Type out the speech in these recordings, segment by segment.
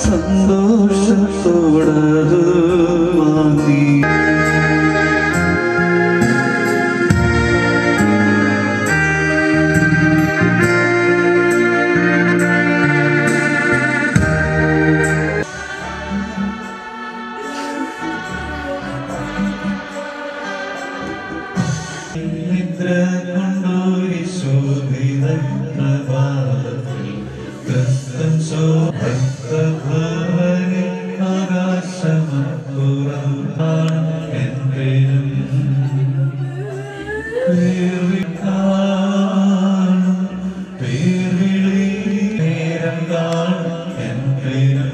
സന്തോഷത്തോടത് വാങ്ങി നിദ്ര കൊണ്ടൊരു ശോഭിത പ്രഭാതത്തിൽ ക്രിസ്തൻ ശോഭക്തഭവനിൽ ആകാശമപ്പുറം കാണും എന്തേലും പേർവിളി കാണും പേർവിളി നേരം കാണും എന്തേലും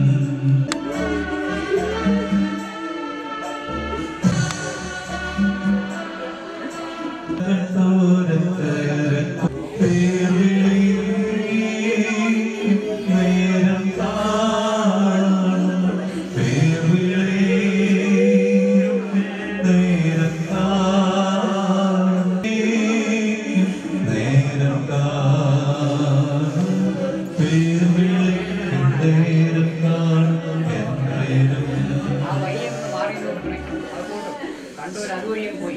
ആ വഴിയൊന്ന് മാറി നോക്കണേ അതുകൊണ്ട് കണ്ടവർ അതുവഴിയും പോയി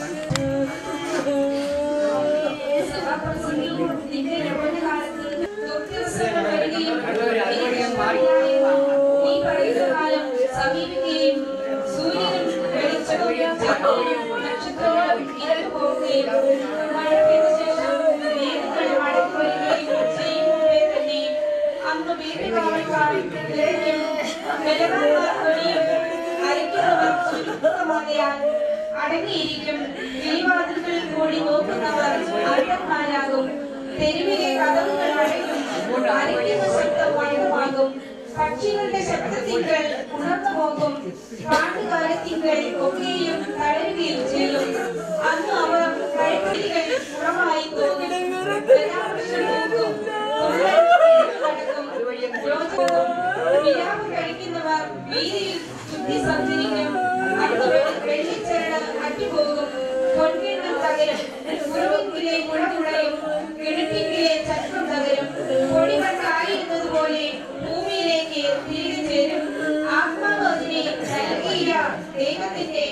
കണ്ടവർ അതുവഴിയും മാറി ഈ പറയുന്ന കാലം സമീപിക്കുകയും സൂര്യനും വെളിച്ചവും ചന്ദ്രനും നക്ഷത്രങ്ങളും ഇരുൾ പോവുകയും മഴ പെയ്ത ശേഷം മേഘങ്ങൾ മടങ്ങി വരികയും ചെയ്യുമ്പോഴേ തന്നെ അന്ന് വീട്ടുകാവൽക്കാർ ഇരയ്ക്കും ബലവാന്മാർ ധ്വനിയും അരയ്ക്കുന്നവർ ചുരുക്കമാകയാൽ അടങ്ങിയിരിക്കും കിളിവാതിൽകളിൽ കൂടി നോക്കുന്നവർ അർത്ഥന്മാരാകും തെരുവിലെ കഥവുകൾ അടയും അരയ്ക്കുന്ന ശബ്ദം മഴമാകും പക്ഷികളുടെ ശബ്ദത്തിങ്കൾ ഉണർന്നു പോകും പാട്ടുകാലത്തിങ്കൾ ഒക്കെയും തളരുകയും ചെയ്യും അന്ന് അവർ കഴിപ്പടികൾ കുറവായി തോന്നും ബലാത്സംഗം നോക്കും. നടക്കും. യോജിക്കും. വിരാമം കഴിക്കുന്നവർ വീതിയിൽ ചുറ്റി സഞ്ചരിക്കും അന്ന് വെള്ളിച്ചരട് അറ്റുപോകും പൊൻകിണ്ണം തകരും ഉറവിങ്കിലെ മുഴമുഴയും കിഴക്കിങ്കിലെ ചക്രം തകരും പൊടിമണ്ണായിരുന്നത് പോലെ ഭൂമിയിലേക്ക് തിരികെ ചേരും ആത്മാവ് അതിനെ നൽകിയ ദൈവത്തിന്റെ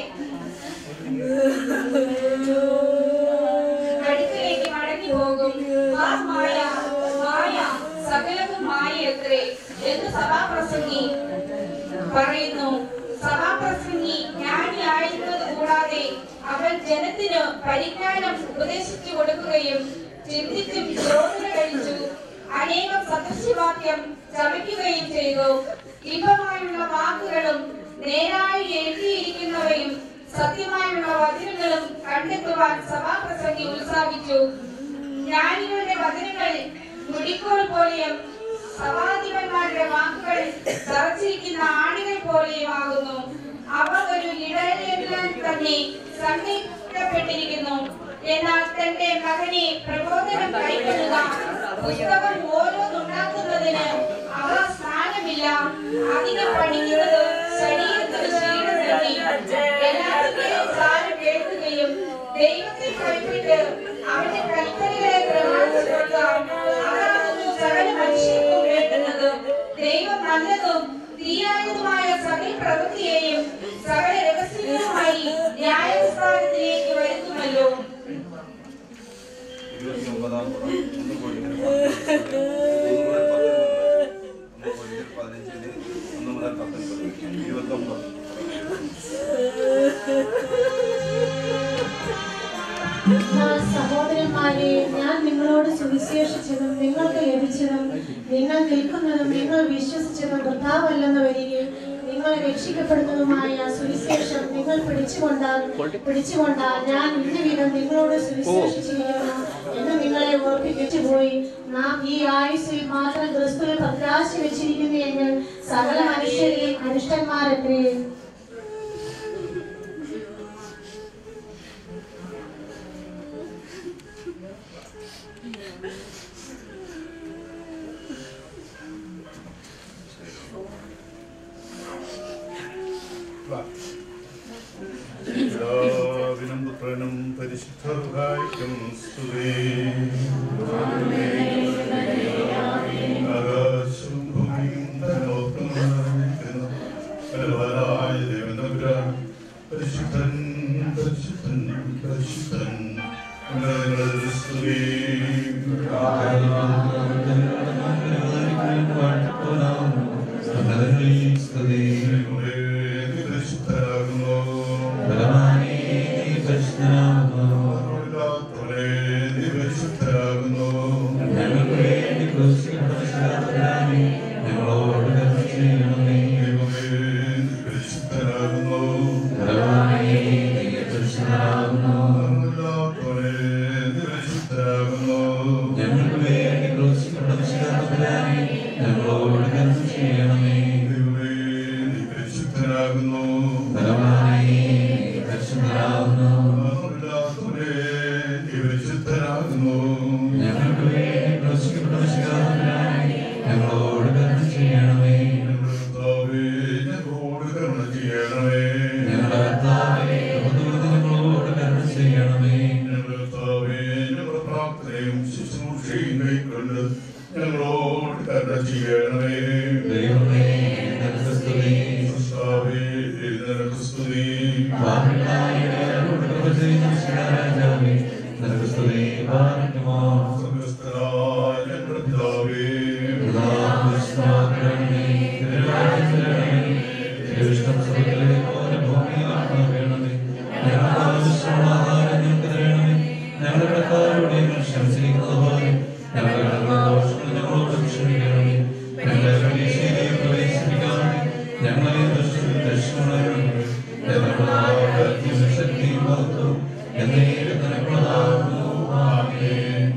അടുക്കലേക്ക് മടങ്ങി പോകും ആ മായ മായ സകലതും മായയത്രേ എന്ന് സഭാപ്രസംഗി പറയുന്നു സഭാപ്രസംഗി ജ്ഞാനിയായിരുന്നത് കൂടാതെ അവൻ ജനത്തിന് പരിജ്ഞാനം ഉപദേശിച്ചു കൊടുക്കുകയും ചിന്തിച്ചും ചോദന കഴിച്ചു അനേകം സദൃശ്യവാക്യം ചമയ്ക്കുകയും ചെയ്തു ഇമ്പമായുള്ള വാക്കുകളും നേരായി എഴുതിയിരിക്കുന്നവയും സത്യമായുള്ള വചനങ്ങളും കണ്ടെത്തുവാൻ സഭാപ്രസംഗി ഉത്സാഹിച്ചു ജ്ഞാനികളുടെ വചനങ്ങൾ മുടിക്കോൽ പോലെയും സഭാധിപന്മാരുടെ വാക്കുകൾ തറച്ചിരിക്കുന്ന ആണികൾ പോലെയുമാകുന്നു അവ ഒരു ഇടയലാൻ തന്നെ സംഘിക്കപ്പെട്ടിരിക്കുന്നു എന്നാൽ തന്റെ മകനെ പ്രബോധനം കൈക്കൊള്ളുക പുസ്തകം ഓരോന്നുണ്ടാക്കുന്നതിന് അവ സ്ഥാനമില്ല അധികം പഠിക്കുന്നത് ശരീരത്തിന് ക്ഷീണം തന്നെ എല്ലാത്തിന്റെയും സാരം കേൾക്കുകയും ദൈവത്തെ ഭയപ്പെട്ട് അവന്റെ കൽപ്പനകളെ പ്രമാണിച്ചുകൊള്ളുക അതാകുന്നു സകല മനുഷ്യർക്കും വേണ്ടുന്നത് ദൈവം നല്ലതും തീരായതുമായ സകല പ്രവൃത്തിയെയും സകല രഹസ്യങ്ങളുമായി ന്യായസ്ഥാനത്തിലേക്ക് വരുത്തുമല്ലോ ഇരുപത്തിയൊമ്പതാം പുറം ഒന്ന് കോടിക്കൽ പത്ത് ഒന്ന് മുതൽ പത്തൊൻപത് ഒന്ന് കോടിക്കൽ പതിനഞ്ചിന് ഒന്ന് മുതൽ പത്തൊൻപത് ഇരുപത്തൊമ്പത് എന്നാൽ സഹോദരന്മാരെ ഞാൻ നിങ്ങളോട് സുവിശേഷിച്ചതും നിങ്ങൾക്ക് ലഭിച്ചതും നിങ്ങൾ നിൽക്കുന്നതും നിങ്ങൾ വിശ്വസിച്ചതും വൃഥാവല്ലെന്ന് വരികയും നിങ്ങൾ രക്ഷിക്കപ്പെടുന്നതുമായ സുവിശേഷം നിങ്ങൾ പിടിച്ചുകൊണ്ടാൽ പിടിച്ചുകൊണ്ടാൽ ഞാൻ ഇന്ന വിധം നിങ്ങളോട് സുവിശേഷിച്ചിരിക്കുന്നു എന്ന് നിങ്ങളെ ഓർപ്പിപ്പിച്ചു പോയി നാം ഈ ആയുസ്സിൽ മാത്രം ക്രിസ്തുവിൽ പ്രത്യാശ വെച്ചിരിക്കുന്നു എങ്കിൽ സകല മനുഷ്യരെയും അരിഷ്ടന്മാരെത്രേ പിതാവിനും പുത്രനും പരിശുദ്ധർഹായിക്കും സ്തുതി ആകാശവും ഭൂമിയും തന്നോത്ത എന്നേക്കും നിനക്കുള്ളതാകുന്നു. ആമേൻ.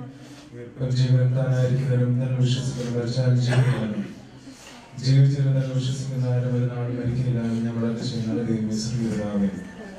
ജീവനത്താനായിരിക്കുന്നവരും തന്നെ വിശ്വസിക്കുന്ന മരിച്ചാലും ജീവിക്കുന്നവരും ജീവിച്ചിരുന്ന വിശ്വസിക്കുന്ന ആരും ഒരു നാൾ മരിക്കില്ല എന്ന് ഞങ്ങളുടെ ചെയ്യുന്ന ദൈവമേ ശ്രീകൃതാവേ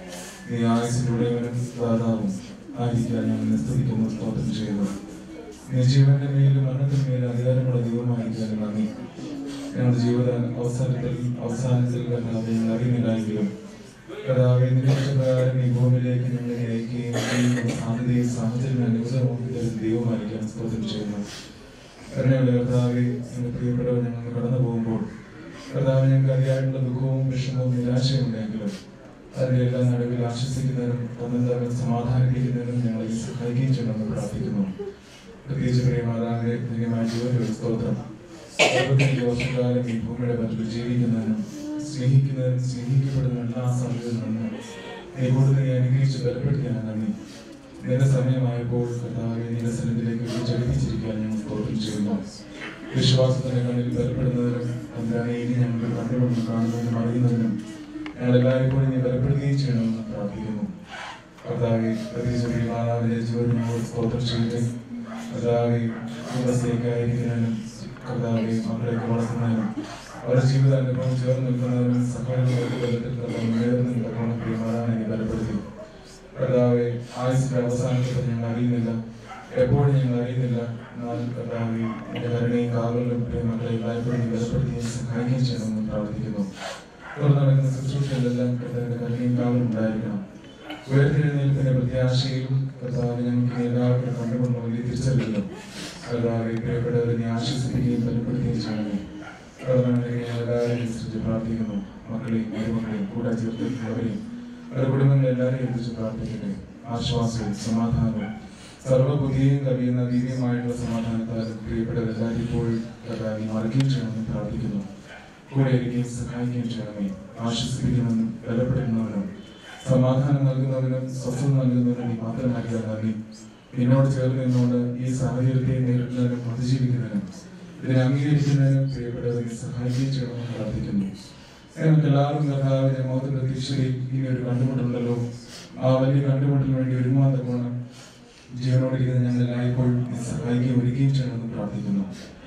നീ ആയുസിലൂടെവനും ദാതാവും ആയിരിക്കാൻ ഞങ്ങൾ സ്തുതിക്കുന്നു സ്തോത്രം ചെയ്യുന്നു നീ ജീവന്റെ മേലും മരണത്തിന് മേലും അധികാരമുള്ള ദൈവമായിരിക്കാൻ നന്ദി ഞങ്ങളുടെ ജീവിത അവസരത്തിൽ അവസാനത്തിൽ കർത്താവെ ഞങ്ങൾ അറിയുന്നില്ലായെങ്കിലും കർത്താവെ നിന്റെ പ്രകാരം ഈ ഭൂമിയിലേക്ക് ഞങ്ങളെ അയക്കുകയും ചെയ്യുന്ന സാധ്യതയും സാഹചര്യം അനുകൂലമാക്കി തരുന്ന ദൈവമായിരിക്കാൻ സ്തോത്രം ചെയ്യുന്നു കരുണയുള്ള കർത്താവെ ഞങ്ങൾ പ്രിയപ്പെട്ടവർ ഞങ്ങൾ കടന്നു പോകുമ്പോൾ കർത്താവ് ഞങ്ങൾക്ക് അറിയാനുള്ള ദുഃഖവും വിഷമവും നിരാശയും ഉണ്ടെങ്കിലും അതിന്റെ എല്ലാ നടുവിൽ ആശ്വസിക്കുന്നതിനും തമ്മിൽ സമാധാനിപ്പിക്കുന്നതിനും ഞങ്ങളെ സഹായിക്കുകയും ചെയ്യണമെന്ന് പ്രാർത്ഥിക്കുന്നു പ്രത്യേകിച്ച് പ്രിയമാതാവിന്റെ ധന്യമായ ജീവനൊരു സ്തോത്രം അറുപത്തഞ്ച് വർഷക്കാലം ഈ ഭൂമിയുടെ പറ്റിൽ ജീവിക്കുന്നതിനും സ്നേഹിക്കുന്നതിനും സ്നേഹിക്കപ്പെടുന്ന എല്ലാ സമയത്തും നിന്ന് നീ കൂടുതൽ നീ അനുഗ്രഹിച്ച് ബലപ്പെടുത്തിയാൽ നന്ദി നിന്റെ സമയമായപ്പോൾ കർത്താവെ നിന്റെ സന്നിധിയിലേക്ക് വിളിച്ചടിപ്പിച്ചിരിക്കാൻ ഞങ്ങൾ സ്തോത്രം ചെയ്യുന്നു വിശ്വാസത്തിന്റെ കണ്ണിൽ ബലപ്പെടുന്നതിനും തന്ത്രാനെ ഇനി ഞങ്ങളുടെ കണ്ടുകൊണ്ടും കാണുന്നതിനും അറിയുന്നതിനും ഞങ്ങൾ എല്ലായ്പ്പോഴും നീ ബലപ്പെടുത്തുകയും ചെയ്യണമെന്ന് പ്രാർത്ഥിക്കുന്നു കർത്താവെ പ്രത്യേകിച്ച് മാതാവിന്റെ ജീവൻ ഞങ്ങൾ സ്തോത്രം ചെയ്ത് കർത്താവെ കുടുംബത്തിലേക്കായിരിക്കുന്നതിനും കർത്താവെ മക്കളെയൊക്കെ വളർത്തുന്നതിനും അവരുടെ ജീവിത അനുഭവം ചേർന്ന് നിൽക്കുന്നതിനും സഹായങ്ങൾക്ക് ബലത്തിൽ കർത്താവ് നേടുന്ന കർത്താവ് പ്രിയമാതാവിനെ നീ ബലപ്പെടുത്തി കർത്താവെ ആയുസിന്റെ അവസാനത്തിൽ ഞങ്ങൾ അറിയുന്നില്ല എപ്പോഴും ഞങ്ങൾ അറിയുന്നില്ല എന്നാൽ കർത്താവെ എന്റെ കരുണയും കാവലും മക്കളെ എല്ലായ്പ്പോഴും നീ ബലപ്പെടുത്തുകയും സഹായിക്കുകയും ചെയ്യണമെന്ന് പ്രാർത്ഥിക്കുന്നു തുടർന്ന് നടക്കുന്ന ശുശ്രൂഷയിലെല്ലാം കർത്താവിന്റെ കരുണയും കാവലും ഉണ്ടായിരിക്കണം ഉയർത്തെഴുന്നേൽപ്പിന്റെ പ്രത്യാശയിലും കർത്താവ് ഞങ്ങൾക്ക് എല്ലാവർക്കും കണ്ടുകൊണ്ട് വലിയ തിരിച്ചറിയുന്നു കർത്താവെ പ്രിയപ്പെട്ടവരെ നീ ആശ്വസിപ്പിക്കുകയും ബലപ്പെടുത്തുകയും ചെയ്യണമേ കർത്താവിനെ ഞങ്ങൾ എല്ലാവരെയും അനുസരിച്ച് പ്രാർത്ഥിക്കുന്നു മക്കളെയും മരുമക്കളെയും കൂടെ ചേർത്തിട്ടുള്ളവരെയും അവരുടെ കുടുംബങ്ങളെ എല്ലാവരെയും എത്തിച്ച് പ്രാർത്ഥിക്കട്ടെ ആശ്വാസവും സമാധാനവും സർവ്വബുദ്ധിയും കവിയുന്ന ദിവ്യമായിട്ടുള്ള സമാധാനത്താലും പ്രിയപ്പെട്ടവർ എല്ലാവരും ഇപ്പോഴും കർത്താവിനെ മറക്കുകയും ചെയ്യണമെന്ന് പ്രാർത്ഥിക്കുന്നു കൂടെ ഇരിക്കുകയും സഹായിക്കുകയും ചെയ്യണമേ ആശ്വസിപ്പിക്കുന്നവനും ബലപ്പെടുത്തുന്നവനും സമാധാനം നൽകുന്നവനും സ്വസ്ഥത നൽകുന്നവനും നീ മാത്രമായിരിക്കുക നന്ദി നിന്നോട് ചേർന്ന് നിന്നുകൊണ്ട് ഈ സാഹചര്യത്തെ നേരിടുന്നതിനും അതിജീവിക്കുന്നതിനും ഇതിനെ അംഗീകരിക്കുന്നതിനും പ്രിയപ്പെട്ടവരെ നീ സഹായിക്കുകയും ചെയ്യണമെന്ന് പ്രാർത്ഥിക്കുന്നു ഞങ്ങൾക്ക് എല്ലാവർക്കും കർത്താവിന്റെ മോഹത്തിന്റെ തിരിച്ചറിയിൽ ഇനി ഒരു കണ്ടുമുട്ടുണ്ടല്ലോ ആ വലിയ കണ്ടുമുട്ടിന് വേണ്ടി ഒരുങ്ങുവാൻ തക്കോണം ജീവനോടിരിക്കുന്ന ഞങ്ങൾ എല്ലായ്പ്പോഴും നീ സഹായിക്കുകയും ഒരുക്കുകയും ചെയ്യണമെന്ന് പ്രാർത്ഥിക്കുന്നു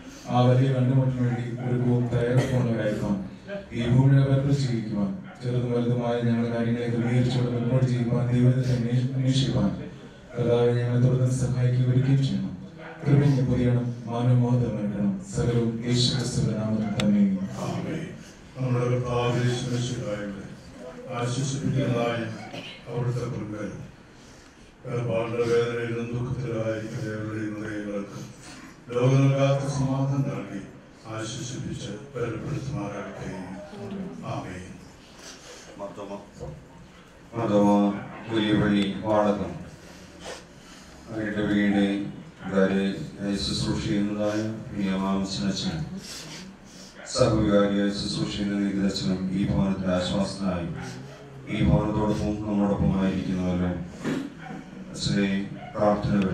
ആ വലിയ കണ്ടുമുട്ടിന് വേണ്ടി ഒരുക്കവും തയ്യാറെടുപ്പുള്ളവരായിരിക്കാം ഈ ഭൂമിയുടെ പരത്തിൽ ജീവിക്കുവാൻ ചെറുതും വലുതുമായ ഞങ്ങളുടെ കാര്യങ്ങളെ ക്രമീകരിച്ചുകൊണ്ട് മുന്നോട്ട് ചെയ്യുവാൻ ദൈവത്തെ അന്വേഷ- അന്വേഷിക്കുവാൻ കർത്താവെ ഞങ്ങളെ തുടർന്ന് സഹായിക്കുകയും ഒരുക്കുകയും ചെയ്യണം കൃപയും പുതിയണം മാനവമോഹം നൽകണം സകലവും യേശു ക്രിസ്തുവിന്റെ നാമത്തിൽ തന്നെ ആമേൻ. നമ്മുടെ കർത്താവിനെ ആശ്വസിപ്പിക്കുന്നതായ അവിടുത്തെ കുറുക്കൽ വേർപാടിന്റെ വേദനയിലും ദുഃഖത്തിലായിരിക്കുന്ന എവരുടെയും ഹൃദയങ്ങൾക്ക് ലോകം നൽകാത്ത സമാധാനം നൽകി ആശ്വസിപ്പിച്ച് ബലപ്പെടുത്തുമാറാകട്ടെ ആമേൻ മർദ്ദമ മർദ്ദമ പുലിയപള്ളി വാടകം അവരുടെ വീട് ഇവരെ ശുശ്രൂഷ ചെയ്യുന്നതായ നിയമാംശനച്ചൻ സഹവികാരിയായ ശുശ്രൂഷ ചെയ്യുന്ന നീതിരച്ചനും ഈ ഭവനത്തിൽ ആശ്വാസനായി ഈ ഭവനത്തോടൊപ്പം നമ്മോടൊപ്പം ആയിരിക്കുന്നവരുടെ അച്ഛനെ പ്രാർത്ഥനകൾ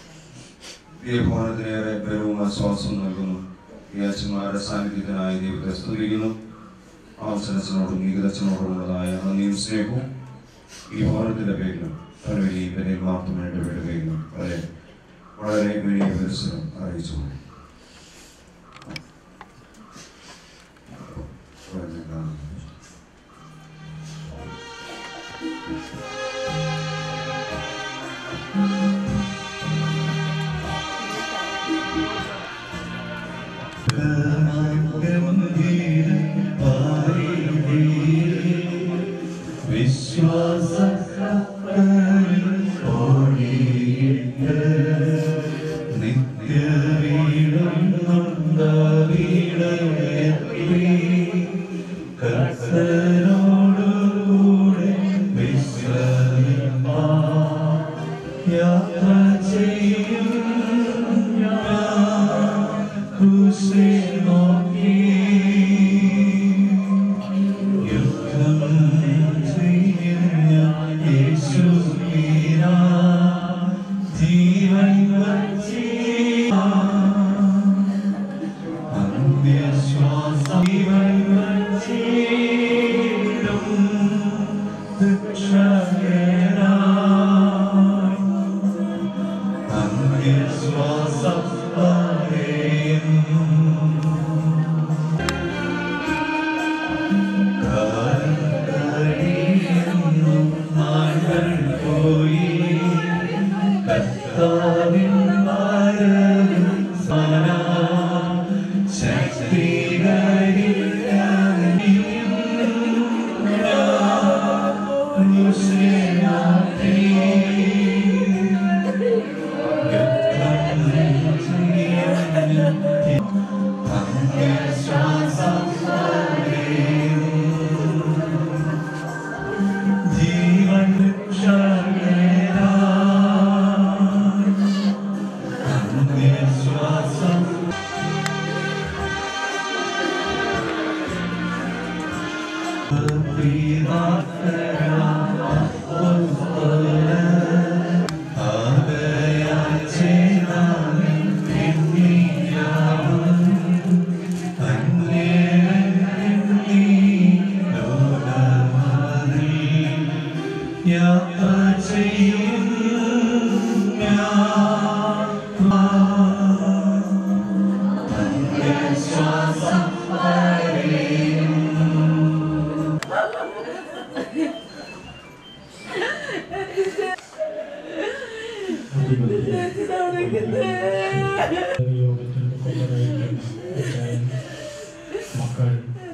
ഈ ഭവനത്തിനേറെ ബലവും ആശ്വാസവും നൽകുന്നു ഈ അച്ഛന്മാരുടെ സാന്നിധ്യത്തിനായി ദൈവത്തെ സ്തുതിക്കുന്നു ആവസരത്തിനോടും നീതിരച്ചനോടുമുള്ളതായ നന്ദിയും സ്നേഹവും ഈ ഭവനത്തിന്റെ പേരിലും പലവരി പെരിൽ മാർത്തമ്മയുടെ പേരുടെ പേരിലും വളരെ വളരെ വലിയ പരിസരം അറിയിച്ചു നിത്യവീ യോഗത്തിൽ കൊണ്ടുവന്നിരിക്കുന്ന മക്കൾ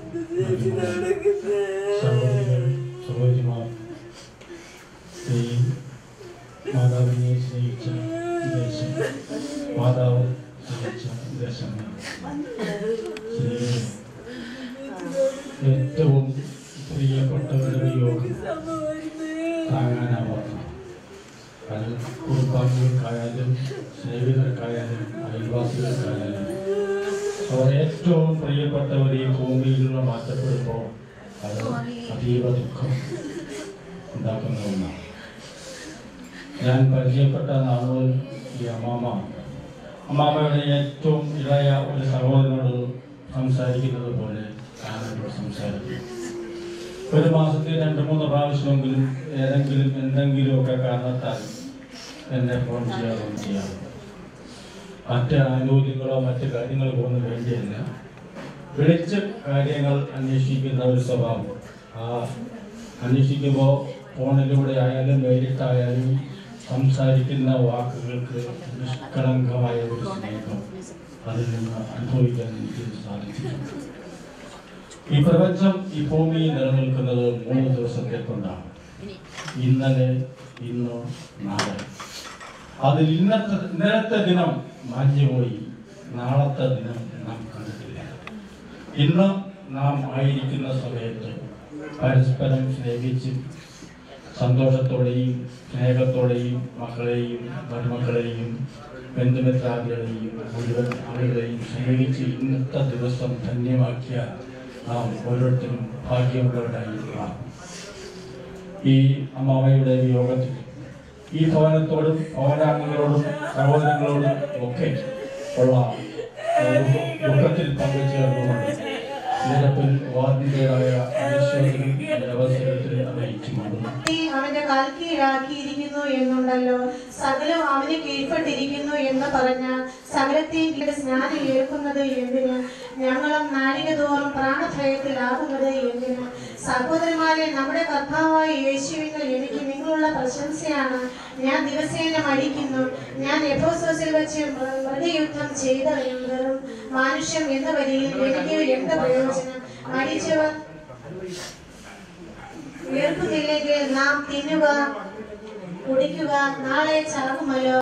സഹോദരികൾ സഹോദരിമാർ ഈ മാതാവിനെ സ്നേഹിച്ച ദേശം മാതാവ് സ്നേഹിച്ച ദേശങ്ങൾ സ്നേഹിക്കുന്നു. ഏറ്റവും പ്രിയപ്പെട്ടവരുടെ യോഗം താങ്ങാനാവാത്ത അത് കുടുംബാംഗങ്ങൾക്കായാലും സ്നേഹിതർക്കായാലും അയൽവാസികൾക്കായാലും അവർ ഏറ്റവും പ്രിയപ്പെട്ടവർ ഈ ഭൂമിയിലുള്ള മാറ്റപ്പെടുമ്പോൾ അത് അതീവ ദുഃഖം ഉണ്ടാക്കുന്ന ഒന്നാണ് ഞാൻ പരിചയപ്പെട്ട നാളുകൾ ഈ അമ്മാമ അമ്മാമയുടെ ഏറ്റവും ഇളയ ഒരു സഹോദരനോട് സംസാരിക്കുന്നത് പോലെ ഞാനോട് സംസാരിക്കും ഒരു മാസത്തിൽ രണ്ട് മൂന്ന് പ്രാവശ്യമെങ്കിലും ഏതെങ്കിലും എന്തെങ്കിലുമൊക്കെ കാരണത്താൽ എന്നെ ഫോൺ ചെയ്യാറും ചെയ്യാറുണ്ട് മറ്റ് ആനുകൂല്യങ്ങളോ മറ്റ് കാര്യങ്ങൾക്കോ ഒന്നും വേണ്ടിയല്ല വിളിച്ച് കാര്യങ്ങൾ അന്വേഷിക്കുന്ന ഒരു സ്വഭാവം ആ അന്വേഷിക്കുമ്പോൾ ഫോണിലൂടെ ആയാലും നേരിട്ടായാലും സംസാരിക്കുന്ന വാക്കുകൾക്ക് നിഷ്കളങ്കമായ ഒരു സ്നേഹം അതിൽ നിന്ന് അനുഭവിക്കാൻ എനിക്ക് സാധിച്ചിട്ടുണ്ട് ഈ പ്രപഞ്ചം ഈ ഭൂമിയിൽ നിലനിൽക്കുന്നത് മൂന്ന് ദിവസത്തെ കൊണ്ടാണ് ഇന്നലെ ഇന്ന് നാളെ അതിൽ ഇന്നത്തെ ഇന്നലത്തെ ദിനം മാഞ്ഞുപോയി നാളത്തെ ദിനം നാം കണ്ടിട്ടില്ല ഇന്ന് നാം ആയിരിക്കുന്ന സമയത്ത് പരസ്പരം സ്നേഹിച്ച് സന്തോഷത്തോടെയും സ്നേഹത്തോടെയും മക്കളെയും മരുമക്കളെയും ബന്ധുമിത്രാദികളെയും മുഴുവൻ ആളുകളെയും സ്നേഹിച്ച് ഇന്നത്തെ ദിവസം ധന്യമാക്കിയ നാം ഓരോരുത്തരും ഭാഗ്യമുള്ളവരായി മാറും ഈ അമ്മാവയുടെ യോഗത്തിൽ ഈ ഭവനത്തോടും ഭവനാംഗങ്ങളോടും സഹോദരങ്ങളോടും ഒക്കെ ഉള്ള ഒരു ദുഃഖത്തിൽ പങ്കുചേർന്നുകൊണ്ട് നിരപ്പിൽ വാർഡിൻ്റെതായ അനുശോചനം ഈ അവസരത്തിൽ അറിയിച്ചുകൊണ്ടു അവന്റെ കാൽക്കീഴാക്കിയിരിക്കുന്നു എന്നുണ്ടല്ലോ സകലം അവന് കീഴ്പ്പെട്ടിരിക്കുന്നു എന്ന് പറഞ്ഞാൽ സകലത്തെയും കീഴ് സ്നാനം ഏൽക്കുന്നത് എന്തിന് ഞങ്ങളും നാഴികതോറും പ്രാണഭയത്തിലാകുന്നത് എന്തിന് സഹോദരന്മാരെ നമ്മുടെ കർത്താവായ യേശുവിന് എനിക്ക് നിങ്ങളുള്ള പ്രശംസയാണ് ഞാൻ ദിവസേന മടിക്കുന്നു ഞാൻ എഫോസോസിൽ വെച്ച് മൃ- മൃഗയുദ്ധം ചെയ്ത വെറും മാനുഷ്യം എന്ന വരിയിൽ എനിക്ക് എന്ത് പ്രയോജനം മരിച്ചവർ ഉയർത്തുന്നില്ലെങ്കിൽ നാം തിന്നുക കുടിക്കുക നാളെ ചാകുമല്ലോ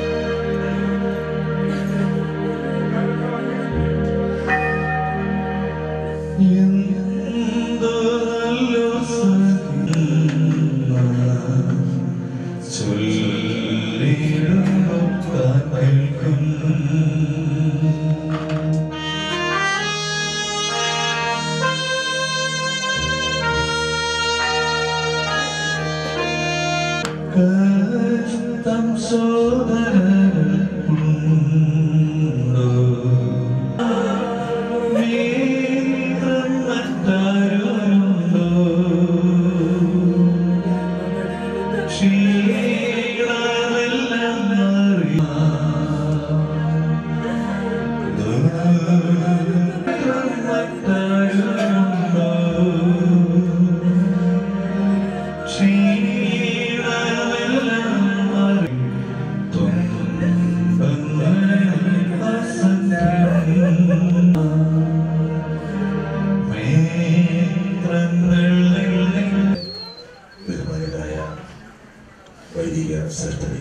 ബഹുമാനായ വൈദിക ശ്രദ്ധതി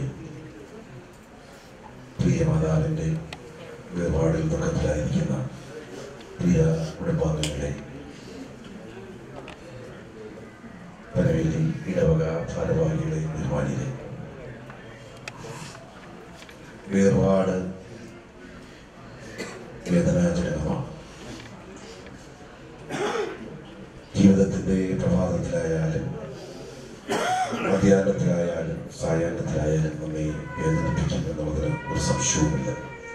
പ്രിയ മാതാവിൻ്റെ വേർപാടിൽ ദുഃഖത്തിലായിരിക്കുന്ന പ്രിയ കുടുംബാംഗങ്ങളെ പനവേലി ഇടവക ഭാരവാഹികളെ ബഹുമാനികളെ വേർപാട് വേദനാജനകമാണ് ജീവൻ ജീവിതത്തിന്റെ പ്രഭാതത്തിലായാലും മധ്യാഹ്നത്തിലായാലും സായാഹ്നത്തിലായാലും നമ്മെ വേദനിപ്പിക്കും എന്നുള്ളതിന് ഒരു സംശയവുമില്ല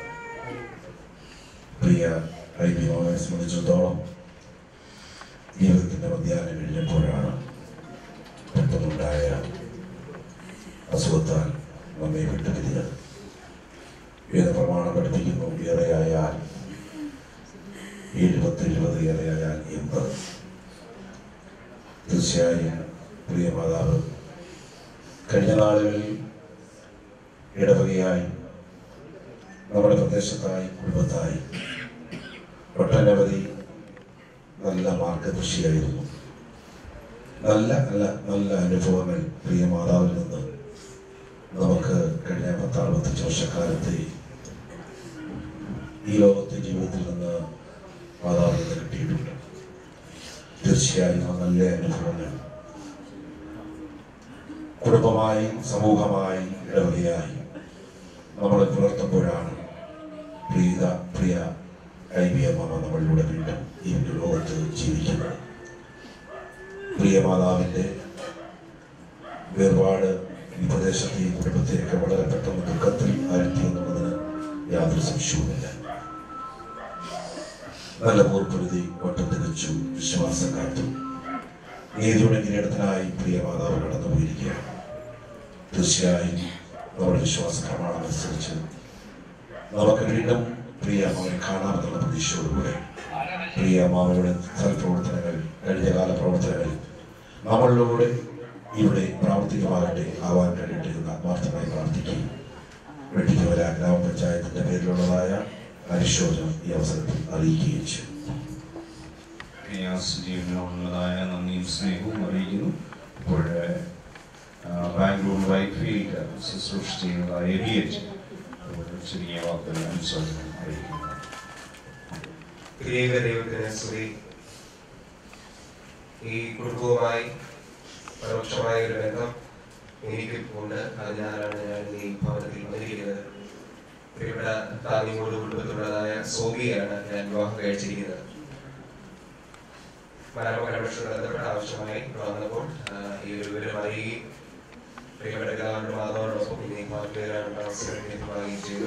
പ്രിയ ഐ ബി മോനെ സംബന്ധിച്ചിടത്തോളം ജീവിതത്തിന്റെ മധ്യാഹ്നം കഴിഞ്ഞപ്പോഴാണ് പെട്ടെന്നുണ്ടായ അസുഖത്താൽ നമ്മെ വിട്ടുപിരിഞ്ഞത് വേദപ്രമാണം പഠിപ്പിക്കുന്നു ഏറെയായാൽ എഴുപത്തി എഴുപത് ഏറെയായാൽ എൺപത് തീർച്ചയായും പ്രിയ മാതാവ് കഴിഞ്ഞ നാളുകളിൽ ഇടവകയായി നമ്മുടെ പ്രദേശത്തായി കുടുംബത്തായി ഒട്ടനവധി നല്ല മാർഗദർശിയായിരുന്നു നല്ല നല്ല നല്ല അനുഭവങ്ങൾ പ്രിയ മാതാവിൽ നിന്ന് നമുക്ക് കഴിഞ്ഞ പത്തറുപത്തഞ്ച് വർഷക്കാലത്തെ ഈ ലോകത്തെ ജീവിതത്തിൽ നിന്ന് മാതാവിൽ നിന്ന് കിട്ടിയിട്ടുണ്ട് തീർച്ചയായും ആ നല്ല അനുഭവങ്ങൾ കുടുംബമായി സമൂഹമായി ഇടവകയായി നമ്മളെ പുലർത്തുമ്പോഴാണ് പ്രീത പ്രിയ ഐ ബി എം അമ്മ നമ്മളിലൂടെ വീണ്ടും ഈ ഒരു ലോകത്ത് ജീവിക്കുന്നത് പ്രിയ മാതാവിൻ്റെ വേർപാട് ഈ പ്രദേശത്തെ ഈ കുടുംബത്തെയൊക്കെ വളരെ പെട്ടെന്ന് ദുഃഖത്തിൽ ആഴ്ത്തി എന്നുള്ളതിന് യാതൊരു സംശയവുമില്ല നല്ല പൂർപ്പൊരുതി വട്ടം തികച്ചു വിശ്വാസം കാത്തു നീതിയുടെ കിരീടത്തിനായി പ്രിയ മാതാവ് കടന്നുപോയിരിക്കുകയാണ് തീർച്ചയായും നമ്മുടെ വിശ്വാസ പ്രമാണം അനുസരിച്ച് നമുക്ക് വീണ്ടും പ്രിയ അമ്മാവനെ കാണാമെന്നുള്ള പ്രതീക്ഷയോടുകൂടെ പ്രിയ അമ്മാവയുടെ സൽപ്രവർത്തനങ്ങൾ കഴിഞ്ഞ കാല പ്രവർത്തനങ്ങൾ നമ്മളിലൂടെ ഇവിടെ പ്രാവർത്തികമാകട്ടെ ആവാൻ കഴിയട്ടെ എന്ന് ആത്മാർത്ഥമായി പ്രാർത്ഥിക്കുകയും വെട്ടിക്കവല ഗ്രാമപഞ്ചായത്തിന്റെ പേരിലുള്ളതായ അനുശോചനം ഈ അവസരത്തിൽ അറിയിക്കുകയും ചെയ്തു പ്രയാസ ജീവനോടുള്ളതായ നന്ദിയും സ്നേഹവും അറിയിക്കുന്നു ഇപ്പോൾ ആ, ബാംഗ്ലൂർ വൈഫീൽഡ് ശുശ്രൂഷ ചെയ്യുന്നതായ എബിയറ്റ് ചെറിയ വാക്കുകൾ അനുശോചനം അറിയിക്കുന്നു ഗ്രീക ദൈവത്തിന് സ്തുതി ഈ കുടുംബവുമായി പരോക്ഷമായ ഒരു ബന്ധം എനിക്കും ഉണ്ട് അതിനാലാണ് ഞാൻ ഈ ഭവനത്തിൽ വന്നിരിക്കുന്നത് പ്രിയപ്പെട്ട താങ്ങിമൂട് കുടുംബത്തിലുള്ളതായ സോബിയാണ് ഞാൻ വിവാഹം കഴിച്ചിരിക്കുന്നത് മരണപരപക്ഷത്തോട് ബന്ധപ്പെട്ട ആവശ്യമായി ഇവിടെ വന്നപ്പോൾ ആ, ഈ ഒരു വിവരം അറിയുകയും പ്രിയപ്പെട്ട ഗവൺമെന്റ് മാധവനോടൊപ്പം ഇനി മാറ്റുകയാണ് അവസരം ലഭ്യമാകുകയും ചെയ്തു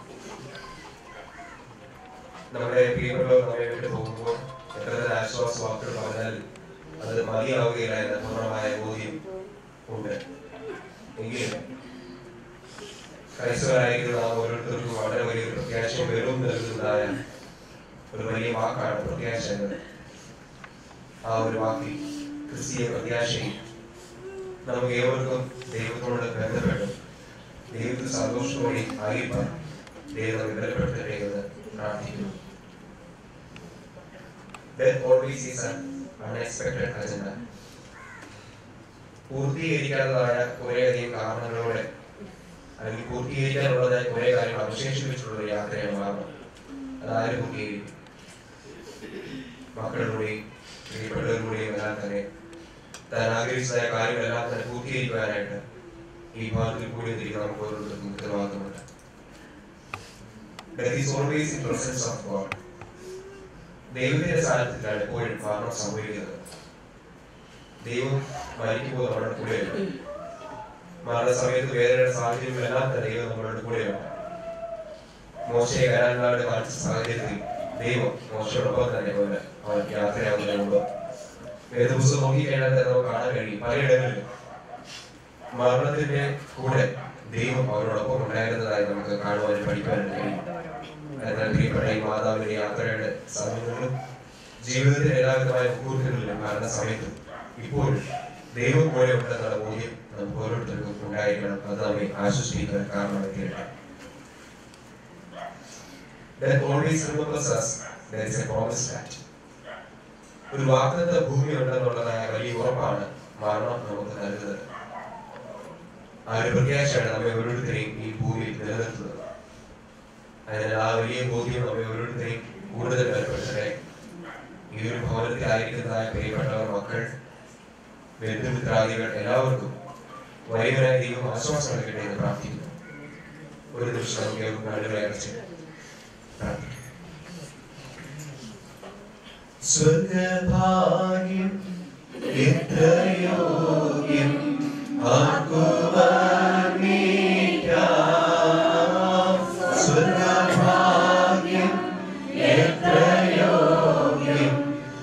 നമ്മുടെ പ്രിയപ്പെട്ടവർ നമ്മെ വിട്ട് പോകുമ്പോൾ എത്ര തന്നെ ആശ്വാസ വാക്കുകൾ പറഞ്ഞാൽ അത് മതിയാവുകയില്ല എന്ന പൂർണ്ണമായ ബോധ്യം ഉണ്ട് എങ്കിലും ക്രൈസ്തവരായിരിക്കുന്ന നാം ഓരോരുത്തർക്കും വളരെ വലിയൊരു പ്രത്യാശയും വെറും നൽകുന്നതായ ഒരു വലിയ വാക്കാണ് പ്രത്യാശ എന്നത് ആ ഒരു വാക്കിൽ ക്രിസ്തീയ പ്രത്യാശയും നമുക്ക് ഏവർക്കും ദൈവത്തോട് ബന്ധപ്പെട്ട് ദൈവത്തിൽ സന്തോഷത്തോടെ ആയിരിക്കാൻ ദൈവം നമ്മെ ബലപ്പെടുത്തട്ടെ എന്ന് പ്രാർത്ഥിക്കുന്നു Death always is an unexpected agenda. പൂർത്തീകരിക്കാത്തതായ കുറേയധികം കാരണങ്ങളോടെ അല്ലെങ്കിൽ പൂർത്തീകരിക്കാനുള്ളതായ കുറെ കാര്യങ്ങൾ അവശേഷിപ്പിച്ചിട്ടുള്ള ഒരു യാത്രയാണ് മാറുന്നത് അതാരും പൂർത്തീകരിക്കും മക്കളിലൂടെയും പ്രിയപ്പെട്ടവരിലൂടെയും എല്ലാം തന്നെ താൻ ആഗ്രഹിച്ചതായ കാര്യങ്ങളെല്ലാം തന്നെ പൂർത്തീകരിക്കുവാനായിട്ട് ഈ ഭാഗത്തിൽ കൂടി വന്നിരിക്കുന്ന നമുക്ക് ഓരോരുത്തർക്കും ഉത്തരവാദിത്തമുണ്ട് Death is always in presence of God. ദൈവത്തിന്റെ സാന്നിധ്യത്തിലാണ് എപ്പോഴും മരണം സംഭവിക്കുന്നത് ദൈവം മരിക്കുമ്പോൾ നമ്മുടെ കൂടെയുണ്ട് മരണസമയത്ത് വേദനയുടെ സാഹചര്യങ്ങളെല്ലാം തന്നെ ദൈവം നമ്മളുടെ കൂടെയുണ്ട് മോശയെ കരാനാട് കാണിച്ച സാഹചര്യത്തിൽ ദൈവം മോശയോടൊപ്പം തന്നെ പോലെ അവൻ യാത്രയാവുന്നതിന് മുമ്പ് വേദപുസ്തകം നോക്കിക്കഴിഞ്ഞാൽ തന്നെ നമുക്ക് കാണാൻ കഴിയും പലയിടങ്ങളിലും മരണത്തിന്റെ കൂടെ ദൈവം അവരോടൊപ്പം ഉണ്ടായിരുന്നതായി നമുക്ക് കാണുവാനും പഠിക്കാനും കഴിയും എന്നാൽ പ്രിയപ്പെട്ട ഈ മാതാവിന്റെ യാത്രയുടെ സമയങ്ങളിലും ജീവിതത്തിന്റെ എല്ലാവിധമായ മുഹൂർത്തങ്ങളിലും മരണ സമയത്തും ഇപ്പോഴും ദൈവം കൂടെ ഉണ്ടെന്നുള്ള ബോധ്യം നമുക്ക് ഓരോരുത്തർക്കും ഉണ്ടായിരിക്കണം അത് നമ്മെ ആശ്വസിപ്പിക്കാൻ കാരണമായി തീരട്ടെ That always remembers us there is a promised land. ഒരു വാഗ്ദത്ത ഭൂമി ഉണ്ടെന്നുള്ളതായ വലിയ ഉറപ്പാണ് മരണം നമുക്ക് നൽകുന്നത് ആ ഒരു പ്രത്യാശയാണ് നമ്മെ ഓരോരുത്തരെയും ഈ ഭൂമിയിൽ നിലനിർത്തുന്നത് അതിനാൽ ആ വലിയ ബോധ്യം നമ്മെ ഓരോരുത്തരെയും കൂടുതൽ ബലപ്പെടുത്തട്ടെ ഈ ഒരു ഭവനത്തിലായിരിക്കുന്നതായ പ്രിയപ്പെട്ടവർ മക്കൾ ബന്ധുമിത്രാദികൾ എല്ലാവർക്കും വലിയവരായ ദൈവം ആശ്വാസം നൽകട്ടെ എന്ന് പ്രാർത്ഥിക്കുന്നു ഒരു നിമിഷം നമുക്ക് ഏവർക്കും കണ്ണുകളെ അടച്ച് പ്രാർത്ഥിക്കാം സ്വർഗഭാഗ്യം എത്രയോഗ്യം ആർക്കുവർണ്ണിക്കാം സ്വർഗഭാഗ്യം എത്രയോഗ്യം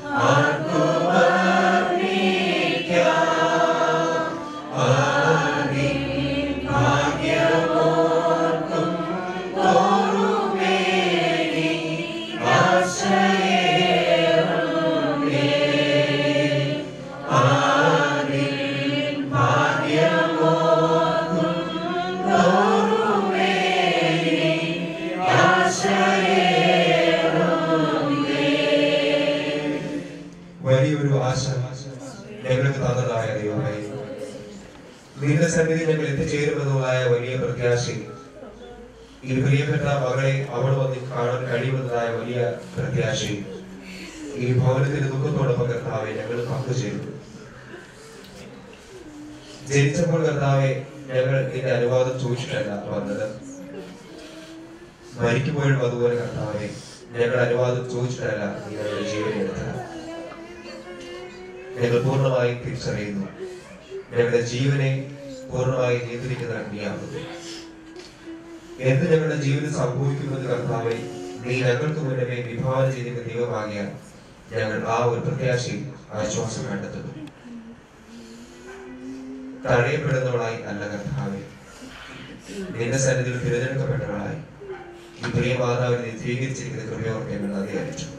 ആർക്കുവർണ്ണിക്കാം ആദി ഭാഗ്യമോർക്കും തോറുമേനി ആശ്രയേറുമേ ആദി ഭാഗ്യമോർക്കും തോറുമേനി ആശ്രയേറുമേ വലിയൊരു ആശ ഞങ്ങൾക്ക് തന്നതായ ദൈവമേ നിന്റെ സന്നിധി ഞങ്ങൾ എത്തിച്ചേരുമെന്നതായ വലിയ പ്രത്യാശയും ഈ പ്രിയപ്പെട്ട മകളെ അവിടെ വന്ന് കാണാൻ കഴിയുമെന്നതായ വലിയ പ്രത്യാശയും ഈ ഭവനത്തിന്റെ ദുഃഖത്തോടൊപ്പം കർത്താവെ ഞങ്ങൾ പങ്കുചേരുന്നു ജനിച്ചപ്പോൾ കർത്താവെ ഞങ്ങൾ നിന്റെ അനുവാദം ചോദിച്ചിട്ടല്ല വന്നത് മരിക്കുമ്പോഴും അതുപോലെ കർത്താവെ ഞങ്ങൾ അനുവാദം ചോദിച്ചിട്ടല്ല നീ ഞങ്ങളുടെ ജീവൻ എടുത്തത് ഞങ്ങൾ പൂർണ്ണമായി തിരിച്ചറിയുന്നു ഞങ്ങളുടെ ജീവനെ പൂർണ്ണമായി നിയന്ത്രിക്കുന്ന നീയാകുന്നു എന്ത് ഞങ്ങളുടെ ജീവനിൽ സംഭവിക്കുമെന്ന് കർത്താവെ നീ ഞങ്ങൾക്ക് മുന്നമേ വിഭാവന ചെയ്തിരുന്ന ദൈവമാകിയാൽ ഞങ്ങൾ ആ ഒരു പ്രത്യാശയിൽ ആശ്വാസം കണ്ടെത്തുന്നു തടയപ്പെടുന്നവളായി അല്ല കർത്താവെ നിന്റെ സന്നിധിയിൽ തിരഞ്ഞെടുക്കപ്പെട്ടവളായി ഈ പ്രിയ മാതാവിനെ സ്വീകരിച്ചിരിക്കുന്ന കൃപയോർക്കെ ഞങ്ങൾ നന്ദി അറിയിച്ചു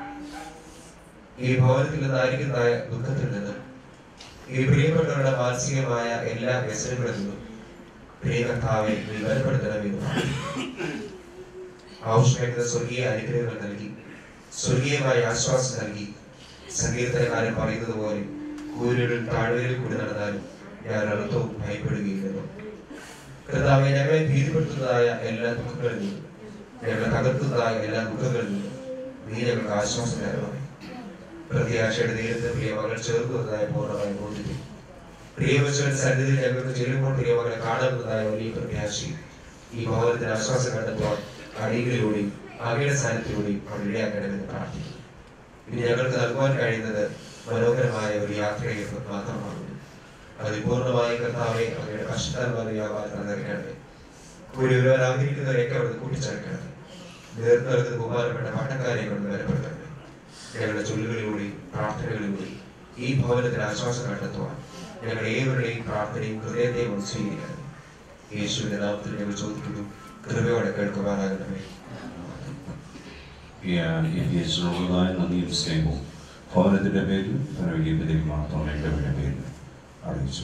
ഈ ഭവനത്തിൽ നിന്നായിരിക്കുന്നതായ ദുഃഖത്തിൽ നിന്നും ഈ പ്രിയപ്പെട്ടവരുടെ മാനസികമായ എല്ലാ വ്യസനങ്ങളിൽ നിന്നും പ്രിയ കർത്താവെ നീ ബലപ്പെടുത്തണമെന്ന് ആവശ്യമായിട്ടുള്ള സ്വർഗീയ അനുഗ്രഹങ്ങൾ നൽകി സ്വർഗീയമായ ആശ്വാസം നൽകി സങ്കീർത്തനക്കാരൻ പറയുന്നത് പോലെ കൂരിരുൾ താഴ്വരയിൽ കൂടി നടന്നാലും ഞാൻ അർത്ഥവും ഭയപ്പെടുകയില്ലെന്നു കർത്താവെ ഞങ്ങളെ ഭീതിപ്പെടുത്തുന്നതായ എല്ലാ ദുഃഖങ്ങളിൽ നിന്നും ഞങ്ങളെ തകർക്കുന്നതായ എല്ലാ ദുഃഖങ്ങളിൽ നിന്നും നീ ഞങ്ങൾക്ക് ആശ്വാസം തരണമേ പ്രത്യാശയുടെ നേരത്തെ പ്രിയ മകൾ ചേർക്കുന്നതായ പൂർണ്ണമായി ബോധിക്കും പ്രിയവശവന്റെ സന്നിധിയിൽ ഞങ്ങൾക്ക് ചെല്ലുമ്പോൾ പ്രിയ മകളെ കാണുന്നതായ വലിയ പ്രത്യാശയും ഈ ഭവനത്തിന് ആശ്വാസം കണ്ടെത്തുവാൻ അടികളിലൂടെയും അങ്ങയുടെ സ്ഥാനത്തിലൂടെയും അവിടെ ഇടയാക്കണമെന്ന് പ്രാർത്ഥിക്കുന്നു ഇനി ഞങ്ങൾക്ക് നൽകുവാൻ കഴിയുന്നത് മനോഹരമായ ഒരു യാത്രയിൽ മാത്രമാണ് അതിൽ പൂർണ്ണമായി കർത്താവെ അങ്ങയുടെ കഷ്ടത്താൽ വ്യാപാരം നിറയ്ക്കണമേ കൂടി ഒരുവർ ആഗ്രഹിക്കുന്നവരെയൊക്കെ അവിടുന്ന് കൂട്ടിച്ചേർക്കണമേ നേർന്നു നൽകുന്ന ബഹുമാനപ്പെട്ട പട്ടക്കാരെ കൊണ്ട് ബലപ്പെടുത്തണമേ ഞങ്ങളുടെ ചൊല്ലുകളിലൂടെയും പ്രാർത്ഥനകളിലൂടെയും ഈ ഭവനത്തിന് ആശ്വാസം കണ്ടെത്തുവാൻ ഞങ്ങളുടെ ഏവരുടെയും പ്രാർത്ഥനയും ഹൃദയത്തെയും ഒന്ന് സ്വീകരിക്കണം യേശുവിന്റെ നാമത്തിൽ ഞങ്ങൾ ചോദിക്കുന്നു കൃപയോടെ കേൾക്കുവാനാകണമേ യേശുള്ളതായ നന്ദിയും സ്നേഹവും ഭവനത്തിന്റെ പേരിൽ പരവീര്യത്തിലേക്ക് മാത്രം എൻ്റെ പേരിൽ അറിയിച്ചു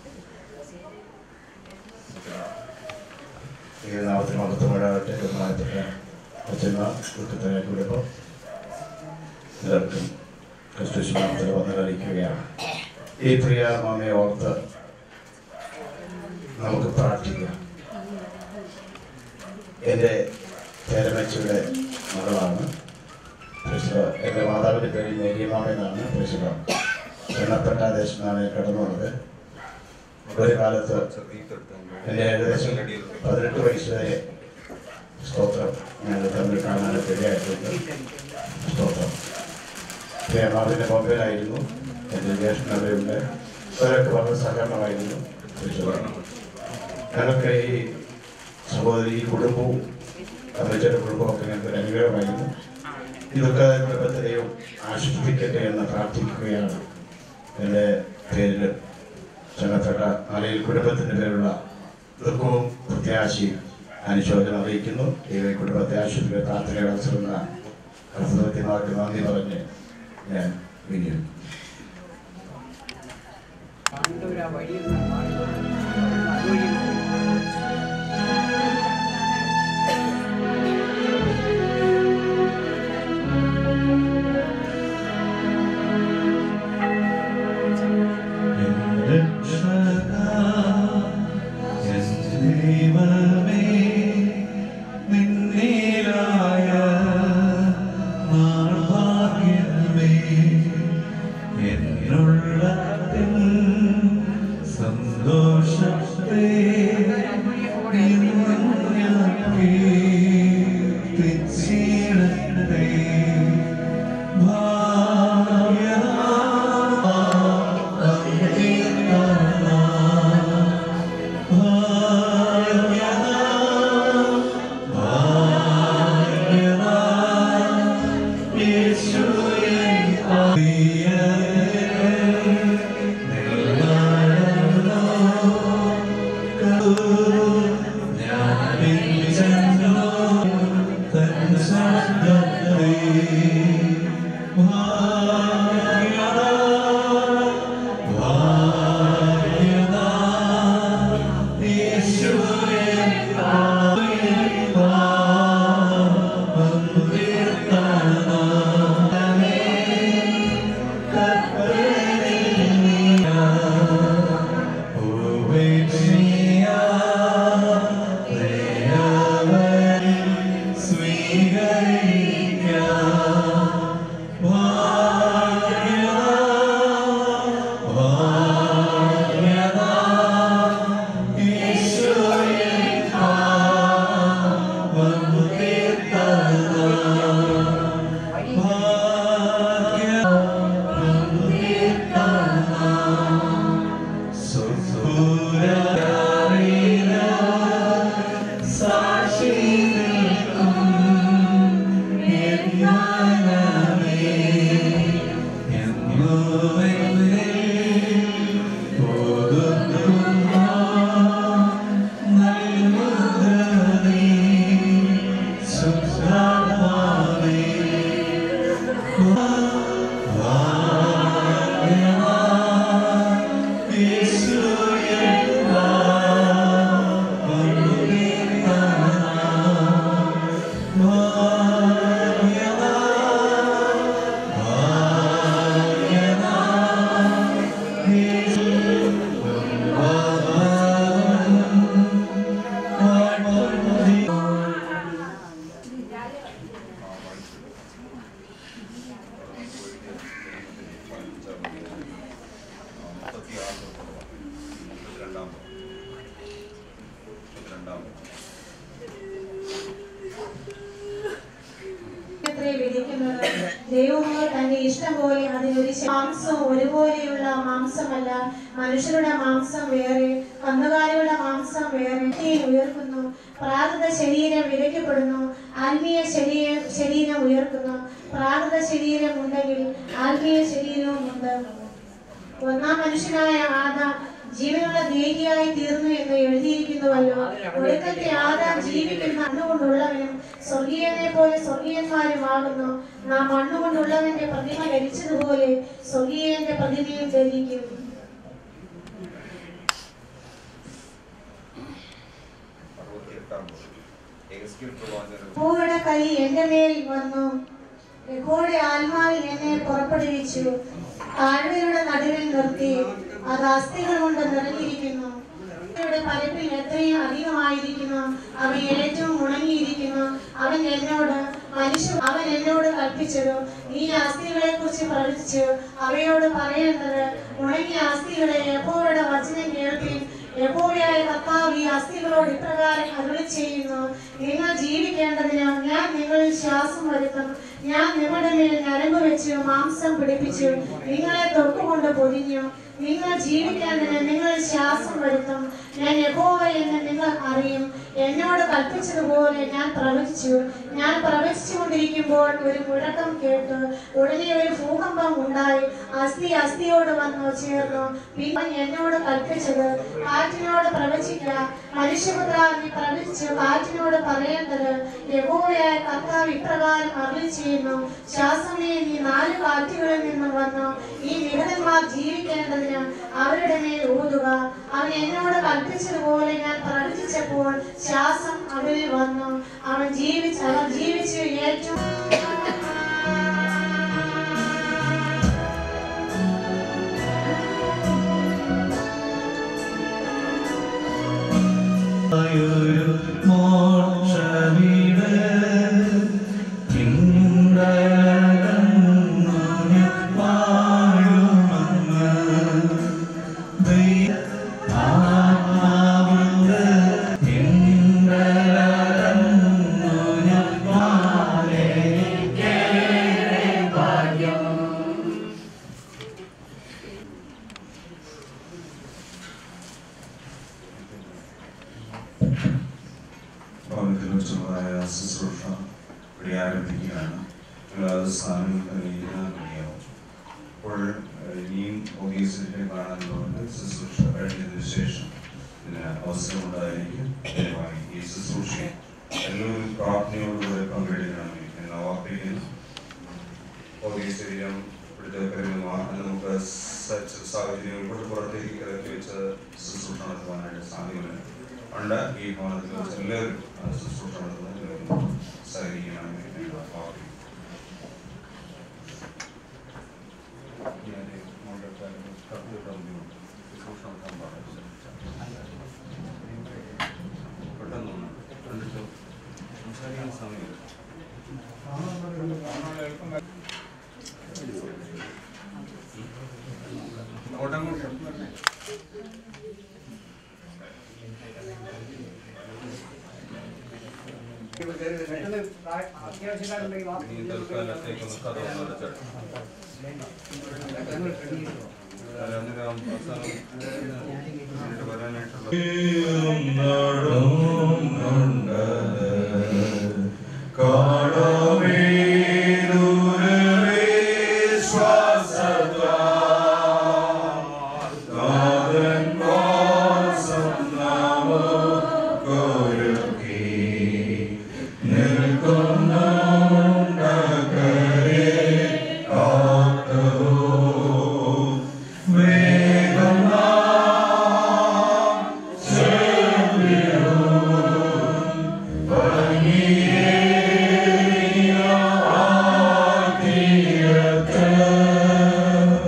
ഈ നാമത്തിൽ മഹത്വമിടാകട്ടെ ബഹുമാനപ്പെട്ട അച്ഛന്മാ ദുഃഖത്തിനെ കുടുംബം എല്ലാവർക്കും ക്രിസ്തു നാമത്തിൽ വന്നറിയിക്കുകയാണ് ഈ പ്രിയ മാമയെ ഓർത്ത് നമുക്ക് പ്രാർത്ഥിക്കാം എൻ്റെ പേരമച്ചയുടെ മകളാണ് പ്രസിഡ എൻ്റെ മാതാവിൻ്റെ പേര് മേരിയമാമ എന്നാണ് പ്രസിഡ എണ്ണപ്പെട്ട ദേശത്താണ് കടന്നു വന്നത് ഒരു കാലത്ത് എൻ്റെ ഏകദേശം പതിനെട്ട് വയസ്സ് വരെ സ്തോത്രം ഞങ്ങൾ തമ്മിൽ കാണാനൊക്കെ ഇടയായിട്ടുണ്ട് സ്തോത്രം പ്രേമാവിൻ്റെ ബോംബെയിലായിരുന്നു എൻ്റെ ജ്യേഷ്ഠൻ അവിടെയുണ്ട് അവരൊക്കെ വളരെ സഹകരണമായിരുന്നു ഞങ്ങൾക്ക് ഈ സഹോദരി ഈ കുടുംബവും അമ്മച്ചയുടെ കുടുംബവും ഒക്കെ ഞങ്ങൾക്ക് ഒരു അനുഗ്രഹമായിരുന്നു ഇതൊക്കെ കുടുംബത്തിനെയും ആശ്വസിപ്പിക്കട്ടെ എന്ന് പ്രാർത്ഥിക്കുകയാണ് എൻ്റെ പേരിൽ ചങ്ങത്തട്ട മലയിൽ കുടുംബത്തിൻ്റെ പേരുള്ള ദുഃഖവും പ്രത്യാശയും അനുശോചനം അറിയിക്കുന്നു ഈ കുടുംബത്തെ ആശ്വസിപ്പിക്കുന്ന പ്രാർത്ഥനയുടെ അവസരം കർത്തവ്യമാർക്ക് നന്ദി പറഞ്ഞ് ഞാൻ വിനിയോഗം കണ്ടൊരു ആ വഴിയിൽ നിന്ന് മാറി അതുവഴി നിന്നേരായ നാൾ ഭാഗ്യമേ ആറ് മുപ്പത്തിരണ്ടാം മുപ്പത്തിരണ്ടാം എത്രേ വിധിക്കുന്നത് ദൈവമോ തന്റെ ഇഷ്ടം പോലെ അതിനൊരു ശ- മാംസം ഒരുപോലെയുള്ള മാംസമല്ല മനുഷ്യരുടെ മാംസം വേറെ കന്നുകാലികളുടെ മാംസം വേറെ തീ ഉയർക്കുന്നു പ്രാകൃത ശരീരം വിലക്കപ്പെടുന്നു ആത്മീയ ശരീരം ശരീരം ഉയർക്കുന്നു പ്രാകൃത ശരീരം ഉണ്ടെങ്കിൽ ആത്മീയ ശരീരവും ഉണ്ട് ഒന്നാം മനുഷ്യനായ ആദാം ജീവനുള്ള ദേഹിയായി തീർന്നു എന്ന് എഴുതിയിരിക്കുന്നുവല്ലോ ഒടുക്കത്തെ ആദാം ജീവിക്കുന്ന മണ്ണുകൊണ്ടുള്ളവനും സ്വർഗീയനെ പോലെ സ്വർഗീയന്മാരുമാകുന്നു നാം മണ്ണുകൊണ്ടുള്ളവന്റെ പ്രതിമ ധരിച്ചതുപോലെ സ്വർഗീയന്റെ പ്രതിമയും ധരിക്കും അറുപത്തിയെട്ടാം എക്സ്ക്യൂട്ട് പ്രവാചകൻ യഹോവയുടെ കൈ എന്റെ മേൽ വന്നു യഹോവയുടെ ആത്മാവിൽ എന്നെ പുറപ്പെടുവിച്ചു താഴ്വരയുടെ നടുവിൽ നിർത്തി അത് അസ്ഥികൾ കൊണ്ട് നിറഞ്ഞിരിക്കുന്നു യുടെ പരപ്പിൽ എത്രയും അധികമായിരിക്കുന്നു അവ ഏറ്റവും ഉണങ്ങിയിരിക്കുന്നു അവൻ എന്നോട് മനുഷ്യ അവൻ എന്നോട് കൽപ്പിച്ചത് നീ അസ്ഥികളെ കുറിച്ച് പ്രവചിച്ചു അവയോട് പറയേണ്ടത് ഉണങ്ങിയ അസ്ഥികളെ യഹോവയുടെ വചനം കേൾപ്പിൻ യഹോവയായ കർത്താവ് ഈ അസ്ഥികളോട് ഇപ്രകാരം അരുളി ചെയ്യുന്നു നിങ്ങൾ ജീവിക്കേണ്ടതിന് ഞാൻ നിങ്ങളിൽ ശ്വാസം വരുത്തും ഞാൻ നിങ്ങളുടെ മേൽ നരമ്പ് വെച്ച് മാംസം പിടിപ്പിച്ചു നിങ്ങളെ തൊട്ടുകൊണ്ട് പൊതിഞ്ഞു നിങ്ങൾ ജീവിക്കേണ്ടതിന് നിങ്ങൾ ശ്വാസം വരുത്തും ഞാൻ യഹോവ എന്ന് നിങ്ങൾ അറിയും എന്നോട് കൽപ്പിച്ചതുപോലെ ഞാൻ പ്രവചിച്ചു ഞാൻ പ്രവചിച്ചുകൊണ്ടിരിക്കുമ്പോൾ ഒരു മുഴക്കം കേട്ടു ഉടനെ ഒരു ഭൂകമ്പം ഉണ്ടായി അസ്ഥി അസ്ഥിയോട് വന്നു ചേർന്നു പിന്നെ അവൻ എന്നോട് കൽപ്പിച്ചത് കാറ്റിനോട് പ്രവചിക്ക മനുഷ്യപുത്ര നീ പ്രവചിച്ച് കാറ്റിനോട് പറയേണ്ടത് യഹോവയായ കർത്താവ് ഇപ്രകാരം അരുളി ചെയ്യുന്നു ശ്വാസമേ നീ നാല് കാറ്റുകളിൽ നിന്നും വന്നു ഈ വിധന്മാർ ജീവിക്കേണ്ടതിന് അവരുടെ മേൽ ഊതുക അവൻ എന്നോട് കൽപ്പിച്ചതുപോലെ ഞാൻ പ്രവചിച്ചപ്പോൾ ശ്വാസം അവരിൽ വന്നു അവൻ ജീവിച്ച് അവർ ജീവിച്ചു ഏറ്റവും ഭവനത്തിൽ വെച്ചുള്ളതായ ശുശ്രൂഷ ഇവിടെ ആരംഭിക്കുകയാണ് നിങ്ങൾ അത് സ്ഥാനം അറിയിക്കാൻ കഴിയാവും അപ്പോൾ ഏഹ്, ഇനിയും ഓഫീസിലെ കാണാനുള്ളതുകൊണ്ട് ശുശ്രൂഷ കഴിഞ്ഞതിന് ശേഷം ഇതിന് അവസരമുണ്ടായിരിക്കും ദയവായി ഈ ശുശ്രൂഷയെ എല്ലാവരും പ്രാർത്ഥനയോടുകൂടെ പങ്കെടുക്കണമെന്ന് എന്ന് ഓർപ്പിക്കുന്നു ഓഫീസ് ശരീരം ഇവിടുത്തെ കരുതുക നമുക്ക് സ- സാഹചര്യങ്ങൾ കൊണ്ട് പുറത്തേക്ക് ഇറക്കി വെച്ച് ശുശ്രൂഷ നടത്തുവാനായിട്ട് സാധ്യമല്ല ഉണ്ട് ഈ ഭവനത്തിൽ വെച്ച് എല്ലാവരും ആ ശുശ്രൂഷ നടത്തുന്നതിന് സഹകരിക്കണമെന്ന് എന്ന് ഓർപ്പിക്കുന്നു ഞാൻ മോളുടെ കാര്യം കമ്പ്യൂട്ടർ ശുശ്രൂഷ നടത്താൻ പാടില്ല പെട്ടെന്ന് ഒന്ന് കണ്ടിട്ട് സംസാരിക്കാൻ സമയമില്ല ഓട്ടം പെട്ടെന്ന് അത്യാവശ്യക്കാരുണ്ടെങ്കിൽ ഇനി തൽക്കാലത്തേക്കൊന്ന് കഥ ഒന്ന് അടച്ചിട്ട് അന്നേരം അവസാനം എന്നിട്ട് വരാനായിട്ടുള്ള Yeah.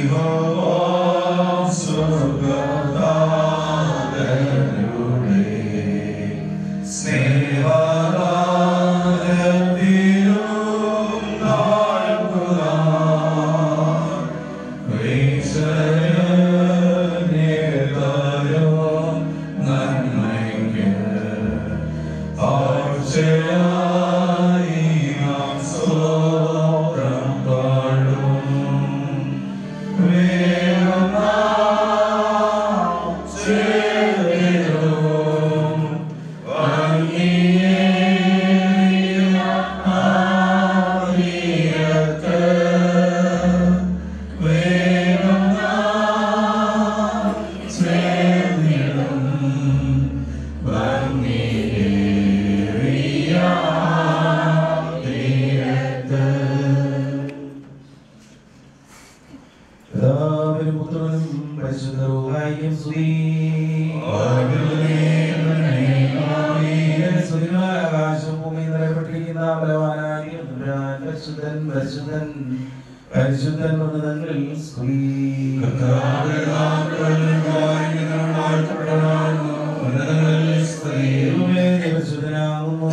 പിതാവിനും പുത്രനും പരിശുദ്ധവും സ്തുതി ആകാശം ഭൂമി നിറയപ്പെട്ടിരിക്കുന്ന ബലവാനായ തമ്പുരാൻ പരിശുദ്ധൻ പരിശുദ്ധൻ പരിശുദ്ധൻ ഉന്നതങ്ങളിൽ സ്തുതി ദൈവമേ, നീ പരിശുദ്ധനാകുന്നു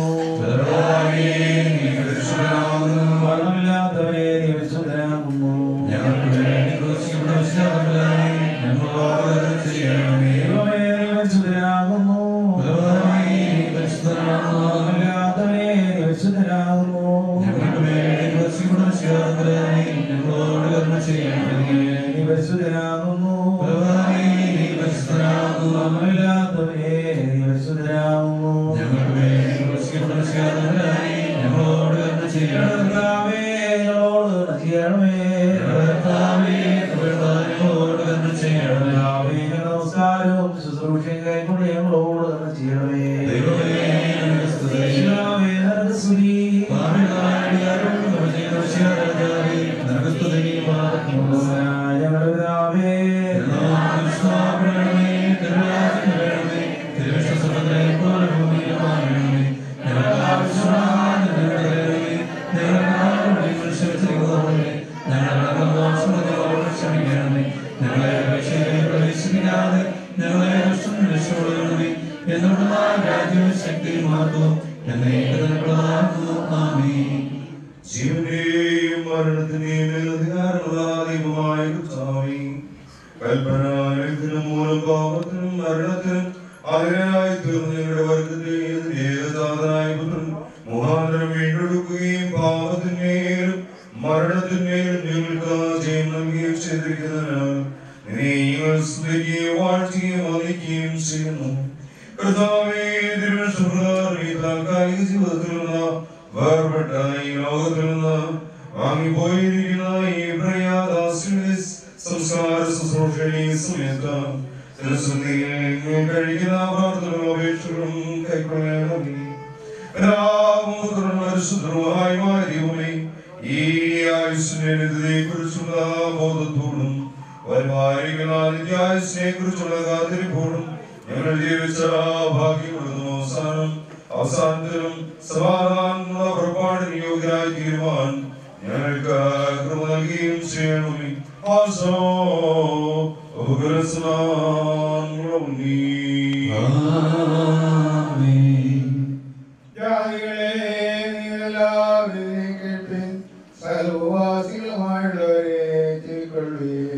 മരണമില്ലാത്തവനെ നീ പരിശുദ്ധനാകുന്നു ദൈവമേ, നീ പരിശുദ്ധനാകുന്നു മരണമില്ലാത്തവനെ നീ പരിശുദ്ധനാകുന്നു നീ പരിശുദ്ധനാകുന്നു മരണമില്ലാത്തവനെ നീ പരിശുദ്ധനാകുന്നു കർത്താവേ, ഞങ്ങളോട് കരുണ ചെയ്യണമേ കർത്താവേ, ഞങ്ങളുടെ നമസ്കാരവും ശുശ്രൂഷയും കൈക്കൊണ്ട് ഞങ്ങളോട് കരുണ ചെയ്യണമേ കർത്താവേ, നിനക്ക് സ്തുതി. ഞങ്ങളുടെ പിതാവേ, ജീവന്റെയും മരണത്തിന്റെയും അധികാരമുള്ള ദൈവമായ കർത്താവേ, കൽപ്പനാലയത്തിനും മൂലം പാപത്തിനും മരണത്തിനും അതിനായി തീർന്ന ഞങ്ങളുടെ വർഗത്തെ ഏകജാതനായ പുത്രൻ മുഖാന്തരം വീണ്ടെടുക്കുകയും പാപത്തിന്മേലും മരണത്തിന്മേലും ഞങ്ങൾക്ക് ജയം നൽകുകയും ചെയ്തിരിക്കുന്നതിനാൽ നിന്നെ ഞങ്ങൾ സ്തുതിക്കുകയും വാഴ്ത്തുകയും വന്ദിക്കുകയും ചെയ്യുന്നു കർത്താവേ തിരുവനന്തപുരം ഈ താൽക്കാലിക ജീവിതത്തിൽ നിന്ന് വേർപെട്ട ഈ ലോകത്തിൽ നിന്ന് വാങ്ങിപ്പോയിരിക്കുന്ന ഈ പ്രയാദാസിയുടെ സംസ്കാര ശുശ്രൂഷയുടെ ഈ സമയത്ത് തിരുസന്നിധിയിൽ കഴിക്കുന്ന പ്രാർത്ഥനകളും അപേക്ഷകളും കൈക്കൊള്ളണമേ പരിശുദ്ധമായി മാറിയുമേ ഈ ആയുസിനെ കുറിച്ചുള്ള ബോധത്തോടും വരുമായിരിക്കുന്ന നിത്യായുസിനെ കുറിച്ചുള്ള കാത്തിരിപ്പോടും ഞങ്ങൾ ജീവിച്ച ഭാഗ്യപ്പെടുന്നു അവസാനം അവസാനത്തിലും സമാധാനമുള്ള പുറപ്പാടിന് യോഗ്യരായി തീരുവാൻ ഞങ്ങൾക്ക് കൃപ നൽകുകയും ചെയ്യണമേ ആസോ ജാതികളെ നിങ്ങളെല്ലാവരും കേൾപ്പിൻ സർവവാസികളുമായുള്ളവരെ ചെവിക്കൊള്ളുവിൻ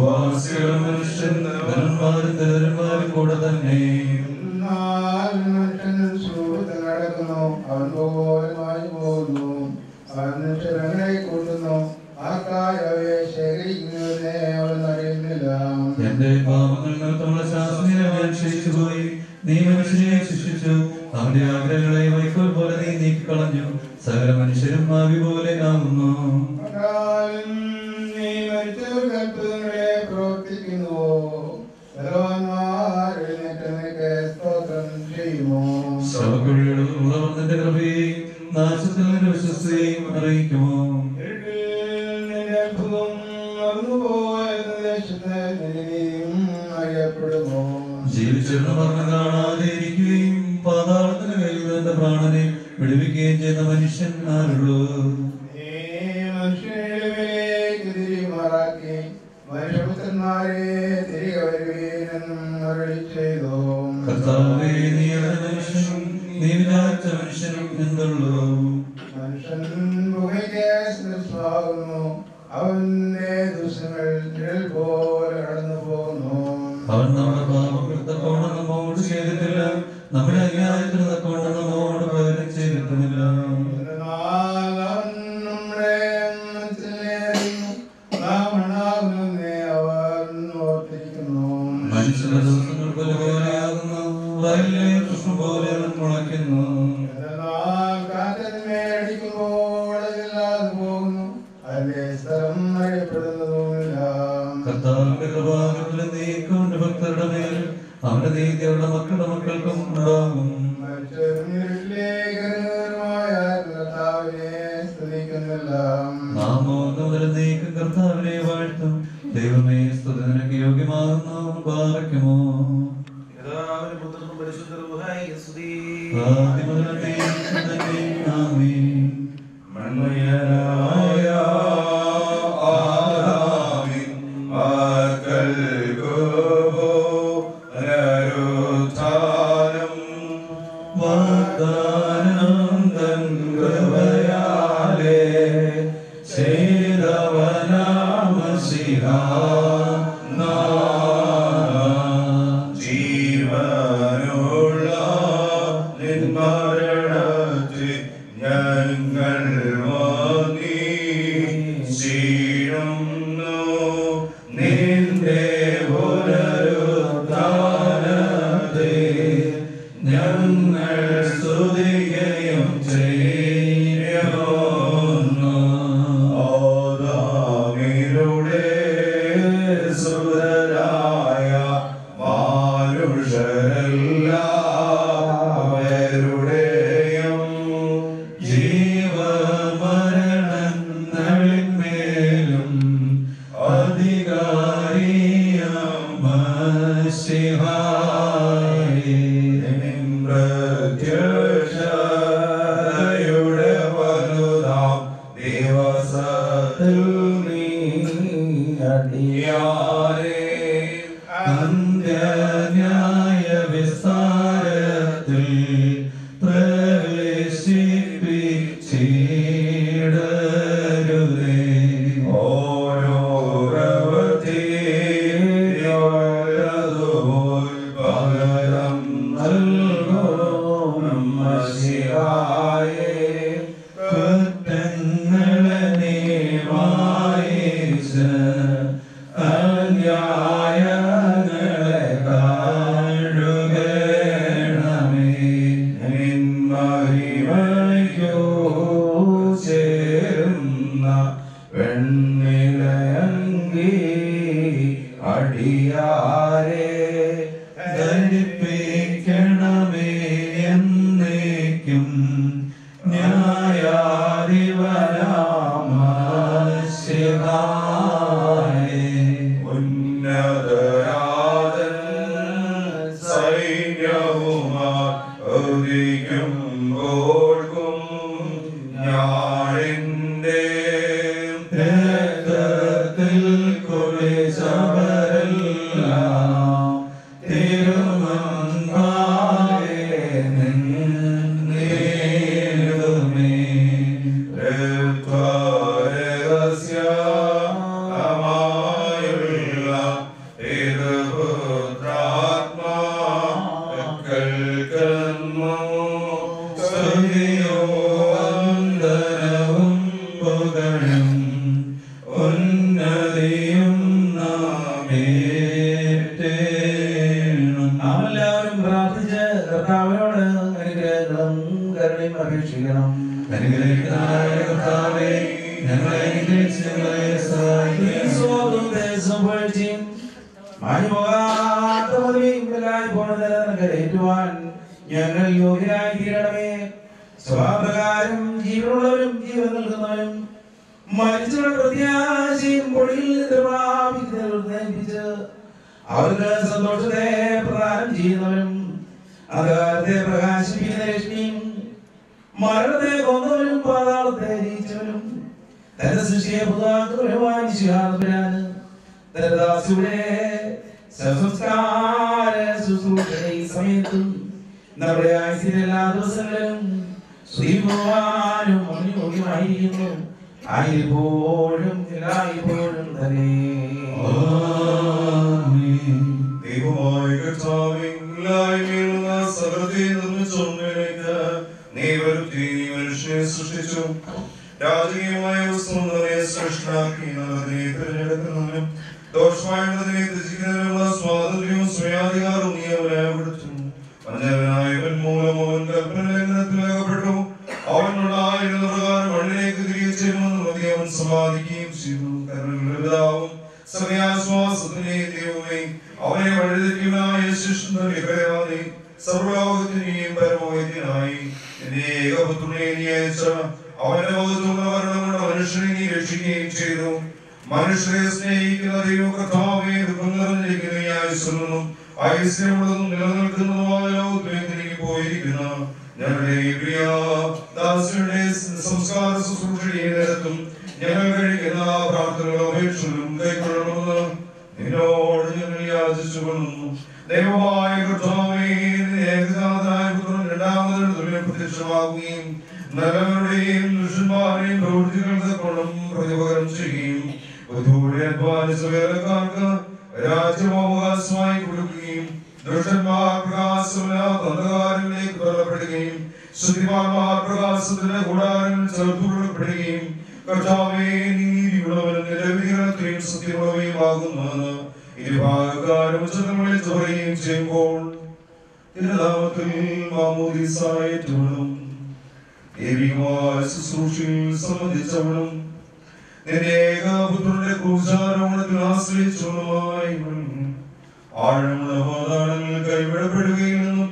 കൂടെ തന്നെ എന്നാൽ മനുഷ്യൻ സുഹൃത്ത് നടക്കുന്നു അവൻ പോലും മാഞ്ഞു പോകുന്നു അവൻ മനുഷ്യരെ കൂട്ടുന്നു ആർക്കായി അവയെ ശേഖരിക്കുന്നതിനെ അവൻ അറിയുന്നില്ല എന്റെ പാപങ്ങൾ നിമിത്തമുള്ള ശാസ്ത്രീയ ക്ഷയിച്ചു പോയി നീ മനുഷ്യനെ ശിക്ഷിച്ചു അവന്റെ ആഗ്രഹങ്ങളെ വൈക്കോൽ പോലെ നീ നീക്കിക്കളഞ്ഞു സകല മനുഷ്യരും ആവി പോലെ ആകുന്നു കർത്താവിൻ നീ മരിച്ചവർക്ക് അത്ഭുതങ്ങളെ പ്രവർത്തിക്കുന്നുവോ ബലവാന്മാർ എഴുന്നേറ്റ് നിനക്ക് സ്തോത്രം ചെയ്യുമോ ശവക്കുഴിയുടെ കൃപയെയും നാശത്തിൽ നിന്റെ വിശ്വസ്തയും അറിയിക്കുമോ നിന്റെ അത്ഭുതം മറന്നുപോയെന്ന ദേശത്ത് നിന്റെ നീതിയും അറിയപ്പെടുമോ ജീവിച്ചിരുന്ന മരണം കാണാതെ ഇരിക്കുകയും പാതാളത്തിന് കയ്യിൽ എന്റെ പ്രാണനെ വിടുവിക്കുകയും ചെയ്യുന്ന മനുഷ്യൻ ആരുള്ളൂ നീ മനുഷ്യരുടെ മേലേക്ക് തിരിമാറാക്കി മനുഷ്യപുത്രന്മാരെ തിരികെ വരുവീനെന്നും അരുളി ചെയ്തു കർത്താവേ നീ ഒരു മനുഷ്യനും നീ വിചാരിച്ച മനുഷ്യനും എന്തുള്ളൂ മനുഷ്യൻ പുകയ്ക്ക് സദൃശമാകുന്നു അവന്റെ ദിവസങ്ങൾ നിഴൽ പോലെ കടന്നു പോകുന്നു അവൻ നമ്മുടെ പാപങ്ങൾ തക്കോണം നമ്മോട് ചെയ്തിട്ടില്ല നമ്മുടെ അന്യായത്തിന് തക്കോണം നമ്മോട് പകരം ചെയ്തിട്ടുമില്ല എന്നാൽ അവൻ നമ്മുടെ മനസ്സിലേറിയുന്നു. നാം ഉണ്ടാകുന്നതിനെ അവൻ ഓർത്തിരിക്കുന്നു. മനുഷ്യന്റെ ദിവസങ്ങൾ പോലെയാകുന്നു വയലിലെ പുഷ്പം പോലെ അവൻ മുളയ്ക്കുന്നു എന്നാൽ കാറ്റന്മേൽ അടിക്കുമ്പോൾ അതില്ലാതെ പോകുന്നു അതിന്റെ സ്ഥലം അറിയപ്പെടുന്നതുമില്ല കർത്താവിന്റെ കൃപാകരത്തിലെ നീക്കൊണ്ട് ഭക്തരുടെ മേൽ അവന്റെ നീതി അവരുടെ മക്കളുടെ മക്കൾക്കും ഉണ്ടാകും നാമോ മുതൽ നീക്കും കർത്താവിനെ വാഴ്ത്തും ദൈവമേ സ്തുതി നിനക്ക് യോഗ്യമാകുന്നു പാറയ്ക്കുമോ ആദ്യം മുതൽ നീക്കും തന്നെ ആമേൻ മൺമയനായ ആദാമിൻ മക്കൾക്കു പുനരുത്ഥാനം വാഗ്ദാനം തൻ കൃപയാലേ ചെയ്തവനാമസിഹാ ജീവനുള്ള നിന്മരണത്തിൽ ഞങ്ങൾ വാങ്ങി ക്ഷീണുന്നു നിന്റെ പുനരുദ്ധാനത്തെ ഞങ്ങൾ സ്തുതിക്കുകയും ചെയ്യുന്നു ഓദാമിലൂടെ സുതരായ മാനുഷരെല്ലാവരുടെയും ജീവമരണങ്ങളിന്മേലും പ്രത്യക്ഷയുടെ വലുതാം ദിവസത്തിൽ നീ അടിയാരേ അന്ത്യന്യായ വിസ്താരത്തിൽ പ്രവേശിപ്പിച്ചിടരുതേ ഓരോ പ്രവൃത്തിയോടതുപോൽ പകരം നൽകും മസിഹായേ കുറ്റങ്ങളെ നീ വായിച്ച് അന്യായങ്ങളെ കാണുകണമേ നിന്മഹിമയ്ക്കോ ചേരുന്ന വെണ്ണിലയങ്കി അടിയാരേ ധരിപ്പിക്കണമേ എന്നേക്കും ന്യായാധിപനാമ ഉന്നതരാജൻ സൈന്യവുമാ ഒതുക്കുമ്പോൾക്കും ഞാനിന്റെ രക്തത്തിൽ കുളിച്ചവരെല്ലാം തിരുമൻപാകെ നിന്നിടുമേ. രഹസ്യമായുള്ള തിരുപുത്രാത്മാക്കൾക്കെന്നോ സ്തുതിയോ വന്ദനവും പുകഴും ഉന്നതിയും നാമേറ്റേണം. നാമെല്ലാവരും പ്രാർത്ഥിച്ച് കർത്താവിനോട് അനുഗ്രഹങ്ങളും കരുണയും അപേക്ഷിക്കണം അനുഗ്രഹിക്കണമായ കർത്താവേ, ഞങ്ങളെ അനുഗ്രഹിച്ച് ഞങ്ങളെ സഹായിക്കണമേ. സ്വന്തം ദേശം പൊഴിച്ചും മാഞ്ഞുപോകാത്ത പദവിയും വിലയായി പോണത് കരയേറ്റുവാൻ ഞങ്ങൾ യോഗ്യരായി തീരണമേ സ്വഭാവപ്രകാരം ജീവനുള്ളവരും ജീവൻ നൽകുന്നവരും മരിച്ചവരുടെ പ്രത്യാശയും പൊടിയിൽ നിന്ന് പ്രാപിച്ച് അവർക്ക് സന്തോഷത്തെ പ്രദാനം ചെയ്യുന്നവരും അകാലത്തെ പ്രകാശിപ്പിക്കുന്ന രശ്മിയും മരണത്തെ കൊന്നവരും പാതാളത്തെ ജയിച്ചവരും തന്റെ സൃഷ്ടിയെ പുതുതാക്കുന്നവരുമായ വിശ്വാസത്തിലാണ് ദരദാസുടെ സംസ്കാര ശുശ്രൂഷയുടെ ഈ സമയത്തും നമ്മുടെ ആയുസിലെ എല്ലാ ദിവസങ്ങളും ശ്രീഭഗവാനും അനുയോഗ്യമായിരിക്കുന്നു ആയിപ്പോഴും എല്ലായ്പ്പോഴും തന്നെ ദൈവമായ കർത്താവേ, ഇല്ലായ്മയിലുള്ള സകലത്തെ നിർമ്മിച്ചൊന്നിലേക്ക് നീ വരുത്തി നീ മനുഷ്യനെ സൃഷ്ടിച്ചു രാജകീയമായ വസ്തുവിനെ സൃഷ്ടാക്കി നല്ലതിനെ തിരഞ്ഞെടുക്കുന്നതിനും ദോഷമായുള്ളതിനെ ത്യജിക്കുന്നതിനുള്ള സ്വാതന്ത്ര്യവും സ്വയാധികാരവും നീ അവനെ കൊടുത്തു വഞ്ചകനായവൻ മൂലം അവൻ കൽപ്പന ലംഘനത്തിൽ അകപ്പെട്ടു അവനുള്ള ആയുധ പ്രകാരം മണ്ണിലേക്ക് തിരികെ ചേരുമെന്ന് മതി അവൻ സമാധിക്കുകയും ചെയ്തു കരുണാവും സമയാശ്വാസത്തിനെ ദൈവമേ അവനെ വഴിതെറ്റിയവനായ ശിഷ്ണി സർവലോകത്തിനെയും പരമവൈദ്യനായി എന്റെ ഏകപുത്രനെ നീ അയച്ച അവന്റെ മുഖത്തുള്ള മരണം കൊണ്ട് മനുഷ്യനെ നീ രക്ഷിക്കുകയും ചെയ്തു മനുഷ്യരെ സ്നേഹിക്കുന്ന ദൈവ കർത്താവെ ദുഃഖം നിറഞ്ഞിരിക്കുന്ന ഈ ആയുസ്സുള്ളതും ഐശ്വര്യമുള്ളതും നിലനിൽക്കുന്നതുമായ ലോകത്തിലേക്ക് നീ പോയിരിക്കുന്ന ഞങ്ങളുടെ ഈ പ്രിയ ദാസിയുടെ സംസ്കാര ശുശ്രൂഷയെ നേരത്തും ഞങ്ങൾ കഴിക്കുന്ന പ്രാർത്ഥനകളും അപേക്ഷകളും കൈക്കൊള്ളണമെന്ന് നിന്നോട് ഞങ്ങൾ യാചിച്ചു കൊള്ളുന്നു ദൈവമായ കർത്താവേ നിന്റെ ഏകജാതനായ പുത്രൻ രണ്ടാമതൊരു പ്രത്യക്ഷമാകുകയും നല്ലവരുടെയും ദുഷ്ടന്മാരെയും പ്രവൃത്തികൾക്ക് കൊണ്ടും പ്രതിപകരം ചെയ്യുകയും ബുദ്ധിയോടെ അധ്വാനിച്ച വേലക്കാർക്ക് രാജ്യമവകാശമായി കൊടുക്കുകയും ദുഷ്ടന്മാർ പ്രകാശമില്ലാത്ത അന്ധകാരങ്ങളിലേക്ക് തള്ളപ്പെടുകയും ശുദ്ധിമാന്മാർ പ്രകാശത്തിന്റെ കൂടാരങ്ങളിൽ ചേർത്തുകൊള്ളപ്പെടുകയും കർത്താവേ നീതിയുള്ളവനും നിരവിധികളത്തെയും സത്യമുള്ളവയുമാകുന്നത് ഇരുഭാഗക്കാരും ഉച്ചതങ്ങളിൽ പറയുകയും ചെയ്യുമ്പോൾ തിരുനാമത്തിൽ മാമോദീസായിട്ടുള്ളതും ദൈവികമായ ശുശ്രൂഷയിൽ സംബന്ധിച്ചവളും നിന്റെ ഏകാപുത്രന്റെ ക്രൂശാരോഹണത്തിൽ ആശ്രയിച്ചുള്ളതുമായി ആഴമുള്ള പാതാളങ്ങളിൽ കൈവിടപ്പെടുകയിൽ നിന്നും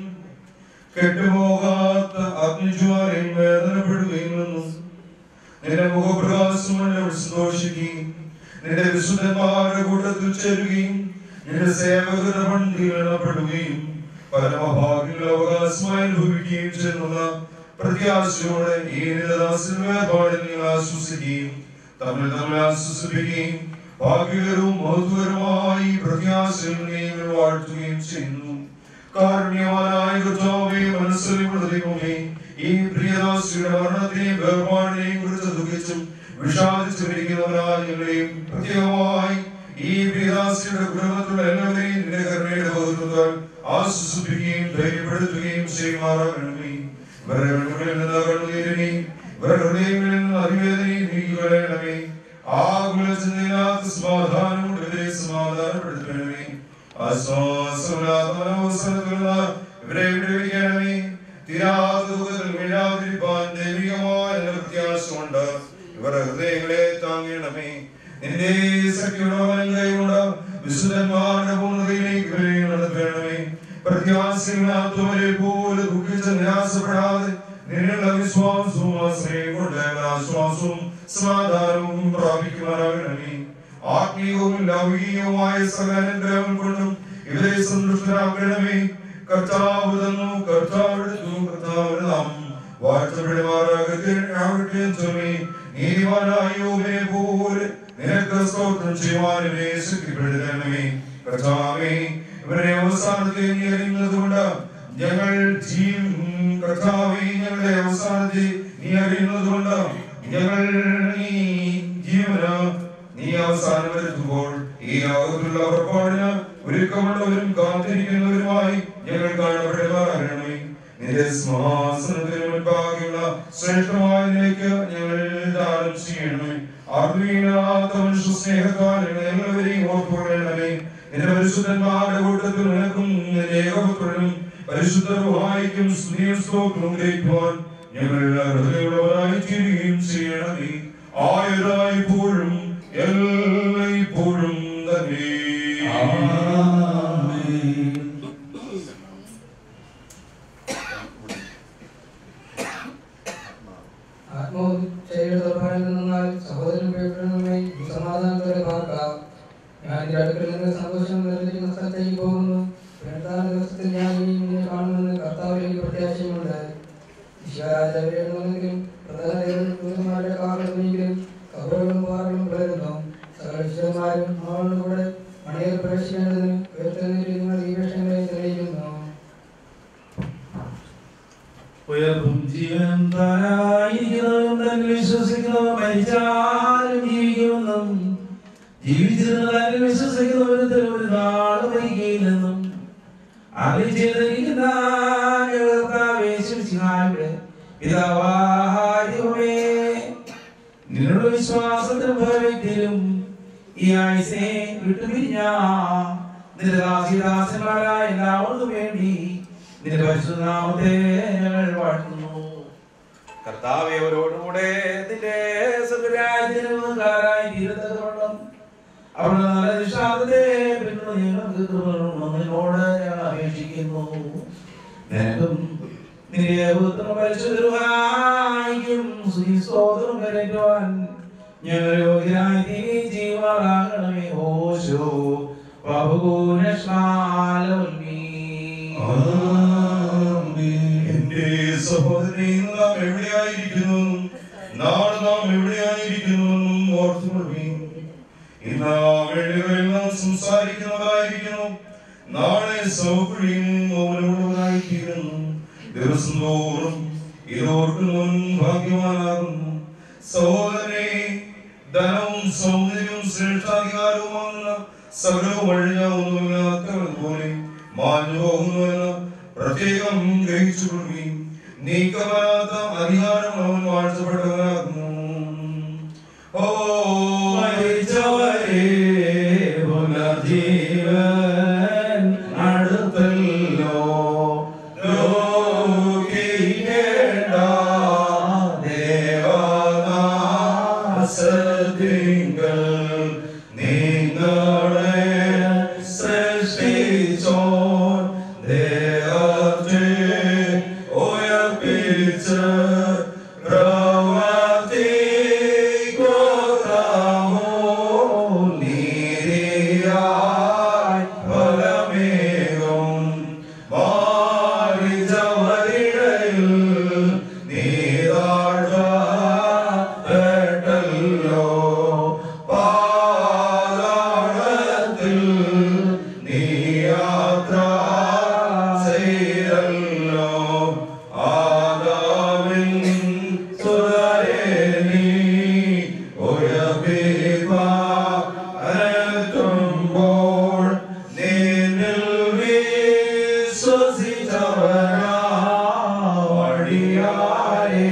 കെട്ടുപോകാത്ത അഗ്നിജ്വാലയിൽ വേദനപ്പെടുകയിൽ നിന്നും നിന്റെ മുഖപ്രകാശം കൊണ്ട് സന്തോഷിക്കുകയും നിന്റെ വിശുദ്ധന്മാരുടെ കൂട്ടത്തിൽ ചേരുകയും നിന്റെ സേവകരുടെ പണ്ടിൽ എണ്ണപ്പെടുകയും പരമഭാഗ്യങ്ങൾ അവകാശമായി അനുഭവിക്കുകയും ചെയ്യുന്ന പ്രത്യാശയോടെ ഈ നിലദാസിൽ വേർപാടിൽ നിങ്ങൾ ആശ്വസിക്കുകയും തമ്മിൽ തമ്മിൽ ആശ്വസിപ്പിക്കുകയും ഭാഗ്യകരവും മഹത്വകരമായി പ്രത്യാശയിൽ നിങ്ങൾ വാഴ്ത്തുകയും ചെയ്യുന്നു കാരുണ്യവാനായ കർത്താവേ മനസ്സിലുള്ള ദൈവമേ ഈ പ്രിയദാസിയുടെ മരണത്തെയും വേർപാടിനെയും കുറിച്ച് ദുഃഖിച്ചും വിഷാദിച്ചിരിക്കുന്നവരായ ഞങ്ങളെയും പ്രത്യേകമായി ഈ പ്രിയദാസിയുടെ കുടുംബത്തിലുള്ള എല്ലാവരെയും നിന്റെ കരുണയുടെ ബോധത്താൽ ആശ്വസിപ്പിക്കുകയും ധൈര്യപ്പെടുത്തുകയും ചെയ്യുമാറാകണമേ ഇവരുടെ കണ്ണുകളിൽ നിന്ന് കണ്ണുനീരിനെയും ഇവരുടെ ഹൃദയങ്ങളിൽ നിന്ന് അതിവേദനയും നീക്കിക്കളയണമേ ആകുലചിന്തയില്ലാത്ത സമാധാനം കൊണ്ട് ഇവരെ സമാധാനപ്പെടുത്തണമേ ആശ്വാസമില്ലാത്ത മനോവസരത്തിലുള്ള ഇവരെ വിടുവിക്കണമേ തീരാത്ത ദുഃഖത്തിൽ വീഴാതിരിപ്പാൻ ദൈവികമായ നല്ല പ്രത്യാശ കൊണ്ട് ഇവരുടെ ഹൃദയങ്ങളെ താങ്ങണമേ നിന്റെ സഖ്യയുടെ കൈകൊണ്ട് വിശുദ്ധന്മാരുടെ പൂർണ്ണതയിലേക്ക് ഇവരെ നടത്തണമേ പ്രത്യാശയില്ലാത്തവരെ പോലെ ദുഃഖിച്ച് നിരാശപ്പെടാതെ നിന്നുള്ള വിശ്വാസവും ആശ്രയം കൊണ്ട് ആശ്വാസവും സമാധാനവും പ്രാപിക്കുവാനാകണമേ ആത്മീയവും ലൗകികവുമായ സകല അനുഗ്രഹങ്ങൾ കൊണ്ടും ഇവരെ സന്തുഷ്ടരാക്കണമേ കർത്താവ് തന്നു കർത്താവ് എടുത്തു കർത്താവ് നാം വാഴ്ത്തപ്പെടുമാറാകട്ടെ ആകട്ടെ ചൊല്ലി നീതിമാനായ യോബിനെ പോലെ നിനക്ക് സ്തോത്രം ചെയ്യുവാനും ശക്തിപ്പെടുത്തണമേ കർത്താവേ ഇവരുടെ അവസാനത്തെ നീ അറിയുന്നത് കൊണ്ട് ഞങ്ങൾ ജീവൻ കർത്താവേ ഞങ്ങളുടെ അവസാനത്തെ നീ അറിയുന്നത് കൊണ്ട് ഞങ്ങൾ നീ ജീവന നീ അവസാനം വരുത്തുമ്പോൾ ഈ ലോകത്തുള്ള പുറപ്പാടിന് ഒരുക്കമുള്ളവരും കാത്തിരിക്കുന്നവരുമായി ഞങ്ങൾ കാണപ്പെടുമാറാകണമേ നിന്റെ സിംഹാസനത്തിന് മുൻപാകെയുള്ള ശ്രേഷ്ഠമായതിലേക്ക് ഞങ്ങൾ ദാനം ചെയ്യണമേ അറിവില്ലാത്ത മനുഷ്യ സ്നേഹത്താൽ ഞങ്ങൾ എല്ലാവരെയും ഓർത്തുകൊള്ളണമേ നിന്റെ പരിശുദ്ധന്മാരുടെ കൂട്ടത്തിൽ നിനക്കും നിന്റെ ഏകപുത്രനും പരിശുദ്ധരുമായിരിക്കും സ്നേഹ സ്തോത്രവും ഗ്രഹിക്കുവാൻ ഞങ്ങൾ ഹൃദയമുള്ളവരായി തീരുകയും ചെയ്യണമേ ആയതായിപ്പോഴും എല്ലായ്പ്പോഴും തന്നെ ആത്മോച്ചയുടെ നിന്നാൽ സഹോദരൻ ഉപയോഗിക്കണമേ സമാധാനത്തോടെ പാർക്കാം ഞാൻ എന്റെ അടുക്കൽ നിന്ന് സന്തോഷം നിറഞ്ഞിരിക്കുന്ന സ്ഥലത്തേക്ക് പോകുന്നു പെരുന്നാൾ ദിവസത്തിൽ ഞാൻ ഇനി നിന്നെ കാണുമെന്ന് കർത്താവിൽ എനിക്ക് പ്രത്യാശയുണ്ട് ഈശ്വരാജാവിനെങ്കിലും പ്രധാന ദൈവന്മാരുടെ കാറുകളെങ്കിലും കബറുകളും പാറകളും പിളരുന്നു സകല വിശുദ്ധന്മാരും അവളുടെ കൂടെ നിത്യതയിൽ പ്രവേശിക്കേണ്ടതിന് ഉയർത്തെഴുന്നേറ്റ് നിങ്ങൾ ഈ വേഷങ്ങളെ തെളിയിക്കുന്നു ഉയർപ്പും ജീവനും താനായിരിക്കുന്നതും തന്നിൽ വിശ്വസിക്കുന്നതും മരിച്ചാലും ജീവിക്കുമെന്നും ജീവിച്ചിരുന്ന തന്നിൽ വിശ്വസിക്കുന്നവരും ഒരു നാൾ മരിക്കുകയില്ലെന്നും അറിയിച്ചിരിക്കുന്ന പിതാവാഹാരിയുമേ നിങ്ങളുടെ വിശ്വാസത്തിനും ഭയത്തിലും ഈ ആയുസെ വിട്ടുപിരിഞ്ഞ നിന്റെ ദാസിദാസന്മാരായ എല്ലാവർക്കും വേണ്ടി നിന്റെ പരിശുദ്ധനാമത്തെ ഞങ്ങൾ വാഴ്ത്തുന്നു കർത്താവെ അവരോടുകൂടെ നിന്റെ സ്വർഗ്ഗരാജ്യത്തിനുകാരായി തീരത്തക്കവണ്ണം അവരുടെ നല്ല നിഷാദത്തെ പിന്തുണ ഞങ്ങൾക്ക് കൃപ നിന്നോട് ഞങ്ങൾ അപേക്ഷിക്കുന്നു നിനക്കും നിന്റെ പുത്രനും പരിശുദ്ധരുമായിരിക്കും സ്തോത്രം കരറ്റുവാൻ ഞങ്ങൾ യോഗ്യരായി തീരെ ജീവാറാകണമേ ഓശോ എന്റെ സഹോദരി നാം എവിടെയായിരിക്കുന്നു നാളെ നാം എവിടെയായിരിക്കുന്നുവെന്നും ഓർത്തുകൊള്ളുകയും ഇന്ന് നാം എഴുതുകളിൽ നാം സംസാരിക്കുന്നവരായിരിക്കുന്നു നാളെ സൗകര്യം മൗനമുള്ളവരായിത്തീരുന്നു ദിവസം തോറും ഇതോർക്കുന്നവൻ ഭാഗ്യവാനാകുന്നു സഹോദരനെ ധനവും സൗന്ദര്യവും ശ്രേഷ്ഠാധികാരവുമാകുന്ന സകലവും വഴിഞ്ഞാവുന്നവനാത്തവൻ പോലെ മാഞ്ഞു പോകുന്നുവെന്ന് പ്രത്യേകം ഗ്രഹിച്ചുകൊള്ളുകയും നീക്കപ്പെടാത്ത അധികാരം അവൻ വാഴ്ചപ്പെട്ടവനാകുന്നു ഓ മരിച്ചവരെ പുനർജീവൻ അടുത്തല്ലോ ലോകിക്കേണ്ട ദേവദാസത്തിങ്കൽ നിങ്ങളെ സൃഷ്ടിച്ചോൻ ദേഹത്തെ ഉയർപ്പിച്ച് പ്രവർത്തിക്കൊള്ളാമോ നീതിയായി ഫലമേകും മാറിച്ചവരിടയിൽ നീതാഴ്ത്തപ്പെട്ടല്ലോ പാതാളത്തിൽ നീ യാത്ര ചെയ്തല്ലോ ആദാമിൻ സുതരെ നീ ഉയർപ്പിക്കുമ്പോൾ നിന്നിൽ വിശ്വസിച്ചവരാ വഴിയാരെ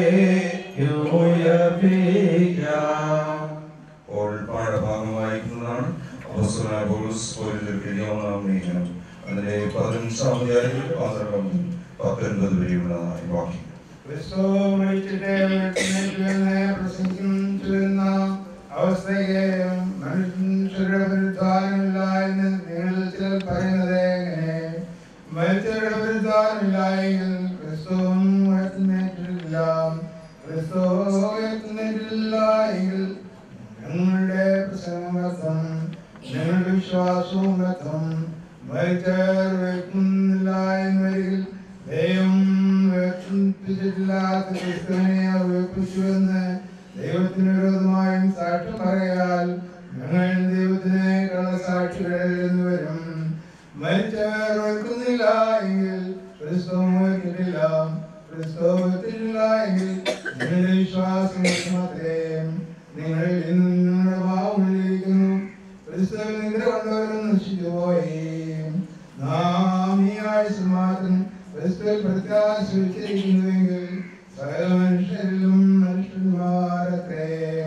ഉയർപ്പിക്കാം അപ്പോൾ പാഠഭാഗം വായിക്കുന്നതാണ് അപ്പോസ്തലനായ പൗലോസ് കോരിന്ത്യർക്ക് എഴുതിയ ഒന്നാം ലേഖനം അതിന്റെ പതിനഞ്ചാം അധ്യായത്തിൽ പന്ത്രണ്ട് മുതൽ പത്തൊൻപത് വരെയുള്ളതായ വാക്യം ക്രിസ്തു മരിച്ചിട്ട് ഉയർത്തെഴുന്നേറ്റുവെന്ന് പ്രസംഗിക്കുന്ന അവസ്ഥയ്ക്ക് മനുഷ്യരുടെ പുനരുദ്ധാനമില്ല എന്ന് നിങ്ങളിൽ ചിലർ പറയുന്നത് എങ്ങനെ മരിച്ചവരുടെ പുനരുദ്ധാനമില്ല എങ്കിൽ ക്രിസ്തുവും ഉയർത്തുന്നേറ്റില്ല ക്രിസ്തു ഉയർത്തുന്നേറ്റില്ല എങ്കിൽ ഞങ്ങളുടെ പ്രസംഗം വ്യർത്ഥം ഞങ്ങളുടെ വിശ്വാസവും വ്യർത്ഥം മരിച്ചവർ ഉയർത്തുന്നില്ല എന്നവരിൽ ദൈവം ഉയർത്തിപ്പിച്ചിട്ടില്ലാത്ത ക്രിസ്തുവിനെ ഉയർപ്പിച്ചുവെന്ന് ദൈവത്തിന് വിരോധമായും സാക്ഷ്യം പറയാൽ ഞങ്ങൾ ദൈവത്തിന് കള്ളസാക്ഷികളിൽ നിന്ന് വരും മരിച്ചവർ ഉയർക്കുന്നില്ല എങ്കിൽ ക്രിസ്തു ഉയർത്തിട്ടില്ല ക്രിസ്തു ഉയർത്തിട്ടില്ല എങ്കിൽ നിങ്ങളുടെ വിശ്വാസം മാത്രമേ നിങ്ങൾ ഇന്നും നിങ്ങളുടെ ഭാവങ്ങളിലിരിക്കുന്നു ക്രിസ്തുവിൽ നിദ്ര കൊണ്ടവരും നശിച്ചു പോയി നാം ഈ ആഴ്ച മാത്രം ക്രിസ്തുവിൽ പ്രത്യാശ വെച്ചിരിക്കുന്നുവെങ്കിൽ സകല മനുഷ്യരിലും മനുഷ്യന്മാരത്രേ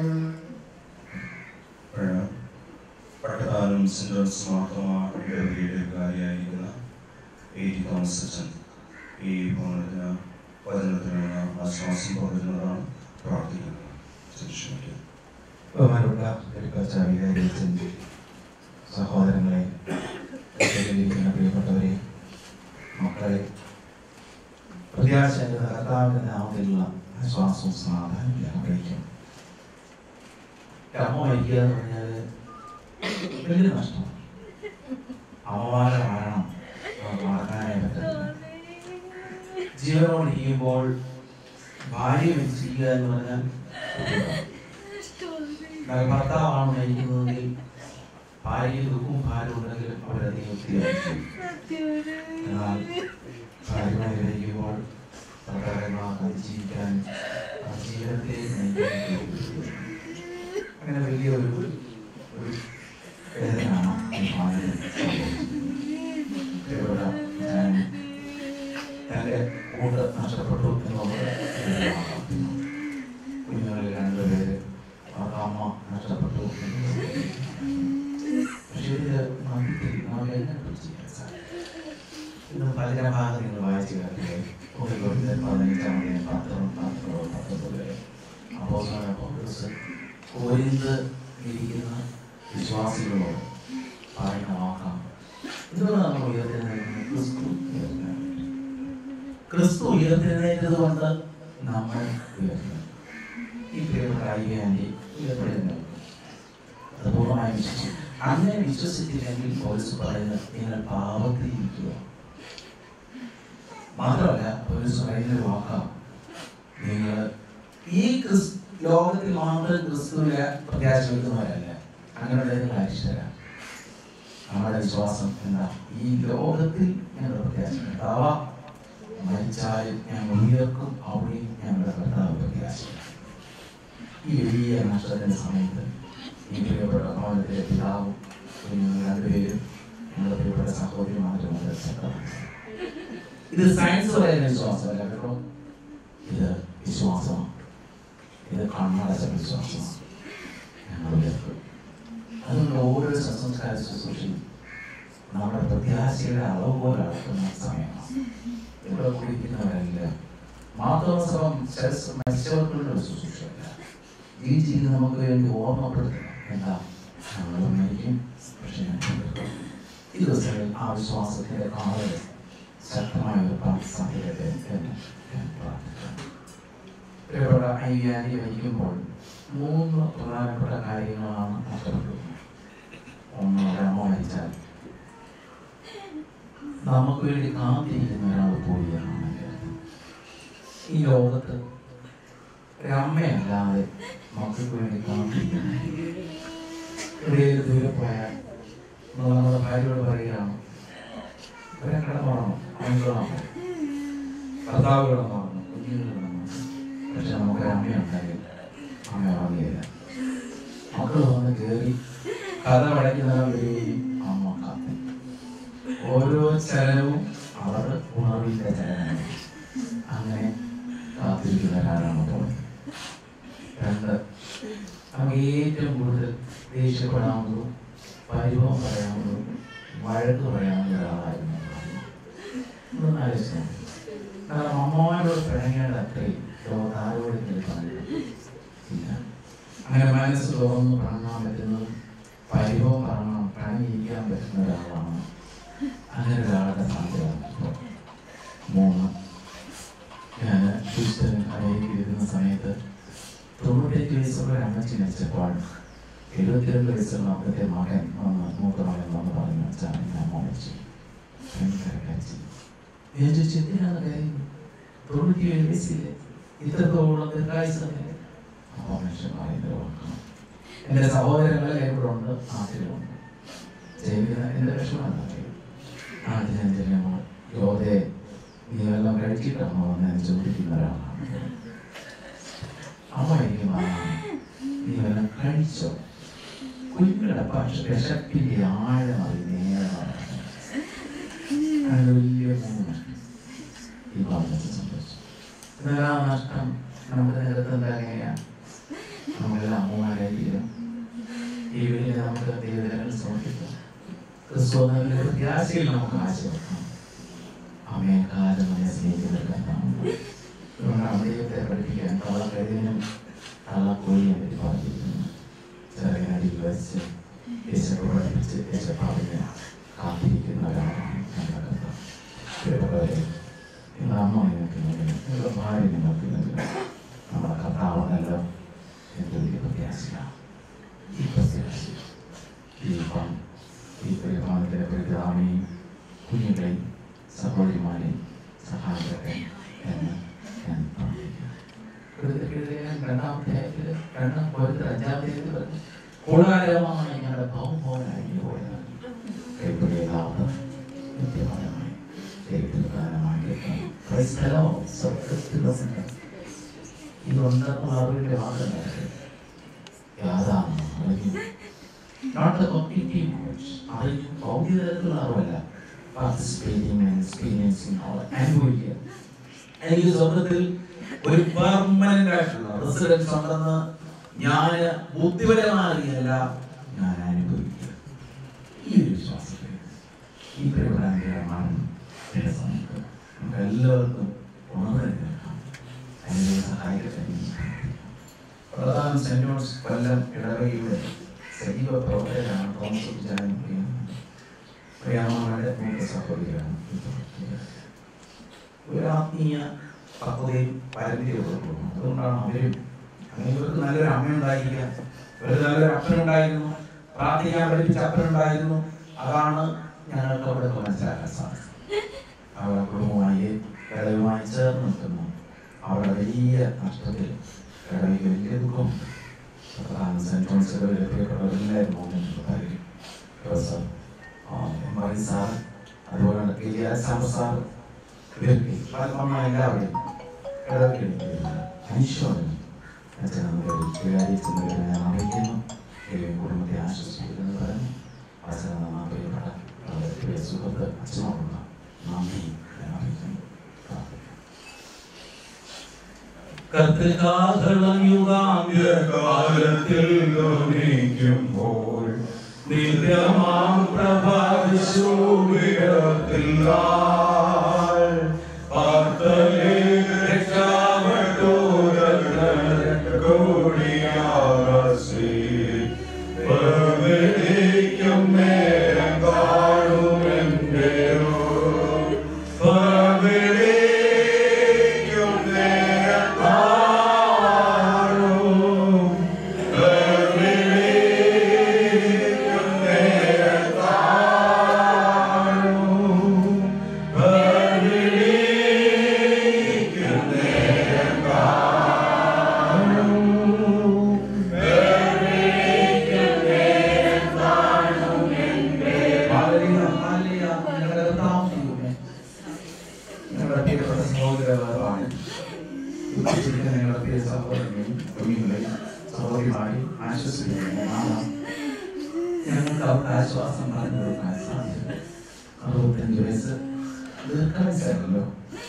പട്ടത്താനും സിൻഡൻസ് മാത്രമാണ് ഇടവകയിലേക്കാരിയായിരിക്കുന്ന എ ടി തോമസ് അച്ഛൻ ഈ ഭവനത്തിന് വചനത്തിനുള്ള ആശ്വാസം പകരുന്നതാണ് പ്രാർത്ഥിക്കുന്നത് ക്ഷമിക്കുക ബഹുമാനപ്പെട്ട പെരുക്കാച്ച വികാരിയച്ഛൻ സഹോദരങ്ങളെ ഇരിക്കുന്ന പ്രിയപ്പെട്ടവരെ മക്കളെ പ്രത്യാശ എന്ന കർത്താവിന്റെ നാമത്തിലുള്ള ആശ്വാസവും സമാധാനവും ഞാൻ അറിയിക്കും അമ്മ മരിക്കുക എന്ന് പറഞ്ഞാൽ വലിയ നഷ്ടമാണ് അമ്മമാരെ മരണം നമുക്ക് മറക്കാനേ പറ്റില്ല ജീവനോടിരിക്കുമ്പോൾ ഭാര്യ മരിച്ചിരിക്കുക എന്ന് പറഞ്ഞാൽ ബുദ്ധിമുട്ടാണ്. എന്നാൽ ഭർത്താവാണ് മരിക്കുന്നതെങ്കിൽ ഭാര്യയിൽ ദുഃഖവും ഭാരവും ഉണ്ടെങ്കിലും അവരധികം ഒത്തിരി എന്നാൽ ഭാര്യമാരെ കഴിയുമ്പോൾ ഭർത്താക്കന്മാർക്ക് അതിജീവിക്കാൻ ആ ജീവിതത്തിലേക്ക് നയിക്കാൻ കഴിയും. അങ്ങനെ വലിയൊരു ഒരു വേദനയാണ് ഈ ഭാര്യയിൽ ഇവിടെ ഞാൻ എൻ്റെ കൂട്ട് നഷ്ടപ്പെട്ടു എന്നുള്ളത് വ്യക്തമാക്കുന്നു. കുഞ്ഞുങ്ങളിൽ രണ്ടുപേര് അവരുടെ അമ്മ നഷ്ടപ്പെട്ടു എന്നുള്ളത് പക്ഷേ ഇത് നമുക്ക് നമ്മളെ എങ്ങനെ ചെയ്യാൻ സാധിക്കും ഇന്ന് പല ഭാഗം നിങ്ങൾ വായിച്ചു കേട്ടില്ലേ ഒരു കൊല്ലം പതിനഞ്ചാം തീയതി പത്രം പത്രം പത്തൊമ്പത് അപ്പോസ്തലനായ പൗലോസ് കോരിന്ത് ഇരിക്കുന്ന വിശ്വാസികളോട് പറയുന്ന വാക്കാണ് ഇതുകൊണ്ട് നമ്മൾ ഉയർത്തുന്ന ക്രിസ്തു ഉയർത്തുന്നത് ക്രിസ്തു ഉയർത്തുന്നതിൻ്റെത് കൊണ്ട് നമ്മൾ ഉയർത്തുന്നത് ഈ പ്രിയപ്പെട്ട ആൻറ്റി ഉയർത്തുന്നത് അത് പൂർണ്ണമായി വിശ്വസിച്ചു അങ്ങനെ വിശ്വസിച്ചില്ലെങ്കിൽ പോലീസ് പറയുന്നത് നിങ്ങൾ പാപത്തിൽ ഇരിക്കുക മാത്രമല്ല പോലീസ് പറയുന്ന ഒരു വാക്കാണ് നിങ്ങൾ ഈ ക്രിസ് ലോകത്തിൽ മാത്രം ക്രിസ്തുവിനെ പ്രത്യാശ വെക്കുന്നവരല്ല അങ്ങനെയുള്ള നിങ്ങൾ അരിഷ്ടരാണ് നമ്മുടെ വിശ്വാസം എന്താ ഈ ലോകത്തിൽ ഞങ്ങളുടെ പ്രത്യാശ കർത്താവ മരിച്ചാൽ ഞങ്ങൾ ഉയർക്കും അവിടെയും ഞങ്ങളുടെ കർത്താവ് പ്രത്യാശ ഈ വലിയ നഷ്ടത്തിന്റെ സമയത്ത് ഈ പ്രിയപ്പെട്ട ഭവനത്തിലെ പിതാവും കുഞ്ഞുങ്ങൾ രണ്ടുപേരും ഞങ്ങളുടെ പ്രിയപ്പെട്ട സഹോദരിമാരും ശക്തമാണ് ഇത് സയൻസ് പറയുന്ന വിശ്വാസമല്ല കേട്ടോ ഇത് വിശ്വാസമാണ് ഇത് കണ്ണടച്ച വിശ്വാസമാണ് ഞങ്ങൾ ഉയർത്തും അതുകൊണ്ട് ഓരോ സംസ്കാര ശുശ്രൂഷയും നമ്മുടെ പ്രത്യാശയുടെ അളവ് പോലെ അളക്കുന്ന സമയമാണ് ഇവിടെ കുടിക്കുന്നവരെല്ലാം മാതൃസഭം മത്സ്യവർക്കുള്ള ഒരു ശുശ്രൂഷയല്ല ജീവിച്ചിരിക്കുന്ന നമുക്ക് വേണ്ടി ഓർമ്മപ്പെടുത്തണം എന്താ ഞങ്ങൾ മരിക്കും പക്ഷേ ഞങ്ങൾ ഉയർത്തും. ഈ ദിവസങ്ങളിൽ ആ വിശ്വാസത്തിന്റെ കാവൽ ശക്തമായ ഒരു സാധ്യതയെ എന്ന് ഞാൻ പ്രാർത്ഥിക്കുന്നു പ്രിയപ്പെട്ട ഐവ്യാനി വഹിക്കുമ്പോൾ മൂന്ന് പ്രധാനപ്പെട്ട കാര്യങ്ങളാണ് നഷ്ടപ്പെട്ടത് ഒന്ന് ഒരു അമ്മ മരിച്ചാൽ നമുക്ക് വേണ്ടി കാത്തിരിക്കുന്ന ഒരാൾ പോയി എന്നാണ് എൻ്റെ അർത്ഥം. ഈ ലോകത്ത് ഒരമ്മയല്ലാതെ മക്കൾക്ക് വേണ്ടി കാത്തിരിക്കുന്നു എവിടെയെങ്കിലും ദൂരെ പോയാൽ നമ്മൾ നമ്മുടെ ഭാര്യയോട് പറയുകയാണ് ഇവരെ കിടന്നുറങ്ങും അവൻ കിടന്നു ഭർത്താവ് കിടന്നുറങ്ങും കുഞ്ഞുങ്ങൾ കിടന്നു പക്ഷെ നമുക്ക് അമ്മയുണ്ടെങ്കിൽ അമ്മ ഉറങ്ങിയില്ല മക്കൾ വന്ന് കയറി കഥ പടയ്ക്കുന്നവരെയും അമ്മ കാത്തി ഓരോ ചലനവും അവർ ഉണർവിന്റെ ചലനമാണ് അങ്ങനെ കാത്തിരിക്കുന്ന ഒരാളാണ് തോന്നി രണ്ട് നമുക്ക് ഏറ്റവും കൂടുതൽ ദേഷ്യപ്പെടാവുന്നതും പരിഭവം പറയാവുന്നതും വഴക്ക് പറയാവുന്ന ഒരാളായിരുന്നു ഇതൊന്ന് ആലോചിച്ചു നോക്ക്. കാരണം അമ്മമാരോട് പിണങ്ങേണ്ട അത്രയും ലോകത്ത് ആരോടെങ്കിലും പറഞ്ഞിട്ടില്ല ഇല്ല അങ്ങനെ മനസ്സ് തുറന്ന് കാണാൻ പറ്റുന്നതും പരിഭവം കാണാൻ പണിയിരിക്കാൻ പറ്റുന്ന ഒരാളാണ് അങ്ങനെ ഒരാളുടെ സാധ്യതയാണ് ഇപ്പോൾ മൂന്ന് ഞാൻ ഹ്യൂസ്റ്റൺ അമേരിക്കയിൽ ഇരുന്ന സമയത്ത് തൊണ്ണൂറ്റെട്ട് വയസ്സുള്ള ഒരു അമ്മച്ചി മരിച്ചപ്പോൾ എഴുപത്തിരണ്ട് വയസ്സുള്ള അവിടുത്തെ മകൻ വന്ന് മൂത്ത മകൻ വന്ന് പറഞ്ഞു വെച്ചാൽ ഞാൻ അമ്മ മരിച്ചു ഭയങ്കര കരച്ചിൽ ഞാൻ ചോദിച്ചു എന്തിനാണ് കാര്യം തൊണ്ണൂറ്റിയേഴ് വയസ്സില്ലേ ഇത്രത്തോളം ദീർഘായുസല്ലേ അപ്പോൾ മനുഷ്യൻ പറയുന്ന വാക്കാണ് എൻ്റെ സഹോദരങ്ങൾ ഇവിടെ ഉണ്ട് നാട്ടിലുണ്ട് ചെയ്യുന്ന എൻ്റെ വിഷമം എന്താ അറിയോ നാട്ടിൽ ഞാൻ ചെല്ലുമ്പോൾ യോധയെ നീ വല്ലതും കഴിച്ചിട്ടാണോ എന്ന് ഞാൻ ചോദിക്കുന്ന ഒരാളാണ് അമ്മ എനിക്ക് പറയാം നീ വല്ലതും കഴിച്ചോ കുഞ്ഞുങ്ങളുടെ പക്ഷ വിശപ്പിന്റെ ആഴം അറിയുന്ന അങ്ങനെ വലിയ മൂന്ന് ഈ ഭാഗത്ത് സംഭവിച്ചു എന്നാൽ ആ നഷ്ടം നമ്മുടെ നേരത്തെ എന്താ എങ്ങനെയാണ് നമ്മളെല്ലാം അമ്മമാരായിരിക്കും ഈ വീട്ടിൽ നമുക്ക് ദൈവജനങ്ങൾ സമർപ്പിക്കാം ക്രിസ്തു എന്നതിന്റെ പ്രത്യാശയിൽ നമുക്ക് ആശ വെക്കാം അമ്മയെ കാലം നമ്മെ സ്നേഹിക്കുന്നതാണ് അതുകൊണ്ടാണ് ദൈവത്തെ പഠിപ്പിക്കാൻ കള്ളക്കരുതിനും കള്ളക്കോഴിയെ പറ്റി പറഞ്ഞിരിക്കുന്നു ചെറുകിനടിയിൽ വെച്ച് യേശപ്പ് പഠിപ്പിച്ച് യേശപ്പാവിനെ കാത്തിരിക്കുന്ന ഒരാളാണ് ഞങ്ങളുടെ കർത്താവ് പ്രിയപ്പെട്ടവരെ നിങ്ങളുടെ അമ്മ നിങ്ങൾക്കുണ്ടെങ്കിലും നിങ്ങളുടെ ഭാര്യ നിങ്ങൾക്കുണ്ടെങ്കിലും നമ്മുടെ കർത്താവെന്നല്ലോ എൻ്റെ വലിയ പ്രത്യാശയാണ് ഈ പ്രത്യാശ ഈ പം ഈ പരിപാലനത്തിലെ പരിഗ്രാമിയും കുഞ്ഞുങ്ങളെയും സഹോദരിമാരെയും സഹായിക്കട്ടെ എന്ന് ഞാൻ പ്രാർത്ഥിക്കുന്നു കൃത്യക്കെതിരെ രണ്ടാമത്തെ ആയത്തില് രണ്ടാം പോലത്തെ അഞ്ചാമത്തെ ആയത്തിൽ പറഞ്ഞു കൂടാരമാണ് ഞങ്ങളുടെ ഭൗമഭവനായി സ്ഥലമോ സ്വർഗത്തിലുണ്ട് ഇതുണ്ടെന്നുള്ള അറിവിന്റെ വാക്കുണ്ട് യാതാണ് അറിഞ്ഞു നോട്ട് ദ കോഗ്നിറ്റീവ് നോളജ് അറിഞ്ഞു ഭൗതിക തരത്തിലുള്ള അറിവല്ല പാർട്ടിസിപ്പേറ്റിംഗ് ആൻഡ് എക്സ്പീരിയൻസിങ് അനുഭവിക്കുക എനിക്ക് സ്വർഗത്തിൽ ഒരു പെർമനന്റ് ആയിട്ടുള്ള റെസിഡൻസ് ഉണ്ടെന്ന് ഞാൻ ബുദ്ധിപരമാറിയല്ല ഞാൻ അനുഭവിക്കുക ഈ ഒരു വിശ്വാസത്തിൽ ഈ പരിപാടിയാണ് എന്റെ സമയത്ത് നമുക്ക് എല്ലാവർക്കും ഉണർന്നെടുക്കാം അതിനെ സഹായിക്കട്ടെ പ്രധാന സെന്റ് ജോൺസ് കൊല്ലം ഇടവകയുടെ സജീവ പ്രവർത്തകരാണ് തോമസ് കുച്ചാനും പ്രിയാമ്മയുടെ മൂത്ത സഹോദരിയാണ് ഒരു ആത്മീയ പക്വതയും പാരമ്പര്യവും അതുകൊണ്ടാണ് അവരും അങ്ങനെ ഇവർക്ക് നല്ലൊരു അമ്മയുണ്ടായിരിക്കുക ഒരു നല്ലൊരു അപ്പനുണ്ടായിരുന്നു പ്രാർത്ഥിക്കാൻ പഠിപ്പിച്ച അപ്പനുണ്ടായിരുന്നു അതാണ് ഞങ്ങൾക്ക് അവിടെ മനസ്സിലാക്കാൻ സാധിക്കും അവരുടെ കുടുംബമായി ഇടവുമായി ചേർന്ന് നിൽക്കുന്നു അവരുടെ വലിയ നഷ്ടത്തിൽ ഇടവയ്ക്ക് വലിയ ദുഃഖം പ്രധാന സെന്റ് ജോൺസ് ഇടവയിലെ പ്രിയപ്പെട്ടവരെല്ലാവരും കാര്യം പ്രൊഫസർ എം ആർ സാർ അതുപോലെ തന്നെ കെ ജി സാർ സാർ ഇവർക്ക് പലതവണ എല്ലാവരും ഇടവയ്ക്ക് അനുശോചനം അച്ഛൻ വികാരിച്ചെന്ന് ഞാൻ അറിയിക്കുന്നു ദൈവം കുടുംബത്തെ ആശ്വസിപ്പിക്കുന്നത് പറഞ്ഞു അച്ഛൻ നാം പ്രിയപ്പെട്ട വളരെ പ്രിയ സുഹൃത്ത് അച്ഛനോടുള്ള നന്ദി ഞാൻ അറിയിക്കുന്നു കാലത്തിൽ ഗമിക്കുമ്പോൾ നിത്യമാം പ്രഭാവിശൂവിടത്തിൽ പാർത്തലേ കൂടിയാസി പവിളിക്കും നേരം കാണുമെന്റെയോ പവിളിക്കും നേരം കാണും പവിളിക്കും നേരം കാണും പവിളിക്കും നേരം കാണും ഞങ്ങളുടെ പ്രിയപ്പെട്ട സഹോദരമാണ് ഞങ്ങളുടെ പ്രിയ സഹോദരനെയും കുഞ്ഞുങ്ങളെയും സഹോദരിമാരെയും ആശ്വസിപ്പിക്കുന്നു നാം ഞങ്ങൾക്ക് അവർക്ക് ആശ്വാസം പറഞ്ഞു കൊടുക്കാൻ സാധിക്കും അറുപത്തഞ്ച് വയസ്സ് ദീർഘവയസ്സായിരുന്നല്ലോ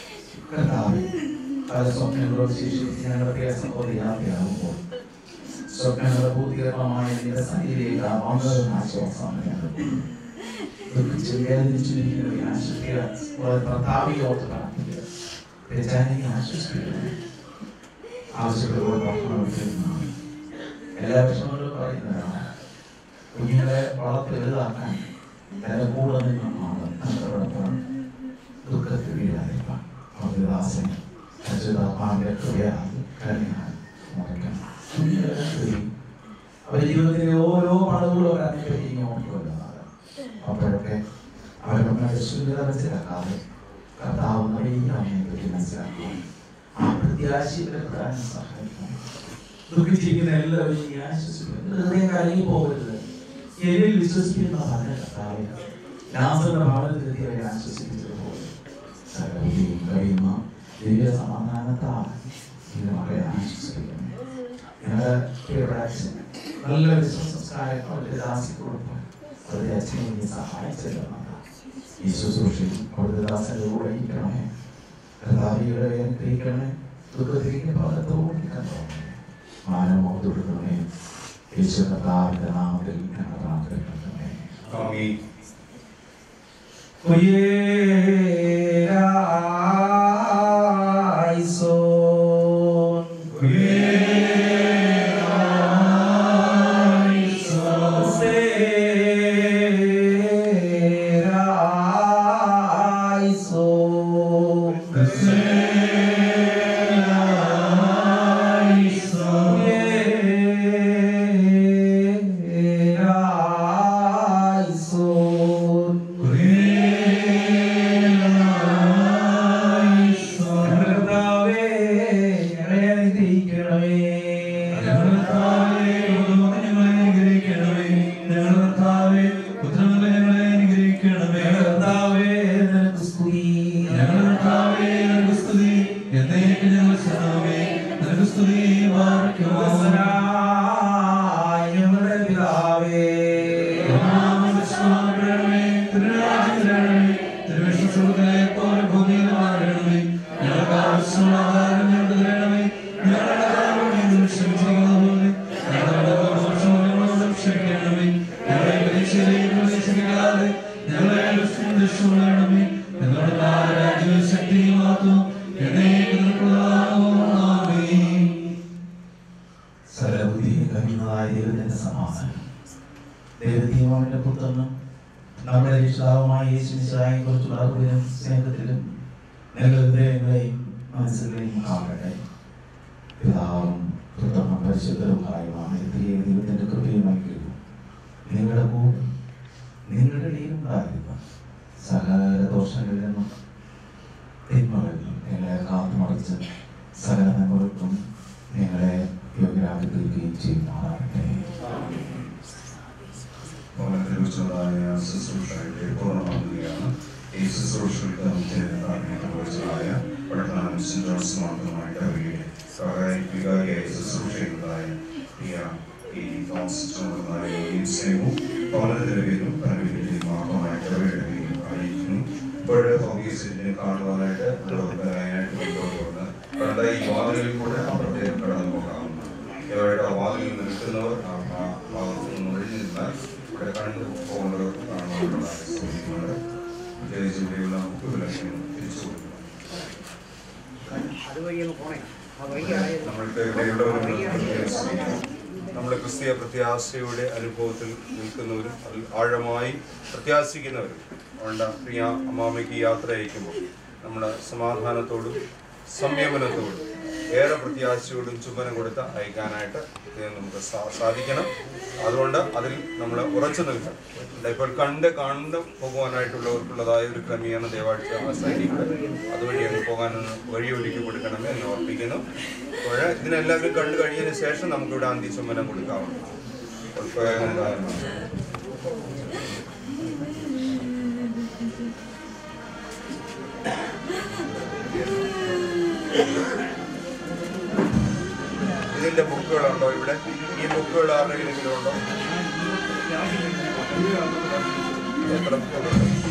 കർത്താവ് പല സ്വപ്നങ്ങളോട് ശേഷിപ്പിച്ച് ഞങ്ങളുടെ പ്രിയ സഹോദരി യാത്രയാകുമ്പോൾ സ്വപ്നങ്ങളുടെ പൂർത്തീകരണമായ നിന്റെ സന്നിധിയിലേക്ക് ആ വളരെ ആശ്വാസമാണ് ഞങ്ങൾക്ക് ദുഃഖിച്ച് വേദനിച്ചിരിക്കുന്ന ഈ ആശുപത്രി വളരെ പ്രതാപിയോർത്ത് പ്രാർത്ഥിക്കുക രചാനിക്ക് ആശ്വസിപ്പിക്കുന്നു ആവശ്യപ്പെടുമ്പോൾ ഭക്ഷണം എടുക്കുന്നതാണ് എല്ലാ വിഷമങ്ങളും പറയുന്നതാണ് കുഞ്ഞുങ്ങളെ വളർത്തി വലുതാക്കാൻ തന്റെ കൂടെ നിന്നാണ് നഷ്ടപ്പെടുമ്പോൾ ദുഃഖത്തിൽ വീഴാതിരിക്കാം അവരുടെ ദാസൻ അച്യുതാപ്പാന്റെ കൃപയാൽ കരുണയാൽ മുറയ്ക്കണം കുഞ്ഞുങ്ങളെ സ്തുതി അവരുടെ ജീവിതത്തിലെ ഓരോ പടവുകളും അവർ അതിനെപ്പറ്റി ഇങ്ങനെ ഓർക്കൊള്ളുന്നതാണ് അപ്പോഴൊക്കെ അവരുടെ ശുദ്ധത മനസ്സിലാക്കാതെ കർത്താവ് നവീകരണത്തെ പറ്റി മനസ്സിലാക്കുക ആ പ്രത്യാശയുടെ പ്രധാന സഹായിക്കണം ദുഃഖിച്ചിരിക്കുന്ന എല്ലാവരും ഈ ആശ്വസിക്കുന്നു ഹൃദയം കലങ്ങി പോകരുത് എന്നിൽ വിശ്വസിക്കുന്ന പറഞ്ഞ കർത്താവ് ലാസറിന്റെ ഭാവനത്തിൽ എത്തിയവരെ ആശ്വസിപ്പിച്ചതുപോലെ സകലവും കഴിയുന്ന ദിവ്യ സമാധാനത്താൽ ഇത് മകളെ ആശ്വസിപ്പിക്കുന്നു ഞങ്ങളുടെ പ്രിയപ്പെട്ട അച്ഛൻ നല്ല വിശ്വസംസ്കാരം അവരുടെ ദാസിക്ക് കൊടുക്കും അവരുടെ അച്ഛനെ നീ സഹായിച്ചല്ലോ ഈ ശുശ്രൂഷയിൽ അവിടുത്തെ ദാസന്റെ കൂടെ ഇരിക്കണമേ കർത്താവിയുടെ അനുഗ്രഹിക്കണമേ ദുഃഖത്തിലേക്ക് ഭാഗത്തോടെ കണ്ടോ മാനമോ തുടരണമേ യേശു കർത്താവിന്റെ നാമത്തിൽ ഞങ്ങൾ പ്രാർത്ഥിക്കണമേ ആമീൻ ഞങ്ങളുടെ പുത്രനും നമ്മുടെ രക്ഷിതാവുമായ യേശുമിശായെ കുറിച്ചുള്ള അറിവിലും സ്നേഹത്തിലും നിങ്ങളുടെ ഹൃദയങ്ങളെയും മനസ്സുകളെയും കാണട്ടെ പിതാവും പുത്രനും പരിശുദ്ധരുമായുമാണ് എത്തിയ ദൈവത്തിന്റെ കൃപയുമായി നിങ്ങളുടെ കൂടെ നിങ്ങളുടെ ഇടയിലും ഉണ്ടായിരുന്നു സകല ദോഷങ്ങളിൽ നിന്നും തിന്മകളിൽ നിന്നും നിങ്ങളെ കാത്തുമറിച്ച് സകല നന്മകൾക്കും നിങ്ങളെ യോഗ്യരാക്കി തീർക്കുകയും ചെയ്യുമാറാകട്ടെ ഭവനത്തിലുള്ളതായ ശുശ്രൂഷയുടെ പൂർണ്ണമാകുകയാണ് ഈ ശുശ്രൂഷകൾക്ക് നിർവഹിച്ചതായ പട്ടണം സെന്റ് ജോൺസ് മാർഗമായിട്ട് അവരുടെ സഹായിക്കുകയായ ശുശ്രൂഷയുള്ളതായ പ്രിയ ഈ താമസിച്ചുകൊണ്ടതായ ഈ സ്നേഹവും ഭവനത്തിന്റെ പേരും പരവിന്റെ മാർഗമായിട്ട് അവരുടെ പേരും അറിയിക്കുന്നു ഇപ്പോഴേ ഓഫീസിനെ കാണുവാനായിട്ട് ഉള്ളവർക്കായിട്ട് മുന്നോട്ട് വന്ന് കണ്ട ഈ വാതിലിൽ കൂടെ അപ്പുറത്തേക്ക് കടന്നു പോകാവുന്നതാണ് ഇവരുടെ വാതിലിൽ നിൽക്കുന്നവർ ആ ഭാഗത്ത് നിന്ന് ഒഴിഞ്ഞു നിന്നാൽ ഇവിടെ കണ്ടു പോകുന്നവർക്ക് കാണുവാനുള്ള സൗകര്യമുണ്ട് പ്രത്യേകിച്ച് ഇവിടെയുള്ള മുപ്പത് ലക്ഷം തിരിച്ചു കൊടുക്കുന്നു അതുവഴി അങ്ങ് പോണേ ആ വഴി നമ്മൾക്ക് ഇവിടെയുള്ളവരും നമ്മുടെ ക്രിസ്തീയ പ്രത്യാശയുടെ അനുഭവത്തിൽ നിൽക്കുന്നവരും അതിൽ ആഴമായി പ്രത്യാശിക്കുന്നവരും അതുകൊണ്ട് പ്രിയ അമ്മാമയ്ക്ക് യാത്ര അയക്കുമ്പോൾ നമ്മുടെ സമാധാനത്തോടും സംയമനത്തോടും ഏറെ പ്രത്യാശയോടും ചുമനം കൊടുത്ത് അയക്കാനായിട്ട് ഇത് നമുക്ക് സാ- സാധിക്കണം അതുകൊണ്ട് അതിൽ നമ്മൾ ഉറച്ചു നിൽക്കണം ഇപ്പോൾ കണ്ട് കണ്ട് പോകുവാനായിട്ടുള്ളവർക്കുള്ളതായ ഒരു ക്രമീകരണം ദയവായിട്ട് ആശ്രയിക്കുന്നത് അതുവഴി അങ്ങ് പോകാനൊന്ന് വഴി ഒരുക്കി കൊടുക്കണമേ എന്ന് ഓർപ്പിക്കുന്നു അപ്പോൾ ഇതിനെല്ലാവരും കണ്ടു കഴിഞ്ഞതിന് ശേഷം നമുക്കിവിടെ അന്തി ചുമനം കൊടുക്കാവുന്നതാണ് ഉൾപ്പെടെ ഇതിന്റെ ബുക്കുകളുണ്ടോ ഇവിടെ ഈ ബുക്കുകൾ ആരുടെയെങ്കിലും ഉണ്ടോ എത്ര ബുക്കുകളുണ്ട്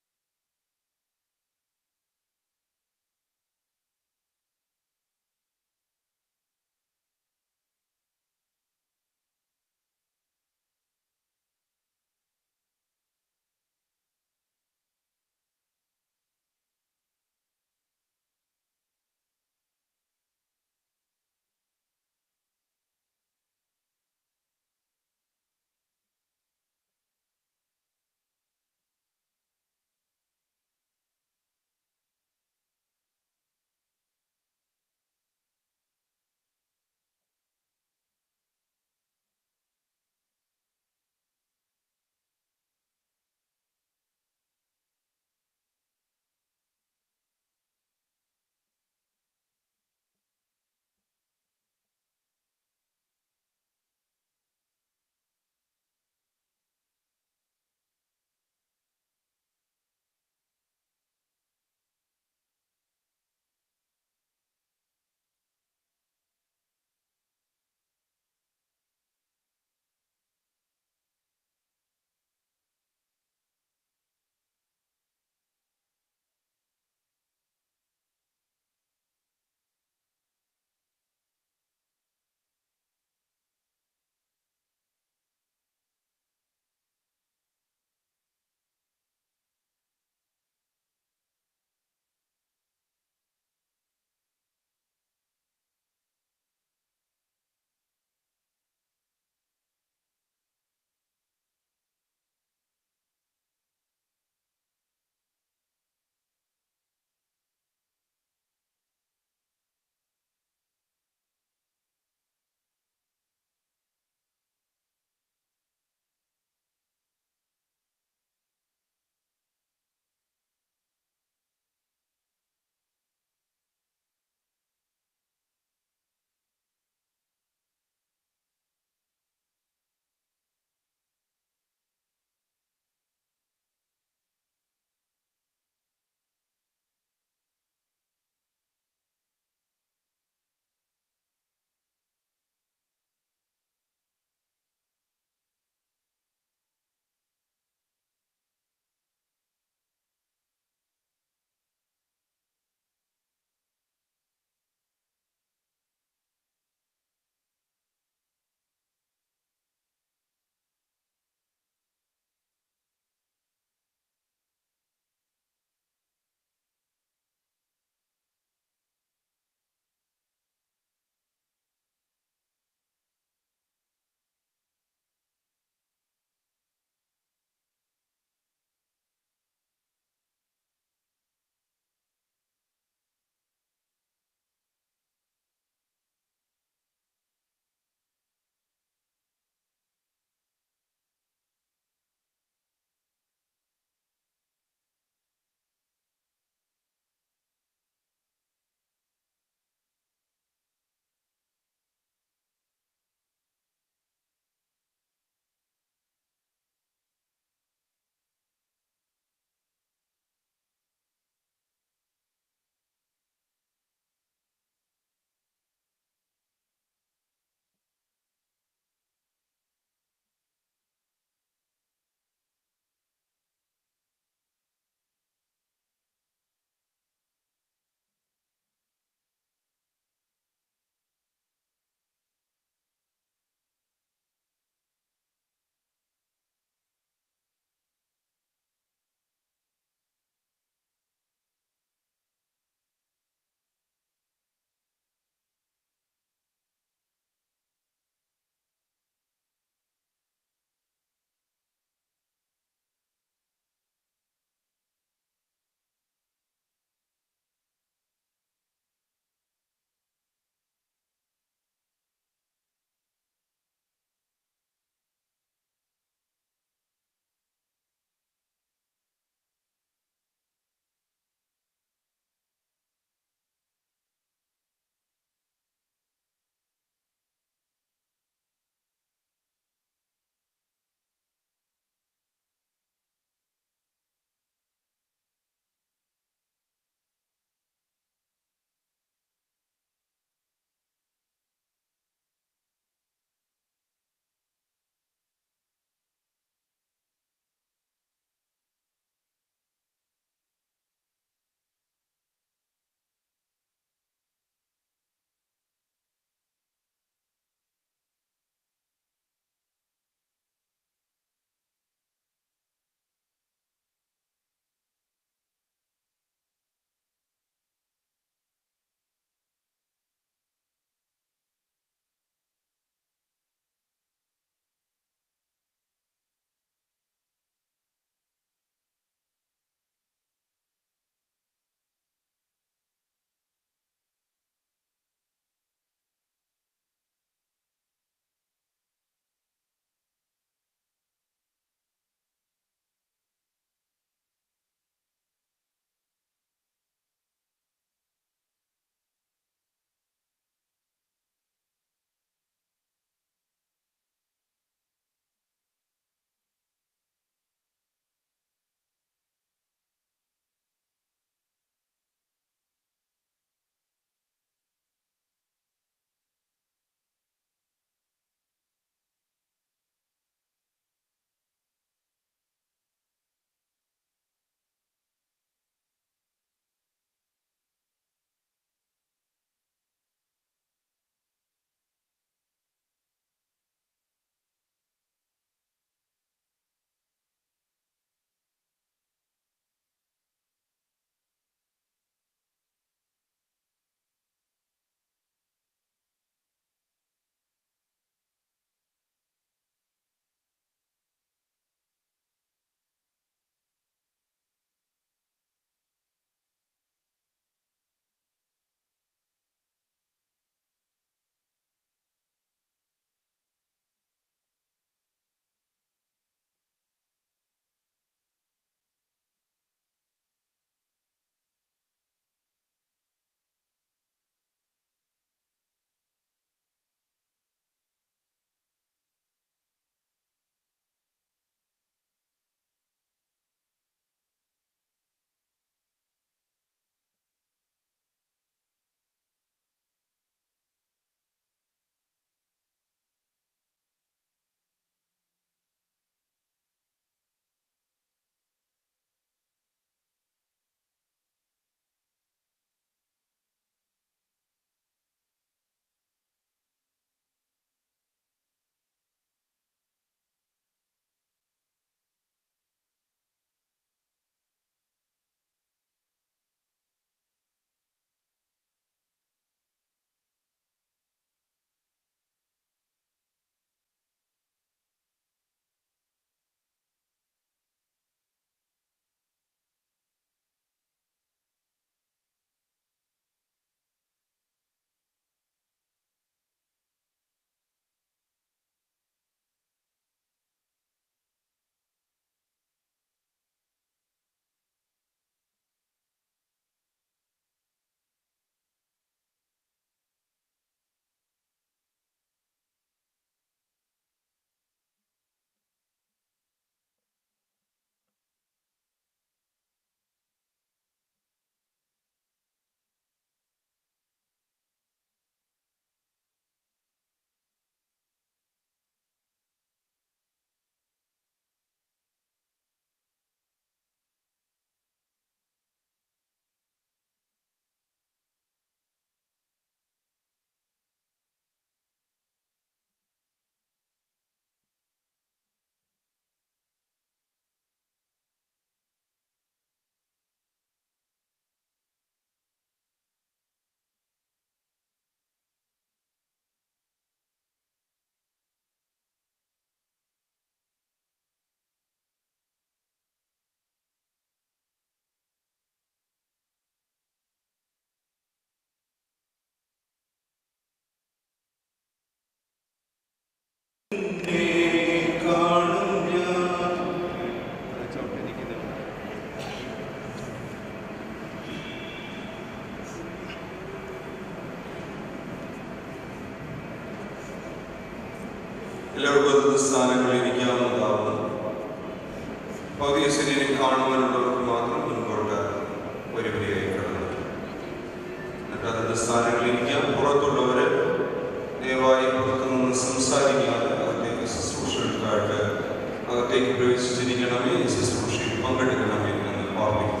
എല്ലാവർക്കും അതത് സ്ഥാനങ്ങളിൽ ഇരിക്കാവുന്നതാവുന്നു പകുതി ശരീരം കാണുവാനുള്ളവർക്ക് മാത്രം മുൻപോട്ട് ഒരു വരിയായി കടന്നു എന്നിട്ട് അതത് സ്ഥാനങ്ങളിൽ ഇരിക്കാം പുറത്തുള്ളവര് ദയവായി പുറത്തുനിന്ന് സംസാരിക്കാതെ അകത്തേക്ക് ശുശ്രൂഷകൾക്കായിട്ട് അകത്തേക്ക് പ്രവേശിച്ചിരിക്കണമേ ശുശ്രൂഷയിൽ പങ്കെടുക്കണമേ എന്ന് ഓർമ്മിക്കുന്നു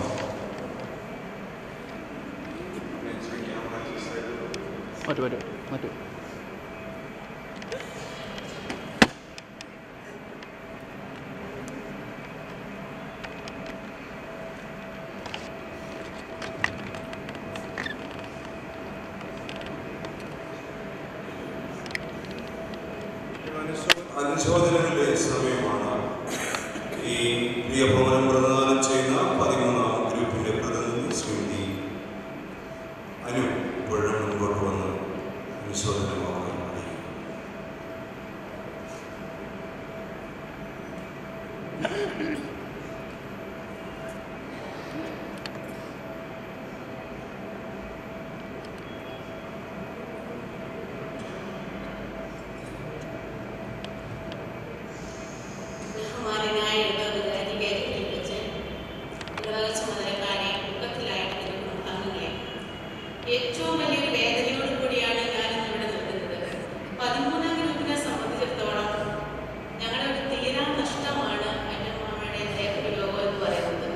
മറ്റു മറ്റു മറ്റു അനുശോചനങ്ങളുടെ സമയമാണ് ഈ പ്രിയഭവനം പ്രദാനം ചെയ്യുന്ന പതിമൂന്നാം ഗ്രൂപ്പിന്റെ പ്രതിനിധി ശ്രീമതി അനു ഇപ്പോഴും മുൻപോട്ട് വന്ന് അനുശോചന വാക്കുകൾ അറിയിക്കും ബഹുമാനനായ ഉപവികാരിയെ ഏൽപ്പിച്ച് ഇടവക ചുമതലക്കാരെ മുഖത്തിലായിട്ട് നിൽക്കുന്ന അംഗങ്ങളെ ഏറ്റവും വലിയൊരു വേദനയോട് കൂടിയാണ് ഞാൻ ഇന്നിവിടെ നിൽക്കുന്നത് പതിമൂന്നാം ഗ്രൂപ്പിനെ സംബന്ധിച്ചിടത്തോളം ഞങ്ങളുടെ ഒരു തീരാ നഷ്ടമാണ് എൻ്റെ അമ്മയുടെ ദേഹവിയോഗം എന്ന് പറയുന്നത്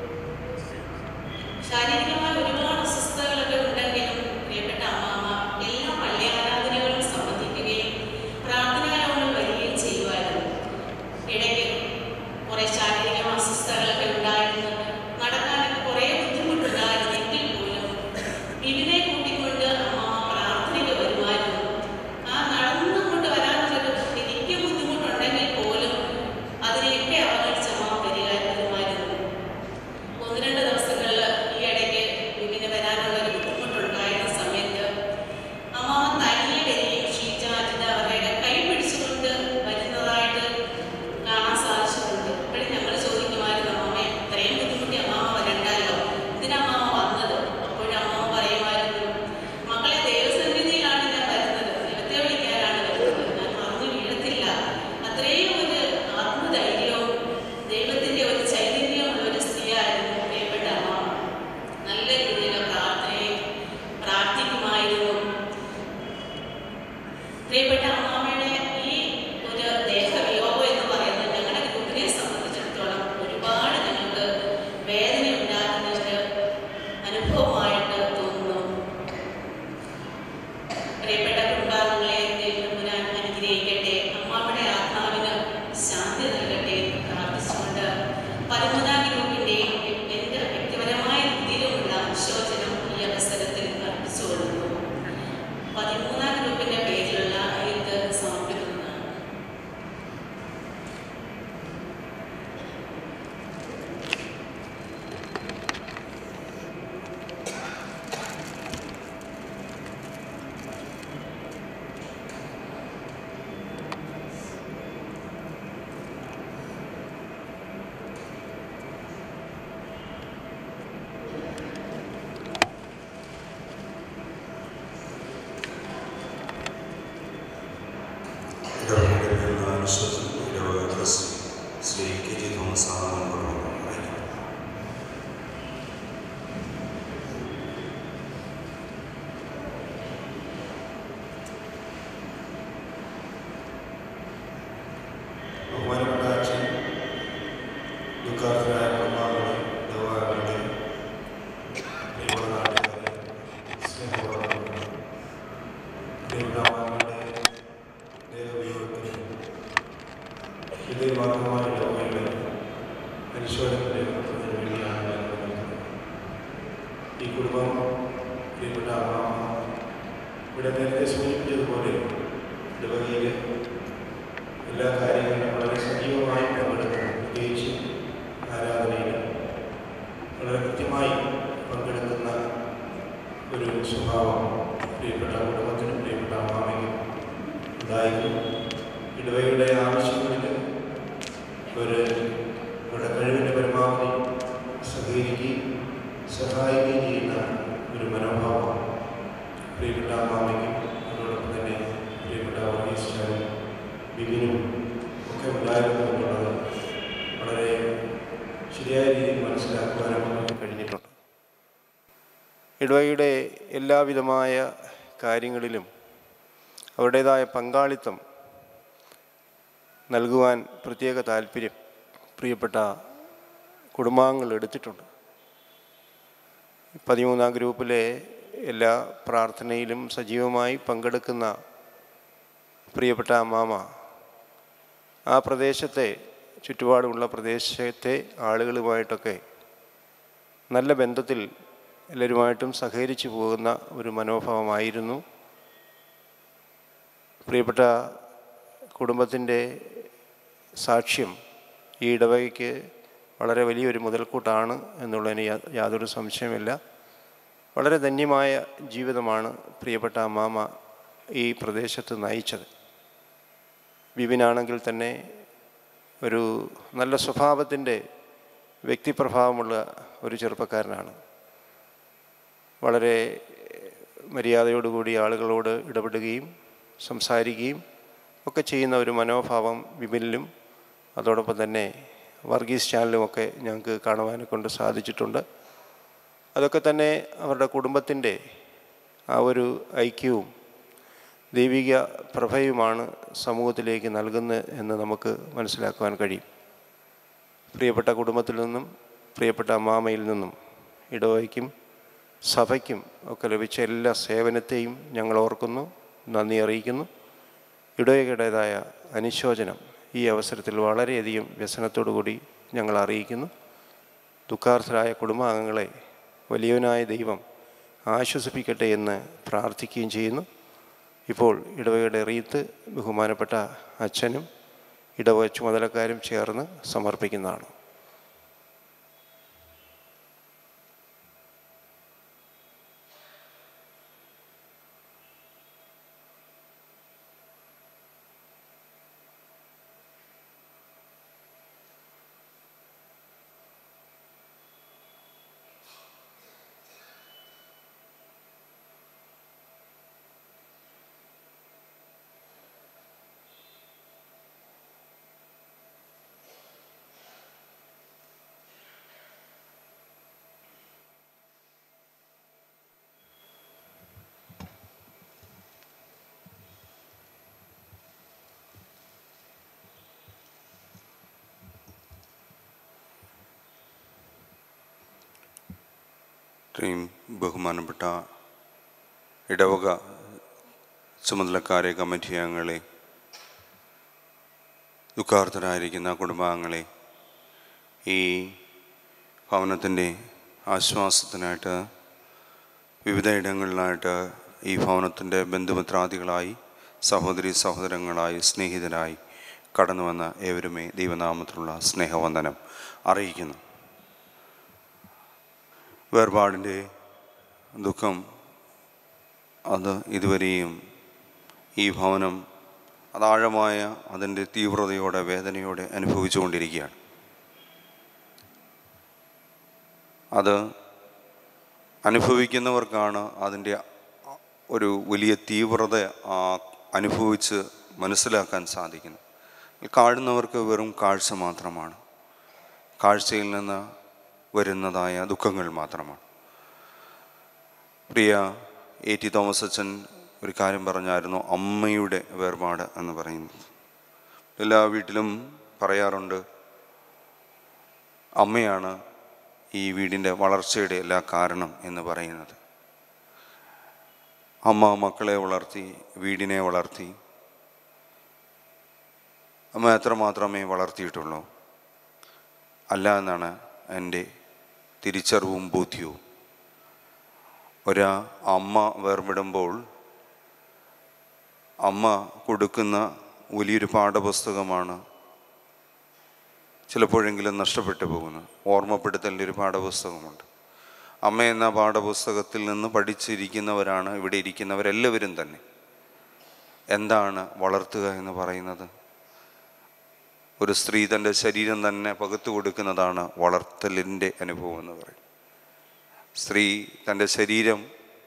ശാരീരികമായ ഒരുപാട് അസ്വസ്ഥതകളൊക്കെ ഉണ്ടെങ്കിലും പ്രിയപ്പെട്ട അമ്മാമ്മ എല്ലാ പള്ളി ആരാധനകളും സംബന്ധിക്കുകയും പ്രാർത്ഥനായോഗങ്ങൾ വരികയും ചെയ്യുമായിരുന്നു ഇടയ്ക്ക് കുറെ ശാരീരിക അസ്വസ്ഥതകളൊക്കെ ഉണ്ടായിരുന്നുണ്ട് നടക്കാനൊക്കെ കുറെ ബുദ്ധിമുട്ടുണ്ടായിരുന്നെങ്കിൽ പോലും ഇതിനെ കൂട്ടിക്കൊണ്ട് അമ്മ പ്രാർത്ഥനയ്ക്ക് വരുമായിരുന്നു ആ നടന്നുകൊണ്ട് വരാനുള്ളൊരു എനിക്ക് ബുദ്ധിമുട്ടുണ്ടെങ്കിൽ പോലും അതിനെയൊക്കെ അവഗണിച്ച് അമ്മ വരിക വരുമായിരുന്നു ഒന്ന് രണ്ട് ദിവസങ്ങളിൽ ഈ ഇടയ്ക്ക് ഇതിന് വരാനുള്ള ഒരു ബുദ്ധിമുട്ടുണ്ടായിരുന്ന സമയത്ത് അമ്മ തനിയെ വരികയും ഷീജാറ്റിന് അവരുടെ കൈ പിടിച്ചുകൊണ്ട് വരുന്നതായിട്ട് കാണാൻ സാധിച്ചിട്ടുണ്ട് അപ്പോഴും ഞങ്ങൾ ചോദിക്കുമായിരുന്നു അമ്മ ഇത്രയും ബുദ്ധിമുട്ടി അമ്മാമ വരണ്ടല്ലോ ഇതിന് അമ്മാമ വന്നത് അപ്പോഴും അമ്മാമ പറയുമായിരുന്നു മക്കളെ ദൈവസന്നിധിയിലാണ് ഞാൻ വരുന്നത് ദൈവത്തെ വിളിക്കാനാണ് വരുന്നത് ഞാൻ മറന്നു വീഴത്തില്ല അത്രയും ഒരു ആത്മധൈര്യവും ദൈവത്തിന്റെ ഒരു ചൈതന്യമുള്ള ഒരു സ്ത്രീയായിരുന്നു പ്രിയപ്പെട്ട അമ്മാമ നല്ല രീതിയിൽ പ്രാർത്ഥനയും പ്രാർത്ഥിക്കുമായിരുന്നു പ്രിയപ്പെട്ട അമ്മാമ്മയുടെ ഈ ഒരു ദേഹവിയോഗം എന്ന് പറയുന്നത് ഞങ്ങളുടെ ഗ്രൂപ്പിനെ സംബന്ധിച്ചിടത്തോളം ഒരുപാട് ഞങ്ങൾക്ക് വേദന ഉണ്ടാക്കുന്ന ഒരു അനുഭവമായിട്ട് തോന്നുന്നു പ്രിയപ്പെട്ട കുടുംബാംഗങ്ങളെ ദൈവപുരാൻ അനുഗ്രഹിക്കട്ടെ അമ്മാമ്മയുടെ ആത്മാവിന് ശാന്തി നൽകട്ടെ എന്ന് പ്രാർത്ഥിച്ചുകൊണ്ട് പതിമൂന്നാം ഗ്രൂപ്പിന്റെയും എന്റെ വ്യക്തിപരമായ രീതിയിലുമുള്ള അനുശോചനം ഈ അവസരത്തിൽ അർപ്പിച്ചുകൊള്ളുന്നു പതിമൂന്നാം ഗ്രൂപ്പിന്റെ പേരിലുള്ള ഇത് സമർപ്പിക്കുന്നതാണ് ഇടവകയിലുള്ള അനുശോചനം ഇടവക trust Shri K G Thomas ആണ് മുൻപോട്ട് വന്ന് അറിയിക്കും ബഹുമാനപ്പെട്ട അച്ഛൻ ദുഃഖാർത്ഥരായ കുടുംബാംഗങ്ങളെ ദേവാലയങ്ങളുടെ പ്രിയപ്പെട്ട നാട്ടുകാരെ സ്നേഹപൂർവ്വം പ്രിയപ്പെട്ട അമ്മാവരുടെ ദേവവിയോഗത്തിന് ഹൃദയമാർഗമായ യോഗയുടെ അനുശോചനത്തിൻ്റെ വേണ്ടിയാണ് ഞാൻ വന്നിരിക്കുന്നത്. ഈ കുടുംബം പ്രിയപ്പെട്ട അമ്മാവ ഇവിടെ നേരത്തെ സൂചിപ്പിച്ചതുപോലെ ഇടവകയിൽ എല്ലാ കാര്യങ്ങളിലും വളരെ സജീവമായി പങ്കെടുക്കുന്നു പ്രത്യേകിച്ച് ആരാധനയിൽ വളരെ കൃത്യമായി പങ്കെടുക്കുന്ന ഒരു സ്വഭാവം പ്രിയപ്പെട്ട കുടുംബത്തിനും പ്രിയപ്പെട്ട അമ്മാമയ്ക്കും ഉണ്ടായിരുന്നു ഇടവയുടെ ആവശ്യങ്ങളിൽ അവർ അവരുടെ കഴിവിൻ്റെ പരമാവധി സഹകരിക്കുകയും സഹായിക്കുകയും ചെയ്യുന്ന ഒരു മനോഭാവം പ്രിയപ്പെട്ട അമ്മാമയ്ക്കും അതോടൊപ്പം തന്നെ പ്രിയപ്പെട്ട ഓർഗനൈസ്റ്റാരും ബിബിനും ഒക്കെ ഉണ്ടായിരുന്നു എന്നുള്ളത് വളരെ ശരിയായ രീതിയിൽ മനസ്സിലാക്കുവാനും നമുക്ക് കഴിഞ്ഞിട്ടുണ്ട് ഇടവകയുടെ എല്ലാവിധമായ കാര്യങ്ങളിലും അവരുടേതായ പങ്കാളിത്തം നൽകുവാൻ പ്രത്യേക താല്പര്യം പ്രിയപ്പെട്ട കുടുംബാംഗങ്ങൾ എടുത്തിട്ടുണ്ട് പതിമൂന്നാം ഗ്രൂപ്പിലെ എല്ലാ പ്രാർത്ഥനയിലും സജീവമായി പങ്കെടുക്കുന്ന പ്രിയപ്പെട്ട അമ്മാമ ആ പ്രദേശത്തെ ചുറ്റുപാടുമുള്ള പ്രദേശത്തെ ആളുകളുമായിട്ടൊക്കെ നല്ല ബന്ധത്തിൽ എല്ലാവരുമായിട്ടും സഹകരിച്ചു പോകുന്ന ഒരു മനോഭാവമായിരുന്നു പ്രിയപ്പെട്ട കുടുംബത്തിൻ്റെ സാക്ഷ്യം ഈ ഇടവകയ്ക്ക് വളരെ വലിയൊരു മുതൽക്കൂട്ടാണ് എന്നുള്ളതിന് യാ- യാതൊരു സംശയമില്ല വളരെ ധന്യമായ ജീവിതമാണ് പ്രിയപ്പെട്ട അമ്മാമ ഈ പ്രദേശത്ത് നയിച്ചത് ബിബിനാണെങ്കിൽ തന്നെ ഒരു നല്ല സ്വഭാവത്തിൻ്റെ വ്യക്തിപ്രഭാവമുള്ള ഒരു ചെറുപ്പക്കാരനാണ് വളരെ മര്യാദയോടുകൂടി ആളുകളോട് ഇടപെടുകയും സംസാരിക്കുകയും ഒക്കെ ചെയ്യുന്ന ഒരു മനോഭാവം വിപിനിലും അതോടൊപ്പം തന്നെ വർഗീസ് ചാനലുമൊക്കെ ഞങ്ങൾക്ക് കാണുവാനെ കൊണ്ട് സാധിച്ചിട്ടുണ്ട് അതൊക്കെ തന്നെ അവരുടെ കുടുംബത്തിൻ്റെ ആ ഒരു ഐക്യവും ദൈവിക പ്രഭയുമാണ് സമൂഹത്തിലേക്ക് നൽകുന്നത് എന്ന് നമുക്ക് മനസ്സിലാക്കുവാൻ കഴിയും പ്രിയപ്പെട്ട കുടുംബത്തിൽ നിന്നും പ്രിയപ്പെട്ട അമ്മാമയിൽ നിന്നും ഇടവയ്ക്കും സഭയ്ക്കും ഒക്കെ ലഭിച്ച എല്ലാ സേവനത്തെയും ഞങ്ങൾ ഓർക്കുന്നു നന്ദി അറിയിക്കുന്നു ഇടവകയുടേതായ അനുശോചനം ഈ അവസരത്തിൽ വളരെയധികം വ്യസനത്തോടു കൂടി ഞങ്ങൾ അറിയിക്കുന്നു ദുഃഖാർത്ഥരായ കുടുംബാംഗങ്ങളെ വലിയവനായ ദൈവം ആശ്വസിപ്പിക്കട്ടെ എന്ന് പ്രാർത്ഥിക്കുകയും ചെയ്യുന്നു ഇപ്പോൾ ഇടവകയുടെ റീത്ത് ബഹുമാനപ്പെട്ട അച്ഛനും ഇടവക ചുമതലക്കാരും ചേർന്ന് സമർപ്പിക്കുന്നതാണ് ഇത്രയും ബഹുമാനപ്പെട്ട ഇടവക ചുമതലക്കാരെ കമ്മിറ്റി അംഗങ്ങളെ ദുഃഖാർത്ഥരായിരിക്കുന്ന കുടുംബാംഗങ്ങളെ ഈ ഭവനത്തിൻ്റെ ആശ്വാസത്തിനായിട്ട് വിവിധ ഇടങ്ങളിലായിട്ട് ഈ ഭവനത്തിൻ്റെ ബന്ധുമിത്രാദികളായി സഹോദരി സഹോദരങ്ങളായി സ്നേഹിതരായി കടന്നു വന്ന ഏവരുമേ ദൈവനാമത്തിലുള്ള സ്നേഹവന്ദനം അറിയിക്കുന്നു വേർപാടിൻ്റെ ദുഃഖം അത് ഇതുവരെയും ഈ ഭവനം അതാഴമായ അതിൻ്റെ തീവ്രതയോടെ വേദനയോടെ അനുഭവിച്ചുകൊണ്ടിരിക്കുകയാണ് അത് അനുഭവിക്കുന്നവർക്കാണ് അതിൻ്റെ ഒരു വലിയ തീവ്രത ആ, അനുഭവിച്ച് മനസ്സിലാക്കാൻ സാധിക്കുന്നത് കാണുന്നവർക്ക് വെറും കാഴ്ച മാത്രമാണ് കാഴ്ചയിൽ നിന്ന് വരുന്നതായ ദുഃഖങ്ങൾ മാത്രമാണ് പ്രിയ എ ടി തോമസ് അച്ഛൻ ഒരു കാര്യം പറഞ്ഞായിരുന്നു അമ്മയുടെ വേർപാട് എന്ന് പറയുന്നത് എല്ലാ വീട്ടിലും പറയാറുണ്ട് അമ്മയാണ് ഈ വീടിൻ്റെ വളർച്ചയുടെ എല്ലാ കാരണം എന്ന് പറയുന്നത് അമ്മ മക്കളെ വളർത്തി വീടിനെ വളർത്തി അമ്മ എത്രമാത്രമേ വളർത്തിയിട്ടുള്ളൂ അല്ല എന്നാണ് എൻ്റെ തിരിച്ചറിവും ബോധ്യവും ഒരാ അമ്മ വേർപെടുമ്പോൾ അമ്മ കൊടുക്കുന്ന വലിയൊരു പാഠപുസ്തകമാണ് ചിലപ്പോഴെങ്കിലും നഷ്ടപ്പെട്ടു പോകുന്നത് ഓർമ്മപ്പെടുത്തലിൻ്റെ ഒരു പാഠപുസ്തകമുണ്ട് അമ്മ എന്ന പാഠപുസ്തകത്തിൽ നിന്ന് പഠിച്ചിരിക്കുന്നവരാണ് ഇവിടെ ഇരിക്കുന്നവരെല്ലാവരും തന്നെ എന്താണ് വളർത്തുക എന്ന് പറയുന്നത് ഒരു സ്ത്രീ തൻ്റെ ശരീരം തന്നെ പകുത്തു കൊടുക്കുന്നതാണ് വളർത്തലിൻ്റെ അനുഭവം എന്ന് പറയും സ്ത്രീ തൻ്റെ ശരീരം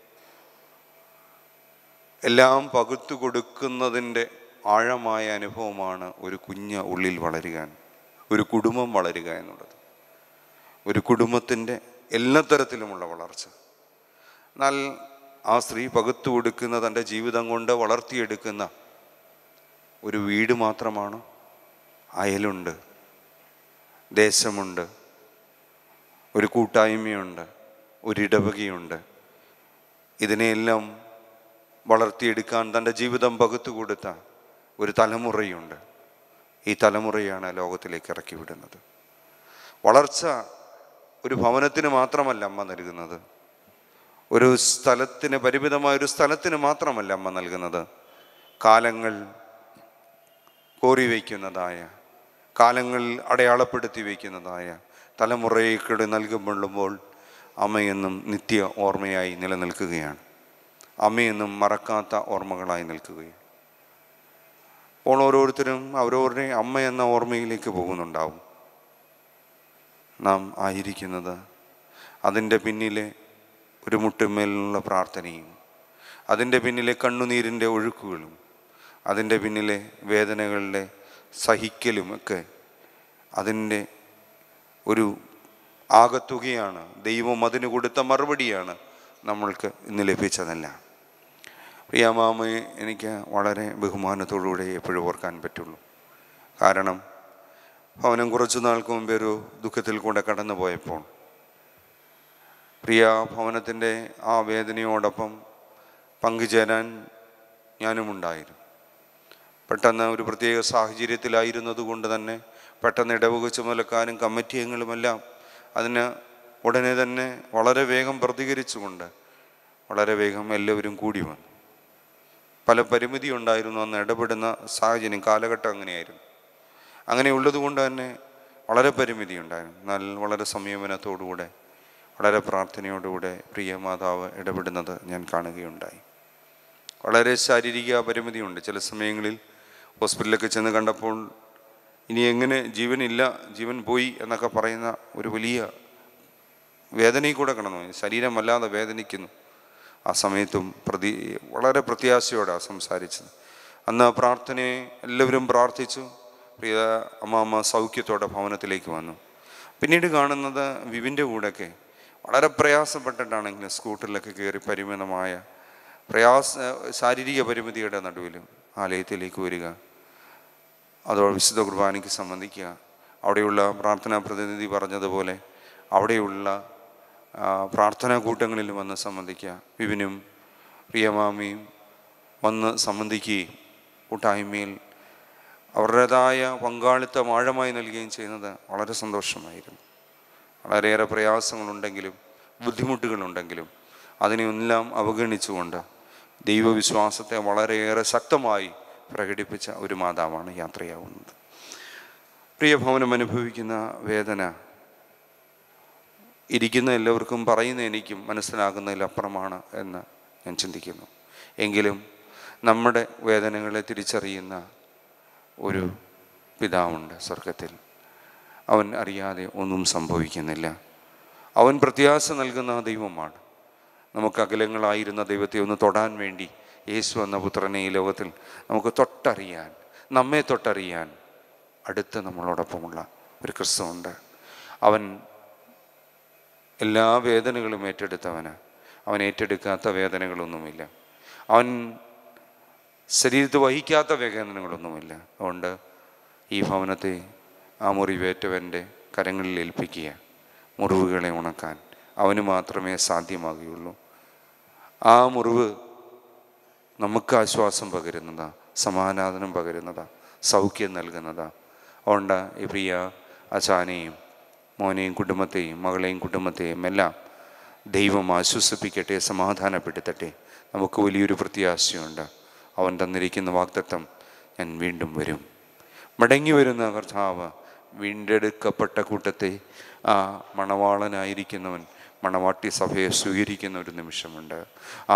എല്ലാം പകുത്തു കൊടുക്കുന്നതിൻ്റെ ആഴമായ അനുഭവമാണ് ഒരു കുഞ്ഞ് ഉള്ളിൽ വളരുക ഒരു കുടുംബം വളരുക എന്നുള്ളത് ഒരു കുടുംബത്തിൻ്റെ എല്ലാ തരത്തിലുമുള്ള വളർച്ച എന്നാൽ ആ സ്ത്രീ പകുത്തു കൊടുക്കുന്ന തൻ്റെ ജീവിതം കൊണ്ട് വളർത്തിയെടുക്കുന്ന ഒരു വീട് മാത്രമാണ് അയലുണ്ട് ദേശമുണ്ട് ഒരു കൂട്ടായ്മയുണ്ട് ഒരിടവകയുണ്ട് ഇതിനെയെല്ലാം വളർത്തിയെടുക്കാൻ തൻ്റെ ജീവിതം പകുത്തു കൊടുത്ത ഒരു തലമുറയുണ്ട് ഈ തലമുറയാണ് ലോകത്തിലേക്ക് ഇറക്കി വിടുന്നത് വളർച്ച ഒരു ഭവനത്തിന് മാത്രമല്ല അമ്മ നൽകുന്നത് ഒരു സ്ഥലത്തിന് പരിമിതമായ ഒരു സ്ഥലത്തിന് മാത്രമല്ല അമ്മ നൽകുന്നത് കാലങ്ങൾ കോറി വയ്ക്കുന്നതായ കാലങ്ങൾ അടയാളപ്പെടുത്തി വയ്ക്കുന്നതായ തലമുറയ്ക്കിടെ നൽകപ്പെടുമ്പോൾ അമ്മയെന്നും നിത്യ ഓർമ്മയായി നിലനിൽക്കുകയാണ് അമ്മയെന്നും മറക്കാത്ത ഓർമ്മകളായി നിൽക്കുകയും അപ്പോൾ ഓരോരുത്തരും അവരവരുടെ അമ്മ എന്ന ഓർമ്മയിലേക്ക് പോകുന്നുണ്ടാവും നാം ആയിരിക്കുന്നത് അതിൻ്റെ പിന്നിലെ ഒരു മുട്ടുമേലുള്ള പ്രാർത്ഥനയും അതിൻ്റെ പിന്നിലെ കണ്ണുനീരിൻ്റെ ഒഴുക്കുകളും അതിൻ്റെ പിന്നിലെ വേദനകളുടെ സഹിക്കലും ഒക്കെ അതിൻ്റെ ഒരു ആകത്തുകയാണ് ദൈവം അതിന് കൊടുത്ത മറുപടിയാണ് നമ്മൾക്ക് ഇന്ന് ലഭിച്ചതല്ല പ്രിയാമാമയെ എനിക്ക് വളരെ ബഹുമാനത്തോടുകൂടെ എപ്പോഴും ഓർക്കാൻ പറ്റുള്ളൂ കാരണം ഭവനം കുറച്ചു നാൾക്ക് മുമ്പേ ഒരു ദുഃഖത്തിൽ കൂടെ കടന്നു പോയപ്പോൾ പ്രിയ ഭവനത്തിൻ്റെ ആ വേദനയോടൊപ്പം പങ്കുചേരാൻ ഞാനുമുണ്ടായിരുന്നു പെട്ടെന്ന് ഒരു പ്രത്യേക സാഹചര്യത്തിലായിരുന്നത് കൊണ്ട് തന്നെ പെട്ടെന്ന് ഇടവക ചുമലക്കാരും കമ്മിറ്റി അംഗങ്ങളുമെല്ലാം അതിന് ഉടനെ തന്നെ വളരെ വേഗം പ്രതികരിച്ചുകൊണ്ട് വളരെ വേഗം എല്ലാവരും കൂടി വന്നു പല പരിമിതി ഉണ്ടായിരുന്നു അന്ന് ഇടപെടുന്ന സാഹചര്യം കാലഘട്ടം അങ്ങനെയായിരുന്നു അങ്ങനെ ഉള്ളത് കൊണ്ട് തന്നെ വളരെ പരിമിതി ഉണ്ടായിരുന്നു എന്നാൽ വളരെ സംയമനത്തോടുകൂടെ വളരെ പ്രാർത്ഥനയോടുകൂടെ പ്രിയ മാതാവ് ഇടപെടുന്നത് ഞാൻ കാണുകയുണ്ടായി വളരെ ശാരീരിക പരിമിതിയുണ്ട് ചില സമയങ്ങളിൽ ഹോസ്പിറ്റലിലൊക്കെ ചെന്ന് കണ്ടപ്പോൾ ഇനി എങ്ങനെ ജീവനില്ല ജീവൻ പോയി എന്നൊക്കെ പറയുന്ന ഒരു വലിയ വേദനയിൽ കൂടെ കടന്നു ശരീരം വല്ലാതെ വേദനിക്കുന്നു ആ സമയത്തും പ്രതി വളരെ പ്രത്യാശയോടെ സംസാരിച്ചത് അന്ന് ആ പ്രാർത്ഥനയെ എല്ലാവരും പ്രാർത്ഥിച്ചു പ്രിയ അമ്മാമ്മ സൗഖ്യത്തോടെ ഭവനത്തിലേക്ക് വന്നു പിന്നീട് കാണുന്നത് വിവിൻ്റെ കൂടെയൊക്കെ വളരെ പ്രയാസപ്പെട്ടിട്ടാണെങ്കിലും സ്കൂട്ടറിലൊക്കെ കയറി പരിമിതമായ പ്രയാസ ശാരീരിക പരിമിതിയുടെ നടുവിലും ആലയത്തിലേക്ക് വരിക അതോടെ വിശുദ്ധ കുർബാനയ്ക്ക് സംബന്ധിക്കുക അവിടെയുള്ള പ്രാർത്ഥനാ പ്രതിനിധി പറഞ്ഞതുപോലെ അവിടെയുള്ള ആ, പ്രാർത്ഥനാ കൂട്ടങ്ങളിൽ വന്ന് സംബന്ധിക്കുക വിപിനും പ്രിയമാമിയും വന്ന് സംബന്ധിക്കുകയും കൂട്ടായ്മയിൽ അവരുടേതായ പങ്കാളിത്തം ആഴമായി നൽകുകയും ചെയ്യുന്നത് വളരെ സന്തോഷമായിരുന്നു വളരെയേറെ പ്രയാസങ്ങളുണ്ടെങ്കിലും ബുദ്ധിമുട്ടുകളുണ്ടെങ്കിലും അതിനെയെല്ലാം അവഗണിച്ചുകൊണ്ട് ദൈവവിശ്വാസത്തെ വളരെയേറെ ശക്തമായി പ്രകടിപ്പിച്ച ഒരു മാതാവാണ് യാത്രയാവുന്നത് പ്രിയ ഭവനം അനുഭവിക്കുന്ന വേദന ഇരിക്കുന്ന എല്ലാവർക്കും പറയുന്ന എനിക്കും മനസ്സിലാകുന്നതിലപ്പുറമാണ് എന്ന് ഞാൻ ചിന്തിക്കുന്നു എങ്കിലും നമ്മുടെ വേദനകളെ തിരിച്ചറിയുന്ന ഒരു പിതാവുണ്ട് സ്വർഗത്തിൽ അവൻ അറിയാതെ ഒന്നും സംഭവിക്കുന്നില്ല അവൻ പ്രത്യാശ നൽകുന്ന ദൈവമാണ് നമുക്ക് അകലങ്ങളായിരുന്ന ദൈവത്തെ ഒന്ന് തൊടാൻ വേണ്ടി യേശു എന്ന പുത്രനെ ഈ ലോകത്തിൽ നമുക്ക് തൊട്ടറിയാൻ നമ്മെ തൊട്ടറിയാൻ അടുത്ത് നമ്മളോടൊപ്പമുള്ള ഒരു ക്രിസ്തുവുണ്ട് അവൻ എല്ലാ വേദനകളും ഏറ്റെടുത്തവന് അവൻ ഏറ്റെടുക്കാത്ത വേദനകളൊന്നുമില്ല അവൻ ശരീരത്ത് വഹിക്കാത്ത വേദനകളൊന്നുമില്ല അതുകൊണ്ട് ഈ ഭവനത്തെ ആ മുറിവേറ്റവൻ്റെ കരങ്ങളിൽ ഏൽപ്പിക്കുക മുറിവുകളെ ഉണക്കാൻ അവന് മാത്രമേ സാധ്യമാകുകയുള്ളൂ ആ മുറിവ് നമുക്ക് ആശ്വാസം പകരുന്നതാ സമാനാദനം പകരുന്നതാ സൗഖ്യം നൽകുന്നതാ അതുകൊണ്ട് ഈ പ്രിയ അച്ചാനെയും മോനെയും കുടുംബത്തെയും മകളെയും കുടുംബത്തെയും എല്ലാം ദൈവം ആശ്വസിപ്പിക്കട്ടെ സമാധാനപ്പെടുത്തട്ടെ നമുക്ക് വലിയൊരു പ്രത്യാശയുണ്ട് അവൻ തന്നിരിക്കുന്ന വാക്തത്വം ഞാൻ വീണ്ടും വരും മടങ്ങി വരുന്ന കർത്താവ് വീണ്ടെടുക്കപ്പെട്ട കൂട്ടത്തെ ആ മണവാളനായിരിക്കുന്നവൻ മണവാട്ടി സഭയെ സ്വീകരിക്കുന്ന ഒരു നിമിഷമുണ്ട് ആ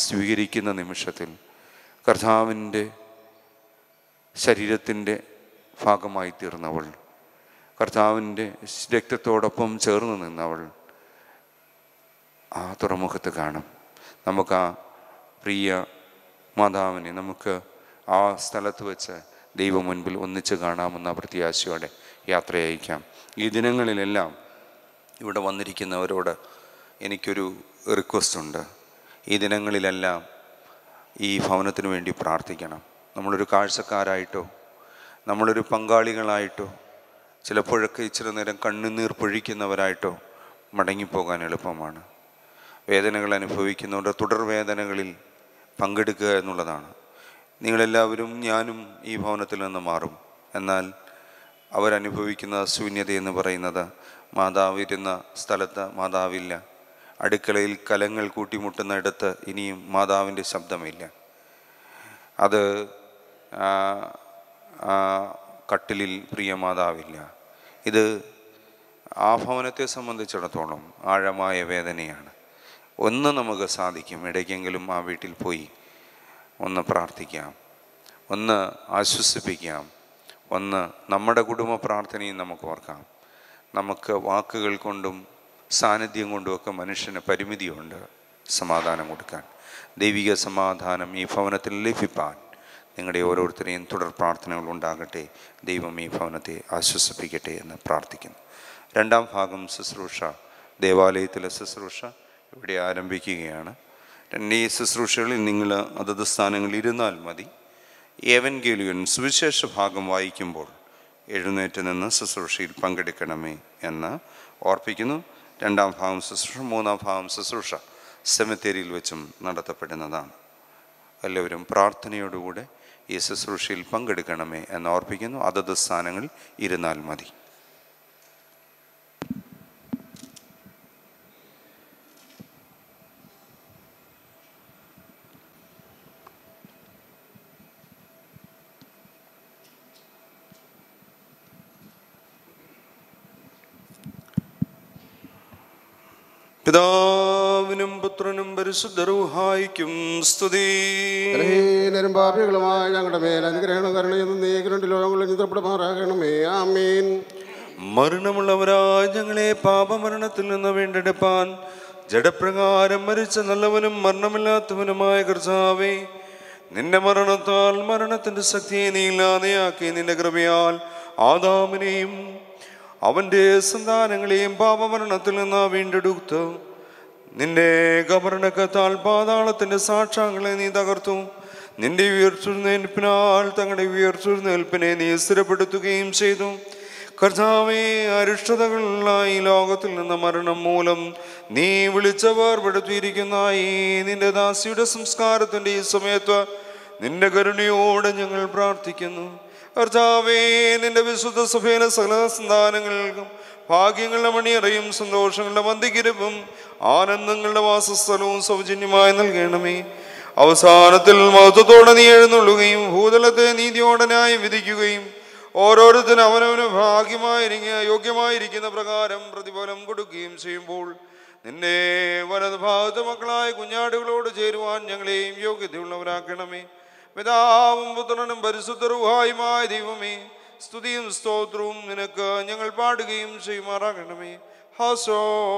സ്വീകരിക്കുന്ന നിമിഷത്തിൽ കർത്താവിൻ്റെ ശരീരത്തിൻ്റെ ഭാഗമായി തീർന്നവൾ കർത്താവിൻ്റെ രക്തത്തോടൊപ്പം ചേർന്ന് നിന്നവൾ ആ തുറമുഖത്ത് കാണും നമുക്ക് ആ പ്രിയ മാതാവിനെ നമുക്ക് ആ സ്ഥലത്ത് വെച്ച് ദൈവം മുൻപിൽ ഒന്നിച്ച് കാണാമെന്ന പ്രത്യാശയോടെ യാത്ര അയക്കാം ഈ ദിനങ്ങളിലെല്ലാം ഇവിടെ വന്നിരിക്കുന്നവരോട് എനിക്കൊരു റിക്വസ്റ്റ് ഉണ്ട് ഈ ദിനങ്ങളിലെല്ലാം ഈ ഭവനത്തിന് വേണ്ടി പ്രാർത്ഥിക്കണം നമ്മളൊരു കാഴ്ചക്കാരായിട്ടോ നമ്മളൊരു പങ്കാളികളായിട്ടോ ചിലപ്പോഴൊക്കെ ഇച്ചിരി നേരം കണ്ണുനീർ പൊഴിക്കുന്നവരായിട്ടോ മടങ്ങിപ്പോകാൻ എളുപ്പമാണ് വേദനകൾ അനുഭവിക്കുന്നവരുടെ തുടർ വേദനകളിൽ പങ്കെടുക്കുക എന്നുള്ളതാണ് നിങ്ങളെല്ലാവരും ഞാനും ഈ ഭവനത്തിൽ നിന്ന് മാറും എന്നാൽ അവരനുഭവിക്കുന്ന ശൂന്യത എന്ന് പറയുന്നത് മാതാവിരുന്ന സ്ഥലത്ത് മാതാവില്ല അടുക്കളയിൽ കലങ്ങൾ കൂട്ടിമുട്ടുന്ന ഇടത്ത് ഇനിയും മാതാവിൻ്റെ ശബ്ദമില്ല അത് ആ, ആ കട്ടിലിൽ പ്രിയ മാതാവില്ല ഇത് ആ ഭവനത്തെ സംബന്ധിച്ചിടത്തോളം ആഴമായ വേദനയാണ് ഒന്ന് നമുക്ക് സാധിക്കും ഇടയ്ക്കെങ്കിലും ആ വീട്ടിൽ പോയി ഒന്ന് പ്രാർത്ഥിക്കാം ഒന്ന് ആശ്വസിപ്പിക്കാം ഒന്ന് നമ്മുടെ കുടുംബ പ്രാർത്ഥനയും നമുക്ക് ഓർക്കാം നമുക്ക് വാക്കുകൾ കൊണ്ടും സാന്നിധ്യം കൊണ്ടുമൊക്കെ മനുഷ്യന് പരിമിതിയുണ്ട് സമാധാനം കൊടുക്കാൻ ദൈവിക സമാധാനം ഈ ഭവനത്തിൽ ലഭിപ്പാൻ നിങ്ങളുടെ ഓരോരുത്തരെയും തുടർ പ്രാർത്ഥനകൾ ഉണ്ടാകട്ടെ ദൈവം ഈ ഭവനത്തെ ആശ്വസിപ്പിക്കട്ടെ എന്ന് പ്രാർത്ഥിക്കുന്നു രണ്ടാം ഭാഗം ശുശ്രൂഷ ദേവാലയത്തിലെ ശുശ്രൂഷ ഇവിടെ ആരംഭിക്കുകയാണ് രണ്ട് ഈ ശുശ്രൂഷകളിൽ നിങ്ങൾ അതത് സ്ഥാനങ്ങളിൽ ഇരുന്നാൽ മതി ഏവൻഗേലിയൻ സുവിശേഷ ഭാഗം വായിക്കുമ്പോൾ എഴുന്നേറ്റ് നിന്ന് ശുശ്രൂഷയിൽ പങ്കെടുക്കണമേ എന്ന് ഓർപ്പിക്കുന്നു രണ്ടാം ഭാഗം ശുശ്രൂഷ മൂന്നാം ഭാഗം ശുശ്രൂഷ സെമിത്തേരിയിൽ വെച്ചും നടത്തപ്പെടുന്നതാണ് എല്ലാവരും പ്രാർത്ഥനയോടുകൂടെ ഈ ശുശ്രൂഷയിൽ പങ്കെടുക്കണമേ എന്ന് ഓർപ്പിക്കുന്നു അതത് സ്ഥാനങ്ങളിൽ ഇരുന്നാൽ മതി പിതാവിനും പുത്രനും പരിശുദ്ധരൂഹായിക്കും സ്തുതി ബലഹീനരും പാപികളുമായ ഞങ്ങളുടെ മേൽ അനുഗ്രഹണം കരുണയെന്ന് നീക്കിരണ്ട് ലോകങ്ങളിൽ നിദ്രപ്പെടുമാറാകണമേ ആമീൻ മരണമുള്ളവരായ ഞങ്ങളെ പാപമരണത്തിൽ നിന്ന് വീണ്ടെടുപ്പാൻ ജഡപ്രകാരം മരിച്ച നല്ലവനും മരണമില്ലാത്തവനുമായ കർത്താവേ നിന്റെ മരണത്താൽ മരണത്തിന്റെ ശക്തിയെ നീ ഇല്ലാതെയാക്കി നിന്റെ കൃപയാൽ ആദാമിനെയും അവന്റെ സന്താനങ്ങളെയും പാപമരണത്തിൽ നിന്ന് വീണ്ടെടുത്തു നിന്റെ കബറടക്കത്താൽ പാതാളത്തിന്റെ സാക്ഷാങ്ങളെ നീ തകർത്തു നിന്റെ ഉയർച്ചുന്നേൽപ്പിനാൽ തങ്ങളുടെ ഉയർച്ചുന്നേൽപ്പിനെ നീ സ്ഥിരപ്പെടുത്തുകയും ചെയ്തു കർത്താവെ അരിഷ്ടതകളിലായി ലോകത്തിൽ നിന്ന് മരണം മൂലം നീ വിളിച്ചവർ പെടുത്തിയിരിക്കുന്ന ഈ നിന്റെ ദാസിയുടെ സംസ്കാരത്തിന്റെ ഈ സമയത്ത് നിന്റെ കരുണയോടെ ഞങ്ങൾ പ്രാർത്ഥിക്കുന്നു കർത്താവേ നിന്റെ വിശുദ്ധ സഭയിലെ സകല സന്താനങ്ങൾക്കും ഭാഗ്യങ്ങളുടെ മണിയറയും സന്തോഷങ്ങളുടെ മന്ദികിരവും ആനന്ദങ്ങളുടെ വാസസ്ഥലവും സൗജന്യമായി നൽകണമേ അവസാനത്തിൽ മഹത്വത്തോടെ നീ എഴുന്നള്ളുകയും ഭൂതലത്തെ നീതിയോടെ ന്യായം വിധിക്കുകയും ഓരോരുത്തരും അവനവന് ഭാഗ്യമായിരിക്കുക യോഗ്യമായിരിക്കുന്ന പ്രകാരം പ്രതിഫലം കൊടുക്കുകയും ചെയ്യുമ്പോൾ നിന്റെ വലത് ഭാഗത്ത് മക്കളായ കുഞ്ഞാടുകളോട് ചേരുവാൻ ഞങ്ങളെയും യോഗ്യതയുള്ളവരാക്കണമേ പിതാവും പുത്രനും പരിശുദ്ധറുഹായുമായ ദൈവമേ സ്തുതിയും സ്തോത്രവും നിനക്ക് ഞങ്ങൾ പാടുകയും ചെയ്യുമാറാകണമേ ഹസോ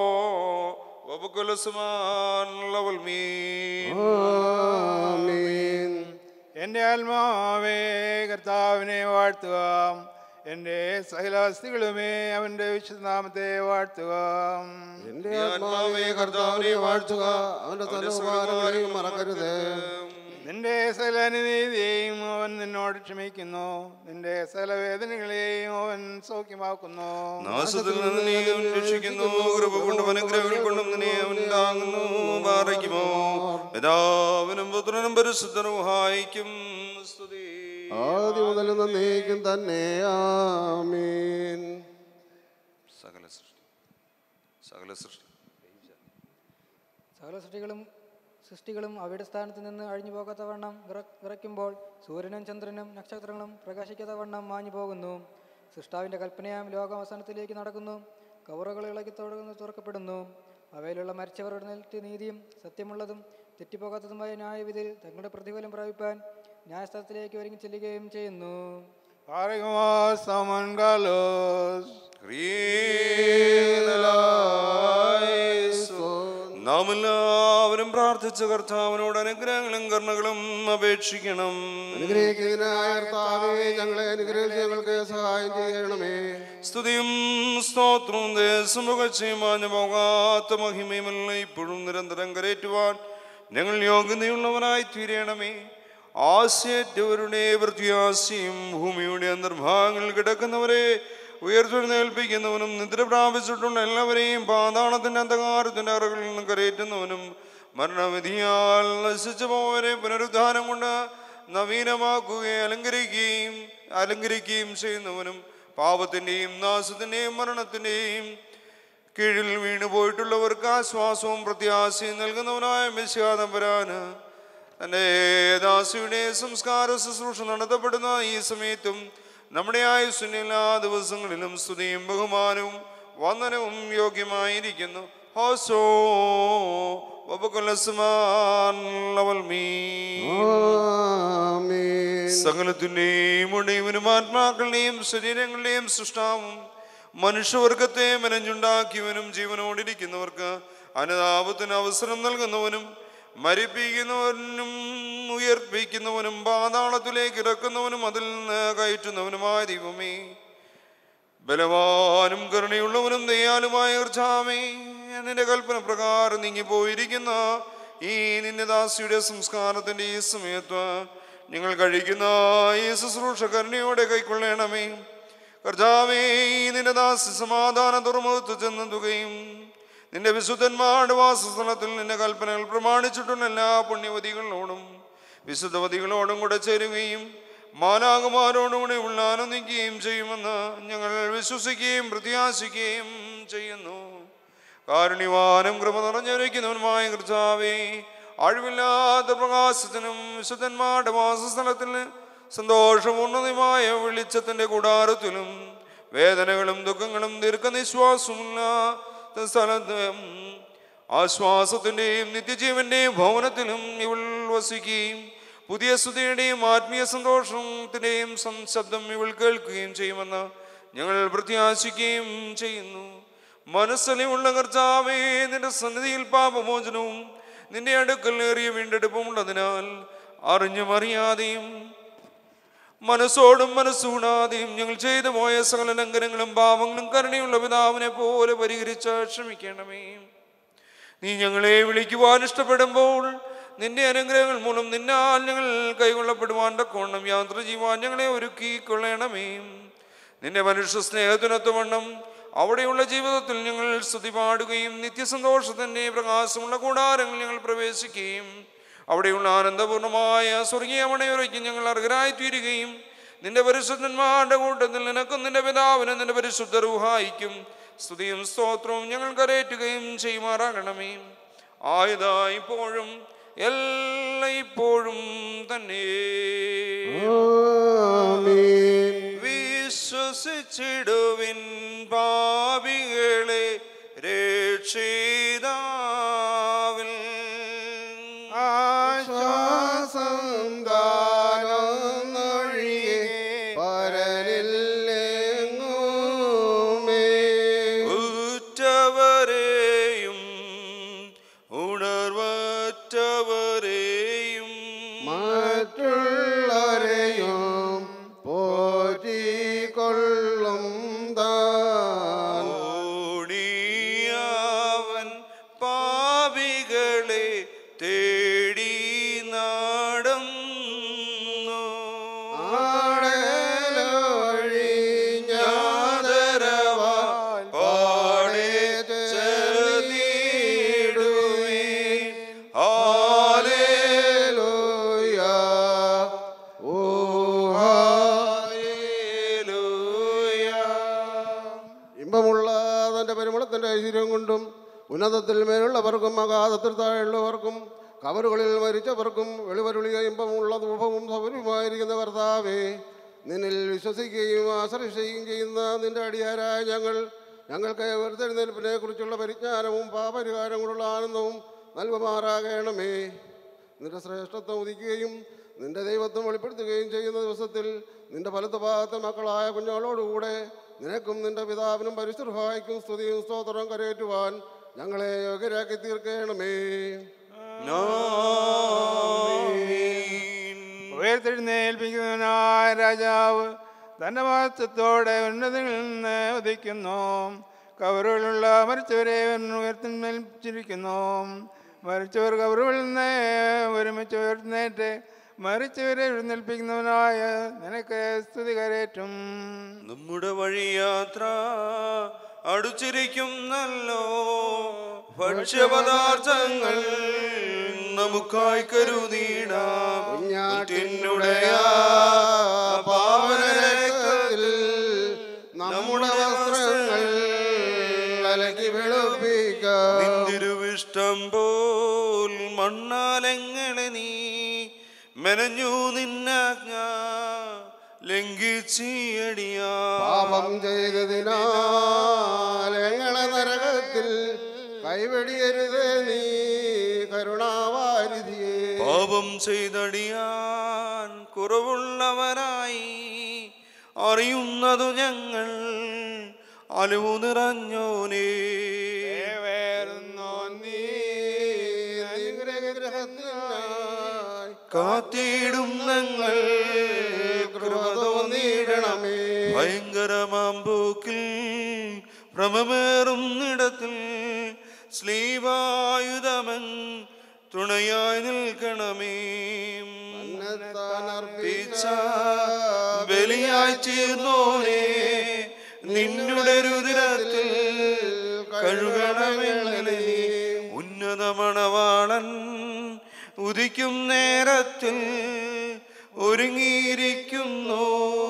വബുക്കുലസുമാൻ ലവൽ മീൻ ആമീൻ. എൻ്റെ ആത്മാവേ കർത്താവിനെ വാഴ്ത്തുക എൻ്റെ സകലാസ്തികളുമേ അവൻ്റെ വിശുദ്ധനാമത്തെ വാഴ്ത്തുക എൻ്റെ ആത്മാവേ കർത്താവിനെ വാഴ്ത്തുക അവന്റെ തലോപാരങ്ങളെയും മറക്കരുത് നിന്റെ സകല അനീതിയെയും അവൻ നിന്നോട് ക്ഷമിക്കുന്നു നിന്റെ സകല വേദനകളെയും അവൻ സൗഖ്യമാക്കുന്നു നാശത്തിൽ നിന്ന് നീ അവൻ രക്ഷിക്കുന്നു കൃപ കൊണ്ടും അനുഗ്രഹങ്ങൾ കൊണ്ടും നിന്നെ അവൻ താങ്ങുന്നു പാറയ്ക്കുമോ പിതാവിനും പുത്രനും പരിശുദ്ധനും ഹായിക്കും സ്തുതി ആദ്യം മുതൽ നന്നേക്കും തന്നെ ആമീൻ സകല സൃഷ്ടി സകല സൃഷ്ടി സകല സൃഷ്ടികളും സൃഷ്ടികളും അവയുടെ സ്ഥാനത്ത് നിന്ന് അഴിഞ്ഞു പോകാത്ത വണ്ണം വിറയ്ക്കുമ്പോൾ സൂര്യനും ചന്ദ്രനും നക്ഷത്രങ്ങളും പ്രകാശിക്കാത്ത വണ്ണം മാഞ്ഞു പോകുന്നു സൃഷ്ടാവിൻ്റെ കൽപ്പനയാം ലോകം അവസാനത്തിലേക്ക് നടക്കുന്നു കവറുകൾ ഇളകി തുടങ്ങുന്നു തുറക്കപ്പെടുന്നു അവയിലുള്ള മരിച്ചവരുടെ നിലത്ത് നീതിയും സത്യമുള്ളതും തെറ്റിപ്പോകാത്തതുമായ ന്യായവിധിയിൽ തങ്ങളുടെ പ്രതിഫലം പ്രാപിപ്പാൻ ന്യായസ്ഥലത്തിലേക്ക് ഒരുങ്ങി ചെല്ലുകയും ചെയ്യുന്നു Cargamos amangalos. നാം എല്ലാവരും പ്രാർത്ഥിച്ച കർത്താവിനോട് അനുഗ്രഹങ്ങളും കരുണകളും അപേക്ഷിക്കണം അനുഗ്രഹിക്കുന്നതിനായ കർത്താവേ ഞങ്ങളെ അനുഗ്രഹിച്ച് ഞങ്ങൾക്ക് സഹായം ചെയ്യണമേ സ്തുതിയും സ്തോത്രവും ദേശം പുകച്ചുമാഞ്ഞു പോകാത്ത മഹിമയുമല്ല ഇപ്പോഴും നിരന്തരം കരേറ്റുവാൻ ഞങ്ങൾ യോഗ്യതയുള്ളവനായി തീരണമേ ആശയറ്റവരുടെ പ്രത്യാശയും ഭൂമിയുടെ അന്തർഭാഗങ്ങളിൽ കിടക്കുന്നവരെ ഉയർത്തെഴുന്നേൽപ്പിക്കുന്നവനും നിദ്ര പ്രാപിച്ചിട്ടുള്ള എല്ലാവരെയും പാതാളത്തിന്റെ അന്ധകാരത്തിന്റെ അറകളിൽ നിന്ന് കരയേറ്റുന്നവനും മരണവിധിയാൽ നശിച്ചു പോവരെ പുനരുദ്ധാനം കൊണ്ട് നവീനമാക്കുകയും അലങ്കരിക്കുകയും അലങ്കരിക്കുകയും ചെയ്യുന്നവനും പാപത്തിൻ്റെയും നാശത്തിൻ്റെയും മരണത്തിൻ്റെയും കീഴിൽ വീണു പോയിട്ടുള്ളവർക്ക് ആശ്വാസവും പ്രത്യാശയും നൽകുന്നവനായ മെസ്സിയാതമ്പരാന് തൻ്റെ ദാസിയുടെ സംസ്കാര ശുശ്രൂഷ നടത്തപ്പെടുന്ന ഈ സമയത്തും നമ്മുടെ ആയുസ്സിന് എല്ലാ ദിവസങ്ങളിലും സ്തുതിയും ബഹുമാനവും വന്ദനവും യോഗ്യമായിരിക്കുന്നു ഹോസോ വബകുലസ്മാൻ ലവൽ മീ സകലത്തിൻ്റെയും ഉടയവനും ആത്മാക്കളുടെയും ശരീരങ്ങളുടെയും സൃഷ്ടാവും മനുഷ്യവർഗത്തെ മെനഞ്ഞുണ്ടാക്കിയവനും ജീവനോടിരിക്കുന്നവർക്ക് അനുതാപത്തിന് അവസരം നൽകുന്നവനും മരിപ്പിക്കുന്നവനും ഉയർപ്പിക്കുന്നവനും പാതാളത്തിലേക്ക് ഇറക്കുന്നവനും അതിൽ നിന്ന് കയറ്റുന്നവനുമായ ദൈവമേ ബലവാനും കരുണയുള്ളവനും ദയാലുമായ കർച്ചാമേ നിന്റെ കൽപ്പന പ്രകാരം നീങ്ങിപ്പോയിരിക്കുന്ന ഈ നിന്റെ ദാസിയുടെ സംസ്കാരത്തിന്റെ ഈ സമയത്ത് ഞങ്ങൾ കഴിക്കുന്ന ഈ ശുശ്രൂഷ കരുണയോടെ കൈക്കൊള്ളണമേ കർത്താവേ ഈ നിന്റെ ദാസി സമാധാന തുറമുഖത്ത് ചെന്നെത്തുകയും നിന്റെ വിശുദ്ധന്മാരുടെ വാസസ്ഥലത്തിൽ നിന്റെ കൽപ്പനകൾ പ്രമാണിച്ചിട്ടുള്ള എല്ലാ പുണ്യവതികളോടും വിശുദ്ധവതികളോടും കൂടെ ചേരുകയും മാലാകുമാരോടും കൂടെ ഉള്ള ആനന്ദിക്കുകയും ചെയ്യുമെന്ന് ഞങ്ങൾ വിശ്വസിക്കുകയും പ്രത്യാശിക്കുകയും ചെയ്യുന്നു കാരുണ്യവാനും കൃപ നിറഞ്ഞിരിക്കുന്നവനുമായ കർത്താവേ അഴിവില്ലാത്ത പ്രകാശത്തിനും വിശുദ്ധന്മാരുടെ വാസസ്ഥലത്തിൽ സന്തോഷപൂർണ്ണതമായ വെളിച്ചത്തിന്റെ കൂടാരത്തിലും വേദനകളും ദുഃഖങ്ങളും ദീർഘനിശ്വാസമുള്ള സ്ഥലത്ത് ആശ്വാസത്തിൻ്റെയും നിത്യജീവന്റെയും ഭവനത്തിലും ഇവൾ വസിക്കുകയും പുതിയ സ്തുതിയുടെയും ആത്മീയ സന്തോഷത്തിൻ്റെയും ശബ്ദം ഇവൾ കേൾക്കുകയും ചെയ്യുമെന്ന് ഞങ്ങൾ പ്രത്യാശിക്കുകയും ചെയ്യുന്നു മനസ്സലിവുള്ള കർത്താവേ നിന്റെ സന്നിധിയിൽ പാപമോചനവും നിന്റെ അടുക്കൽ ഏറിയ വീണ്ടെടുപ്പുമുള്ളതിനാൽ അറിഞ്ഞും അറിയാതെയും മനസ്സോടും മനസ്സൂടാതെയും ഞങ്ങൾ ചെയ്തു പോയ സകല ലംഘനങ്ങളും പാപങ്ങളും കരുണയുള്ള പിതാവിനെ പോലെ പരിഹരിച്ച് ക്ഷമിക്കണമേ നീ ഞങ്ങളെ വിളിക്കുവാൻ ഇഷ്ടപ്പെടുമ്പോൾ നിന്റെ അനുഗ്രഹങ്ങൾ മൂലം നിന്നാൽ ഞങ്ങൾ കൈകൊള്ളപ്പെടുവാൻ തക്കോണം യാത്ര ചെയ്യുവാൻ ഞങ്ങളെ ഒരുക്കി കൊള്ളണമേ നിന്റെ മനുഷ്യ സ്നേഹത്തിനൊത്തവണ്ണം അവിടെയുള്ള ജീവിതത്തിൽ ഞങ്ങൾ സ്തുതി പാടുകയും നിത്യസന്തോഷത്തിൻ്റെ പ്രകാശമുള്ള കൂടാരങ്ങൾ ഞങ്ങൾ പ്രവേശിക്കുകയും അവിടെയുള്ള ആനന്ദപൂർണമായ സ്വർഗീയ മണയൊരുക്കി ഞങ്ങൾ അർഹരായി തീരുകയും നിന്റെ പരിശുദ്ധന്മാരുടെ കൂട്ടത്തിൽ നിനക്കും നിന്റെ പിതാവിനും നിന്റെ പരിശുദ്ധ റൂഹായിക്കും സ്തുതിയും സ്തോത്രവും ഞങ്ങൾ കരയറ്റുകയും ചെയ്യുമാറാകണമേ ആയുധ ഇപ്പോഴും എല്ലാ ഇപ്പോഴും തന്നെ വിശ്വസിച്ചിടുവിൻ പാപികളെ രക്ഷിതാവിൽ ആശ്വാസം ദാനൊഴികെ പരനില്ലെങ്ങുമേ ഉറ്റവരെയും ഉണർവറ്റവരെയും മറ്റുള്ളവരെയും പോറ്റിക്കൊള്ളും താൻ ഓടിയവൻ പാപികളെ തേടി നടന്നു ആടലൊഴിഞ്ഞാദരവാൽ പാടെ ചേർന്നിടുവിൻ. ഹല്ലേലൂയ. ഓ ഹല്ലേലൂയ. ഇമ്പമുള്ള തന്റെ പരിമളത്തിന്റെ ഐശ്വര്യം കൊണ്ടും ഉന്നതത്തിൽ മേലുള്ളവർക്കും അഗാധത്തിൽ താഴെയുള്ളവർക്കും കവറുകളിൽ മരിച്ചവർക്കും വെളിവരുളിയ ഇമ്പമുള്ള ധൂപവും സൗകര്യമായിരിക്കുന്ന കർത്താവേ നിന്നിൽ വിശ്വസിക്കുകയും ആശ്രയിക്കുകയും ചെയ്യുന്ന നിന്റെ അടിയാരായ ഞങ്ങൾ ഞങ്ങൾക്ക് ഉയർത്തെഴുന്നേൽപ്പിനെ കുറിച്ചുള്ള പരിജ്ഞാനവും പാപരിഹാരങ്ങളുള്ള ആനന്ദവും നൽകുമാറാകണമേ നിന്റെ ശ്രേഷ്ഠത്വം ഉദിക്കുകയും നിന്റെ ദൈവത്വം വെളിപ്പെടുത്തുകയും ചെയ്യുന്ന ദിവസത്തിൽ നിന്റെ ഫലത്ത് ഭാഗത്തെ മക്കളായ കുഞ്ഞുങ്ങളോടുകൂടെ നിനക്കും നിന്റെ പിതാവിനും പരിശുദ്ധായിക്കും സ്തുതിയും സ്തോത്രവും കരയേറ്റുവാൻ ഞങ്ങളെ യോഗ്യരാക്കി തീർക്കണമേ ഉയർത്തെഴുന്നേൽപ്പിക്കുന്നവനായ രാജാവ് തന്റെ മഹത്വത്തോടെ ഉന്നതങ്ങളിൽ നിന്ന് ഉദിക്കുന്നു കവറുകളുള്ള മരിച്ചവരെ അവൻ ഉയർത്തിരിക്കുന്നു മരിച്ചവർ കവറുകളിൽ നിന്ന് ഒരുമിച്ച് ഉയർന്നേറ്റ് മരിച്ചവരെ എഴുന്നേൽപ്പിക്കുന്നവനായ നിനക്ക് സ്തുതി കരേറ്റും നമ്മുടെ വഴിയാത്ര അടുച്ചിരിക്കുന്നല്ലോ ഭക്ഷ്യപദാർത്ഥങ്ങൾ നമുക്കായി കരുതിയിടാം കുഞ്ഞാട്ടിനുടയ പാവനരക്തത്തിൽ നമ്മുടെ വസ്ത്രങ്ങൾ അലക്കി വെളുപ്പിക്കാം നിന്തിരുവിഷ്ടം പോൽ മണ്ണാലെങ്ങനെ നീ മെനഞ്ഞു നിന്നാജ്ഞ ലംഘിച്ചിയടിയാ പാപം ചെയ്തതിനാൽ ഞങ്ങളെ നരകത്തിൽ കൈവെടിയരുത് നീ കരുണാവാരിധിയെ പാപം ചെയ്തടിയാൻ കുറവുള്ളവനായി അറിയുന്നതു ഞങ്ങൾ അലിവു നിറഞ്ഞോനേ കാത്തിടും ഞങ്ങൾ കൃപ തോന്നിയിടണമേ ഭയങ്കരമാമ്പോക്കിൽ ഭ്രമമേറുന്നിടത്തിൽ ശ്ലീവായുധമൻ തുണയായി നിൽക്കണമേ അർപ്പിച്ച ബലിയായി തീർന്നോനെ നിന്നുടെ രുതിരത്തിൽ കഴുകണമെങ്ങനെ ഉന്നത മണവാളൻ ഉദിക്കും നേരത്തിൽ ഒരുങ്ങിയിരിക്കുന്നു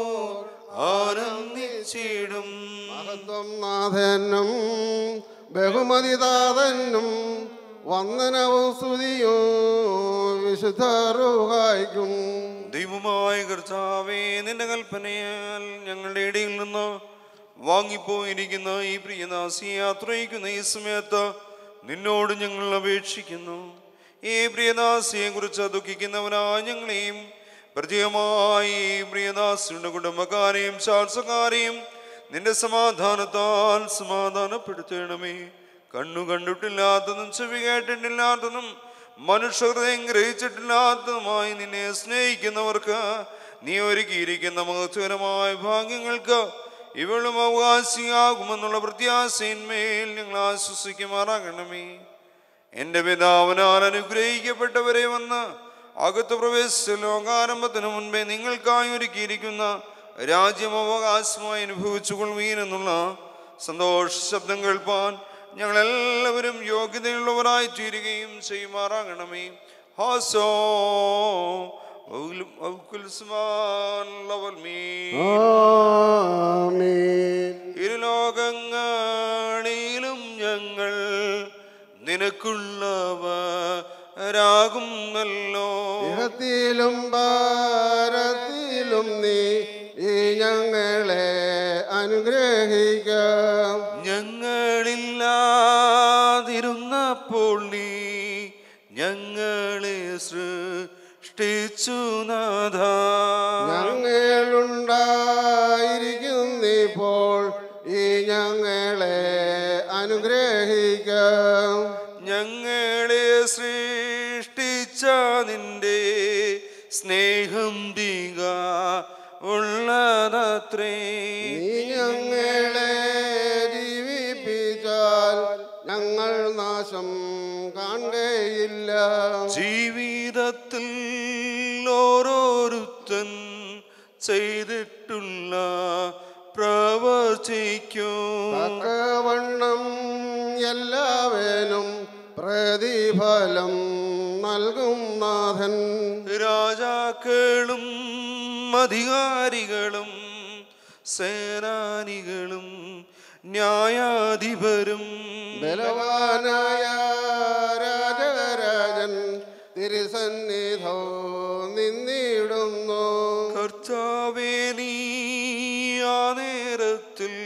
ആനന്ദിച്ചിടും മഹത്വം നാഥനും ബഹുമതിദാതനും വന്ദനവും സ്തുതിയും വിശുദ്ധറുഹായിക്കും ദൈവമായ കർത്താവേ നിന്റെ കൽപ്പനയാൽ ഞങ്ങളുടെ ഇടയിൽ നിന്ന് വാങ്ങിപ്പോയിരിക്കുന്ന ഈ പ്രിയദാസിയെ ആശ്രയിക്കുന്ന ഈ സമയത്ത് നിന്നോട് ഞങ്ങൾ അപേക്ഷിക്കുന്നു ഈ പ്രിയദാസിയെ കുറിച്ച് ദുഃഖിക്കുന്നവനായ ഞങ്ങളെയും പ്രത്യേകമായി ഈ പ്രിയദാസിയുടെ കുടുംബക്കാരെയും ശാസ്ത്രക്കാരെയും നിന്റെ സമാധാനത്താൽ സമാധാനപ്പെടുത്തണമേ കണ്ണു കണ്ടിട്ടില്ലാത്തതും ചെവി കേട്ടിട്ടില്ലാത്തതും മനുഷ്യഹൃദയം ഗ്രഹിച്ചിട്ടില്ലാത്തതുമായി നിന്നെ സ്നേഹിക്കുന്നവർക്ക് നീ ഒരുക്കിയിരിക്കുന്ന മഹത്വകരമായ ഭാഗ്യങ്ങൾക്ക് ഇവളും അവകാശിയാകുമെന്നുള്ള പ്രത്യാശയിന്മേൽ ഞങ്ങൾ ആശ്വസിക്കുമാറാകണമേ എൻ്റെ പിതാവിനാൽ അനുഗ്രഹിക്കപ്പെട്ടവരെ വന്ന് അകത്ത് പ്രവേശിച്ച ലോകാരംഭത്തിന് മുൻപേ നിങ്ങൾക്കായി ഒരുക്കിയിരിക്കുന്ന രാജ്യം അവകാശമായി അനുഭവിച്ചു കൊള്ളുവീനെന്നുള്ള സന്തോഷ ശബ്ദം കേൾപ്പാൻ ഞങ്ങളെല്ലാവരും യോഗ്യതയുള്ളവരായി തീരുകയും ചെയ്യുമാറാകണമേ ഹാസോ ഇരുലോകങ്ങളിലും ഞങ്ങൾ നിനക്കുള്ളവരാകുന്നല്ലോ ഇഹത്തിലും ഭാരത്തിലും നീ ഈ ഞങ്ങളെ അനുഗ്രഹിക്കാം ഞങ്ങളില്ലാതിരുന്നപ്പോൾ നീ ഞങ്ങളെ സൃഷ്ടിച്ചു നാഥ ഞങ്ങളുണ്ടായിരിക്കുന്നിപ്പോൾ ഈ ഞങ്ങളെ അനുഗ്രഹിക്കാം ഞങ്ങളെ സൃഷ്ടിച്ച നിന്റെ സ്നേഹം തിക ഉള്ളതത്രേ നീ ഞങ്ങളെ ജീവിപ്പിച്ചാൽ ഞങ്ങൾ നാശം കാണുകയില്ല ജീവിതത്തിൽ ഓരോരുത്തൻ ചെയ്തിട്ടുള്ള പ്രവർത്തിക്കും തക്കവണ്ണം എല്ലാവരും പ്രതിഫലം നൽകും നാഥൻ രാജാക്കളും അധികാരികളും സേനാനികളും ന്യായാധിപരും ബലവാനായ രാജരാജൻ തിരുസന്നിധോ നിന്നിടുന്നു കർത്താവേ നീ ആ നേരത്തിൽ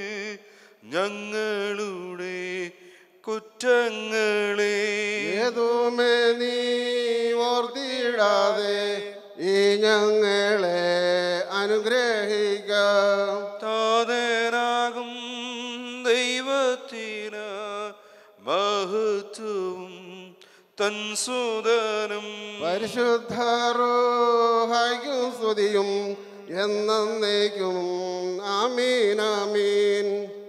ഞങ്ങളുടെ കുറ്റങ്ങളെ ഏതുമേ നീ ഓർത്തിട വീഴാതെ ഈ ഞങ്ങളെ അനുഗ്രഹിക്കാം താതനാകും ദൈവത്തിന് മഹത്വവും തൻ സുതനും പരിശുദ്ധരോഹായിക്കും സ്തുതിയും എന്നേക്കും ആമീൻ ആമീൻ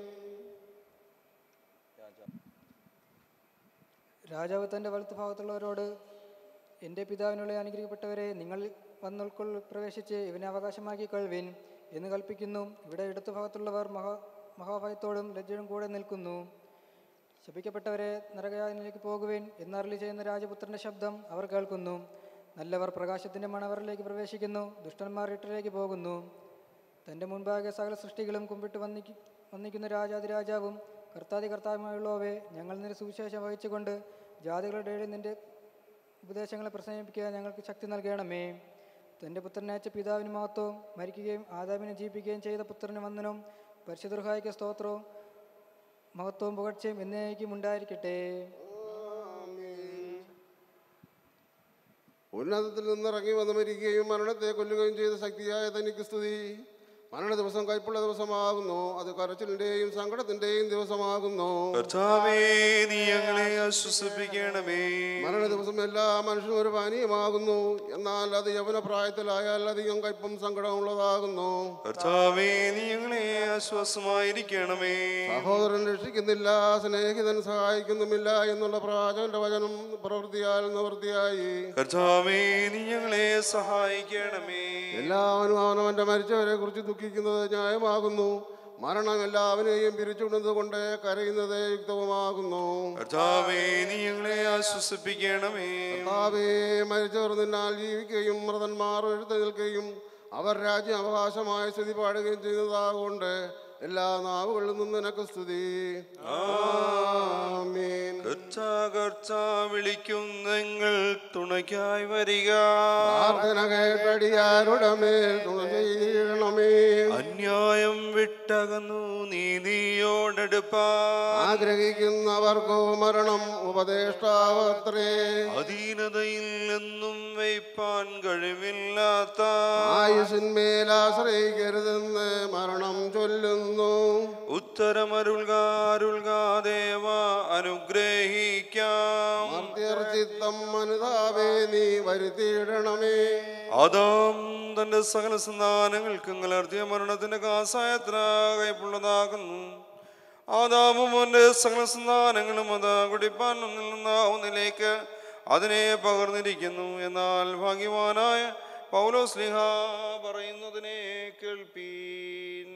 രാജാവ് തൻ്റെ വലത്ത് ഭാഗത്തുള്ളവരോട് എൻ്റെ പിതാവിനുള്ള അനുഗ്രഹിക്കപ്പെട്ടവരെ നിങ്ങൾ വന്നുൾക്കൊൾ പ്രവേശിച്ച് ഇവനെ അവകാശമാക്കി കൊള്ളുവിൻ എന്ന് കൽപ്പിക്കുന്നു ഇവിടെ ഇടതു ഭാഗത്തുള്ളവർ മഹാ മഹാഭയത്തോടും ലജ്ജയും കൂടെ നിൽക്കുന്നു ശപിക്കപ്പെട്ടവരെ നരകയാതിലേക്ക് പോകുവിൻ എന്നറിളി ചെയ്യുന്ന രാജപുത്രന്റെ ശബ്ദം അവർ കേൾക്കുന്നു നല്ലവർ പ്രകാശത്തിൻ്റെ മണവറിലേക്ക് പ്രവേശിക്കുന്നു ദുഷ്ടന്മാർ ഇട്ടിലേക്ക് പോകുന്നു തൻ്റെ മുൻപാകെ സകല സൃഷ്ടികളും കുമ്പിട്ട് വന്നിക്ക് വന്നിക്കുന്ന രാജാതിരാജാവും കർത്താതി കർത്താവുമായുള്ളവേ ഞങ്ങൾ നിന്റെ സുവിശേഷം വഹിച്ചുകൊണ്ട് ജാതികളുടെ ഇടയിൽ നിന്റെ ഉപദേശങ്ങളെ പ്രസംഗിപ്പിക്കാൻ ഞങ്ങൾക്ക് ശക്തി നൽകണമേ തൻ്റെ പുത്രനയച്ച പിതാവിന് മഹത്വവും മരിക്കുകയും ആദാമിനെ ജീവിപ്പിക്കുകയും ചെയ്ത പുത്രന് വന്ദനവും പരിശുദ്ധഹായിക്ക് സ്തോത്രവും മഹത്വവും പുകഴ്ചയും എന്നേക്കും ഉണ്ടായിരിക്കട്ടെ ഉന്നതത്തിൽ നിന്നിറങ്ങി വന്ന് മരിക്കുകയും മരണത്തെ കൊല്ലുകയും ചെയ്ത ശക്തിയായ തനിക്ക് സ്തുതി മരണ ദിവസം കൈപ്പുള്ള ദിവസമാകുന്നു അത് കരച്ചിലിന്റെയും സങ്കടത്തിന്റെയും ദിവസമാകുന്നു കർത്താവേ നീ ഞങ്ങളെ ആശ്വസിപ്പിക്കണമേ മരണ ദിവസം എല്ലാ മനുഷ്യനും ഒരു പാനീയമാകുന്നു എന്നാൽ അത് യവന പ്രായത്തിലായാൽ അധികം കയ്പും സങ്കടമുള്ളതാകുന്നു കർത്താവേ നീ ഞങ്ങളെ ആശ്വാസമായിരിക്കണമേ സഹോദരൻ രക്ഷിക്കുന്നില്ല സ്നേഹിതൻ സഹായിക്കുന്നുമില്ല എന്നുള്ള പ്രാചകന്റെ വചനം പ്രവൃത്തിയാൽ നിവൃത്തിയായി കർത്താവേ നീ ഞങ്ങളെ സഹായിക്കണമേ എല്ലാവരും അവനവന്റെ മരിച്ചവരെ കുറിച്ച് ദുഃഖിക്കുന്നത് ന്യായമാകുന്നു മരണം എല്ലാവരെയും പിരിച്ചുവിടുന്നത് കൊണ്ട് കരയുന്നത് യുക്തവുമാകുന്നു കർത്താവേ നീ ഞങ്ങളെ ആശ്വസിപ്പിക്കണമേ കർത്താവേ മരിച്ചവർ നിന്നാൽ ജീവിക്കുകയും മൃതന്മാർ എഴുന്നേൽക്കുകയും അവർ രാജ്യം അവകാശമായി സ്തുതി പാടുകയും ചെയ്യുന്നതാകൊണ്ട് എല്ലാ നാവുകളിൽ നിന്ന് നിനക്ക് സ്തുതി ആമീൻ കർത്താ കർത്താ വിളിക്കും നിങ്ങൾ തുണയ്ക്കായി വരിക പ്രാർത്ഥന കേട്ടടിയാരുടെ മേൽ തുണ ചെയ്യണമേ അന്യായം വിട്ടകന്നു നീതിയോടെടുപ്പാ ആഗ്രഹിക്കുന്നവർക്കോ മരണം ഉപദേഷ്ടാവത്രേ അധീനതയിൽ നിന്നും വയ്പാൻ കഴിവില്ലാത്ത ആയുസിന്മേൽ ആശ്രയിക്കരുതെന്ന് മരണം ചൊല്ലുന്നു ഉത്തരമരുൾകാരുൾകാ ദേവ അനുഗ്രഹിക്കാം മർത്യർച്ചിത്തം അനുതാപേ നീ വരുത്തിയിടണമേ ആദാം തന്റെ സകല സന്താനങ്ങൾക്ക് കലർത്തിയ മരണത്തിന്റെ കാസായത്ര കൈപ്പുള്ളതാകുന്നു ആദാമും അവന്റെ സകല സന്താനങ്ങളും അത് കുടിപ്പാൻ ഒന്നിൽ നിന്ന് ഒന്നിലേക്ക് അതിനെ പകർന്നിരിക്കുന്നു എന്നാൽ ഭാഗ്യവാനായ പൗലോസ്ലിഹ പറയുന്നതിനെ കേൾപ്പീൻ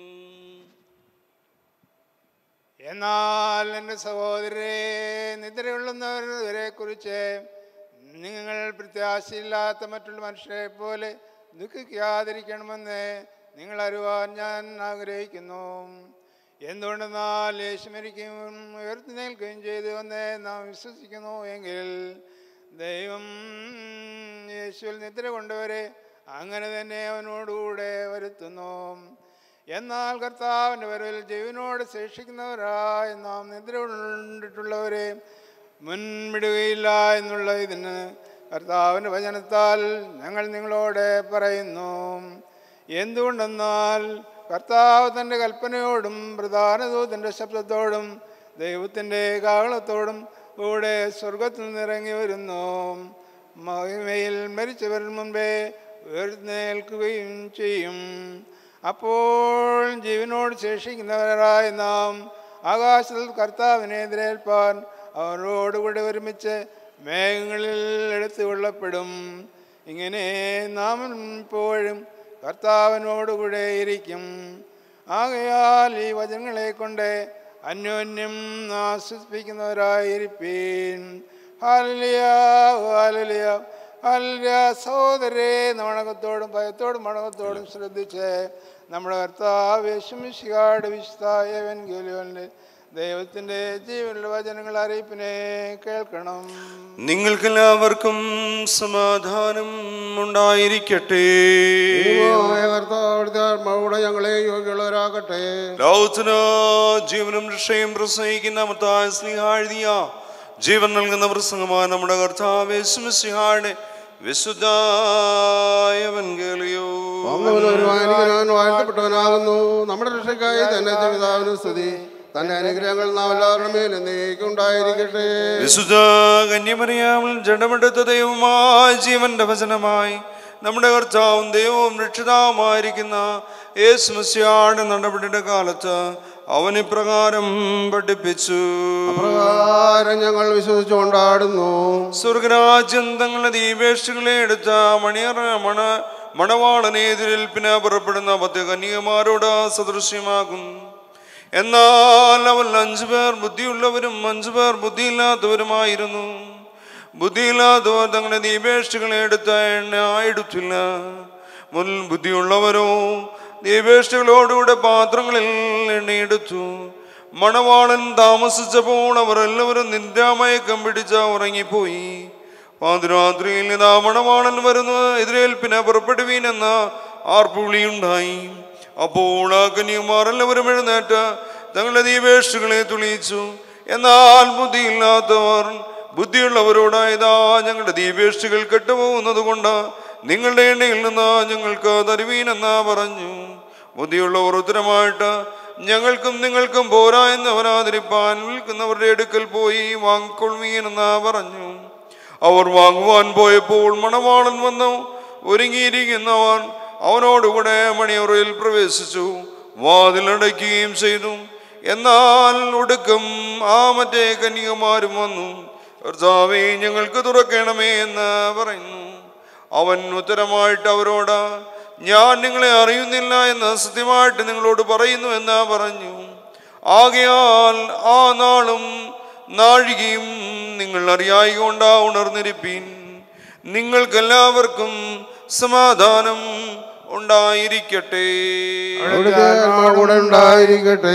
എന്നാൽ എൻ്റെ സഹോദരരെ നിദ്രയുള്ളുന്നവരെ കുറിച്ച് നിങ്ങൾ പ്രത്യാശയില്ലാത്ത മറ്റുള്ള മനുഷ്യരെ പോലെ ദുഃഖിക്കാതിരിക്കണമെന്ന് നിങ്ങൾ അറിവാൻ ഞാൻ ആഗ്രഹിക്കുന്നു എന്തുകൊണ്ടെന്നാൽ യേശു മരിക്കുകയും ഉയർത്തിനേൽക്കുകയും ചെയ്തു എന്ന് നാം വിശ്വസിക്കുന്നു എങ്കിൽ ദൈവം യേശുവിൽ നിദ്ര കൊണ്ടവരെ അങ്ങനെ തന്നെ അവനോടുകൂടെ വരുത്തുന്നു എന്നാൽ കർത്താവിൻ്റെ വരവിൽ ജീവനോട് ശേഷിക്കുന്നവരായി നാം നിദ്ര കൊണ്ടിട്ടുള്ളവരെ മുൻപിടുകയില്ല എന്നുള്ള ഇതിന് കർത്താവിൻ്റെ വചനത്താൽ ഞങ്ങൾ നിങ്ങളോട് പറയുന്നു എന്തുകൊണ്ടെന്നാൽ കർത്താവ് തൻ്റെ കൽപ്പനയോടും പ്രധാന ദൂതൻ്റെ ശബ്ദത്തോടും ദൈവത്തിൻ്റെ കാവളത്തോടും കൂടെ സ്വർഗത്തിൽ നിന്നിറങ്ങി വരുന്നു മഹിമയിൽ മരിച്ചവർ മുൻപേ ഉയർന്നേൽക്കുകയും ചെയ്യും അപ്പോൾ ജീവനോട് ശേഷിക്കുന്നവരായ നാം ആകാശത്തിൽ കർത്താവിനെ എതിരേൽപ്പാൻ അവരോടുകൂടെ ഒരുമിച്ച് മേഘങ്ങളിൽ എടുത്തു കൊള്ളപ്പെടും ഇങ്ങനെ നാം ഇപ്പോഴും കർത്താവിനോടുകൂടെ ഇരിക്കും ആകയാൽ ഈ വചനങ്ങളെ കൊണ്ട് അന്യോന്യം ആശ്വസിപ്പിക്കുന്നവരായിരിപ്പീൻ ഹാലിയ ഹാലിയ ഹാലിയ സഹോദരേ മണകത്തോടും ഭയത്തോടും മണകത്തോടും ശ്രദ്ധിച്ച് നമ്മുടെ കർത്താവ് യേശുമിശികാട് വിശുദ്ധായവൻ ഗലിയോന്റെ ദൈവത്തിന്റെ ജീവനുള്ള വചനങ്ങൾ അറിയിപ്പിനെ കേൾക്കണം നിങ്ങൾക്കെല്ലാവർക്കും സമാധാനം ഉണ്ടായിരിക്കട്ടെ ദൈവമായ കർത്താവിടുത്തെ ആത്മാവോടെ ഞങ്ങളെ യോഗ്യമുള്ളവരാകട്ടെ ലോകത്തിന് ജീവനും രക്ഷയും പ്രസംഗിക്കുന്ന മത്തായ സ്നേഹാഴ്തിയ ജീവൻ നൽകുന്ന പ്രസംഗമായ നമ്മുടെ കർത്താവ് യേശുമിശിഹായുടെ വിശുദ്ധായവൻകേളിയോ ഞാൻ വാഴ്ത്തപ്പെട്ടവനാകുന്നു നമ്മുടെ രക്ഷയ്ക്കായി തന്നെ പിതാവിന് സ്തുതി തന്റെ അനുഗ്രഹങ്ങൾ നാം എല്ലാവരുടെ മേൽ എന്നേക്കുണ്ടായിരിക്കട്ടെ വിശുദ്ധ കന്യമറിയാമൽ ജഡമെടുത്ത ദൈവമായ ജീവന്റെ വചനമായി നമ്മുടെ കർത്താവും ദൈവവും രക്ഷിതാവുമായിരിക്കുന്ന യേശുമസ്യാട് നടപടിയുടെ കാലത്ത് അവൻ ഇപ്രകാരം പഠിപ്പിച്ചു അപ്രകാരം ഞങ്ങൾ വിശ്വസിച്ചു കൊണ്ടാടുന്നു സ്വർഗരാജ്യം തങ്ങളുടെ ദീപേക്ഷകളെ എടുത്ത മണിയറ മണ മണവാളനെ എതിരേൽപ്പിന് പുറപ്പെടുന്ന പത്ത് കന്യകമാരോട് സദൃശ്യമാകും എന്നാൽ അവൻ അഞ്ചു പേർ ബുദ്ധിയുള്ളവരും അഞ്ചു പേർ ബുദ്ധിയില്ലാത്തവരുമായിരുന്നു ബുദ്ധിയില്ലാത്തവർ തങ്ങളുടെ ദീപേക്ഷകളെ എടുത്ത എണ്ണ എടുത്തില്ല മുൻ ബുദ്ധിയുള്ളവരോ ദീപേഷ്ടകളോടുകൂടെ പാത്രങ്ങളിൽ എണ്ണയെടുത്തു മണവാളൻ താമസിച്ചപ്പോൾ അവർ എല്ലാവരും നിദ്രാമയക്കം പിടിച്ച ഉറങ്ങിപ്പോയി പാതിരാത്രിയിൽ ഇതാ മണവാളൻ വരുന്നു എതിരേൽപ്പിന് പുറപ്പെടുവീനെന്ന ആർപ്പുവിളിയുണ്ടായി അപ്പോൾ ആ കന്യകുമാർ എല്ലാവരും എഴുന്നേറ്റ് തങ്ങളുടെ ദീപേക്ഷകളെ തുളിയിച്ചു എന്നാൽ ബുദ്ധിയില്ലാത്തവർ ബുദ്ധിയുള്ളവരോടായതാ ഞങ്ങളുടെ ദീപേക്ഷകൾ കെട്ടുപോകുന്നത് കൊണ്ട് നിങ്ങളുടെ എണ്ണയിൽ നിന്ന് ഞങ്ങൾക്ക് തരുവീനെന്ന് പറഞ്ഞു ബുദ്ധിയുള്ളവർ ഉത്തരമായിട്ട് ഞങ്ങൾക്കും നിങ്ങൾക്കും പോരാ എന്ന് വരാതിരിപ്പാൻ വിൽക്കുന്നവരുടെ അടുക്കൽ പോയി വാങ്ങിക്കൊള്ളുവീനെന്ന് പറഞ്ഞു അവർ വാങ്ങുവാൻ പോയപ്പോൾ മണവാളൻ വന്നു ഒരുങ്ങിയിരിക്കുന്നവൻ അവനോടുകൂടെ മണിയറയിൽ പ്രവേശിച്ചു വാതിലടയ്ക്കുകയും ചെയ്തു എന്നാൽ ഒടുക്കം ആ മറ്റേ കന്യകമാരും വന്നു കർത്താവേ ഞങ്ങൾക്ക് തുറക്കണമേ എന്ന് പറയുന്നു അവൻ ഉത്തരമായിട്ട് അവരോട് ഞാൻ നിങ്ങളെ അറിയുന്നില്ല എന്ന് സത്യമായിട്ട് നിങ്ങളോട് പറയുന്നു എന്ന് പറഞ്ഞു ആകയാൽ ആ നാളും നാഴികയും നിങ്ങൾ അറിയായി കൊണ്ടാ ഉണർന്നിരിപ്പീൻ നിങ്ങൾക്കെല്ലാവർക്കും സമാധാനം ഉണ്ടായിരിക്കട്ടെ അവിടുത്തെ ആത്മാവ് ഉണ്ടായിരിക്കട്ടെ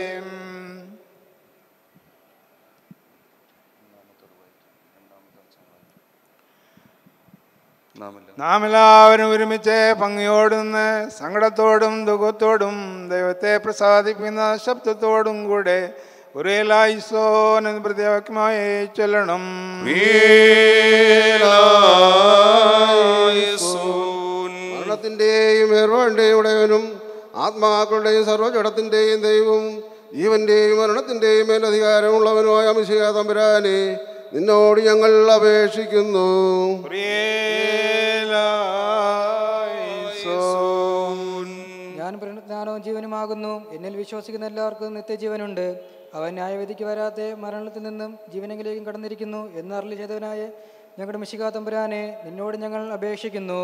നാം എല്ലാവരും ഒരുമിച്ച് ഭംഗിയോടുന്ന് സങ്കടത്തോടും ദുഃഖത്തോടും ദൈവത്തെ പ്രസാദിപ്പിക്കുന്ന ശബ്ദത്തോടും കൂടെ ഒരേലായിസോൻ എന്ന് പ്രതിവാക്യമായി ചൊല്ലണം മരണത്തിന്റെയും ഏർവാടിന്റെയും ഉടയവനും ആത്മാക്കളുടെയും സർവ്വജടത്തിന്റെയും ദൈവവും ജീവന്റെയും മരണത്തിന്റെയും മേൽ അധികാരമുള്ളവനുമായ അമിഷിക തമ്പുരാനെ നിന്നോട് ഞങ്ങൾ അപേക്ഷിക്കുന്നു ഞാൻ ജ്ഞാനവും ജീവനുമാകുന്നു എന്നിൽ വിശ്വസിക്കുന്ന എല്ലാവർക്കും നിത്യജീവനുണ്ട് അവൻ ന്യായവിധിക്ക് വരാതെ മരണത്തിൽ നിന്നും ജീവനെങ്കിലേക്കും കടന്നിരിക്കുന്നു എന്ന് അരളി ചെയ്തവനായ ഞങ്ങളുടെ മിശികാ തമ്പുരാനെ നിന്നോട് ഞങ്ങൾ അപേക്ഷിക്കുന്നു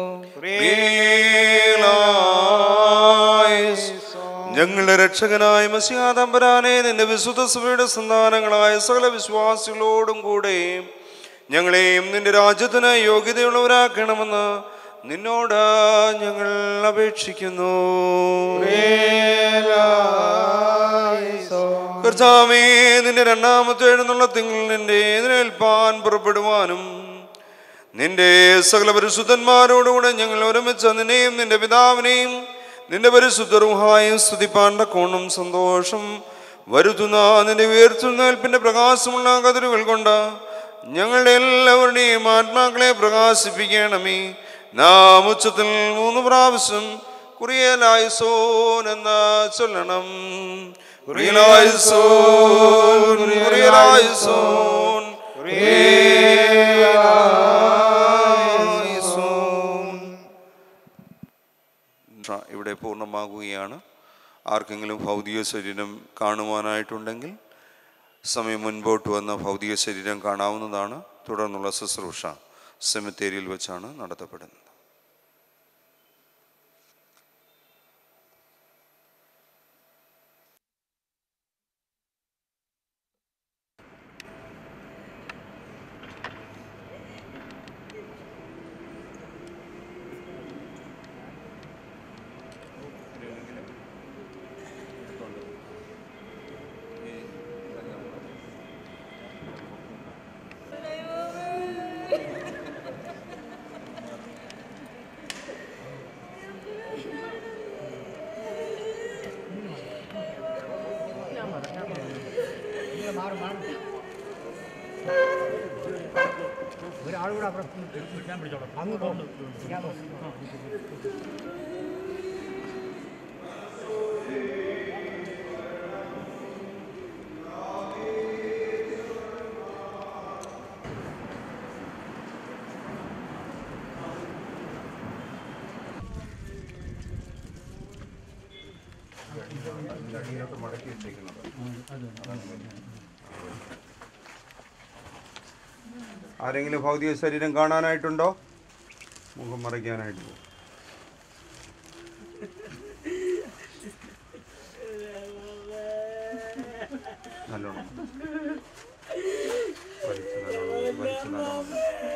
ഞങ്ങളുടെ രക്ഷകനായ മസിയാതമ്പരാനെ നിന്റെ വിശുദ്ധ സഭയുടെ സന്താനങ്ങളായ സകല വിശ്വാസികളോടും കൂടെ ഞങ്ങളെയും നിന്റെ രാജ്യത്തിന് യോഗ്യതയുള്ളവരാക്കണമെന്ന് നിന്നോട് ഞങ്ങൾ അപേക്ഷിക്കുന്നു കർത്താവേ നിന്റെ രണ്ടാമത്തെ എഴുന്നള്ളത്തിൽ നിന്റെ എതിരേൽപ്പാൻ പുറപ്പെടുവാനും നിന്റെ സകല പരിശുദ്ധന്മാരോടുകൂടെ ഞങ്ങൾ ഒരുമിച്ച് നിന്നെയും നിന്റെ പിതാവിനെയും നിന്റെ പരിശുദ്ധ റുഹായും സ്തുതിപ്പാണ്ട കോണും സന്തോഷം വരുത്തുന്ന നിന്റെ ഉയർത്തുന്നേൽപ്പിന്റെ പ്രകാശമുള്ള കതിരുകൾ കൊണ്ട് ഞങ്ങളുടെ എല്ലാവരുടെയും ആത്മാക്കളെ പ്രകാശിപ്പിക്കണമേ നാം ഉച്ചത്തിൽ മൂന്ന് പ്രാവശ്യം കുറിയലായി സോൻ എന്ന് ചൊല്ലണം കുറിയലായി സോൻ കുറിയലായി സോൻ ഇവിടെ പൂർണ്ണമാകുകയാണ് ആർക്കെങ്കിലും ഭൗതിക ശരീരം കാണുവാനായിട്ടുണ്ടെങ്കിൽ സമയം മുൻപോട്ട് വന്ന ഭൗതിക ശരീരം കാണാവുന്നതാണ് തുടർന്നുള്ള ശുശ്രൂഷ സെമിത്തേരിയിൽ വെച്ചാണ് നടത്തപ്പെടുന്നത് ആളുകൂടെ അവിടെ ഞാൻ പിടിച്ചോളാം അങ്ങ് പോകുന്നു മടക്കി വെച്ചേക്കുന്നത് ആരെങ്കിലും ഭൗതിക ശരീരം കാണാനായിട്ടുണ്ടോ മുഖം മറയ്ക്കാനായിട്ട് നല്ലോണം വലിച്ച് നല്ലോണം വലിച്ച് നല്ലോണം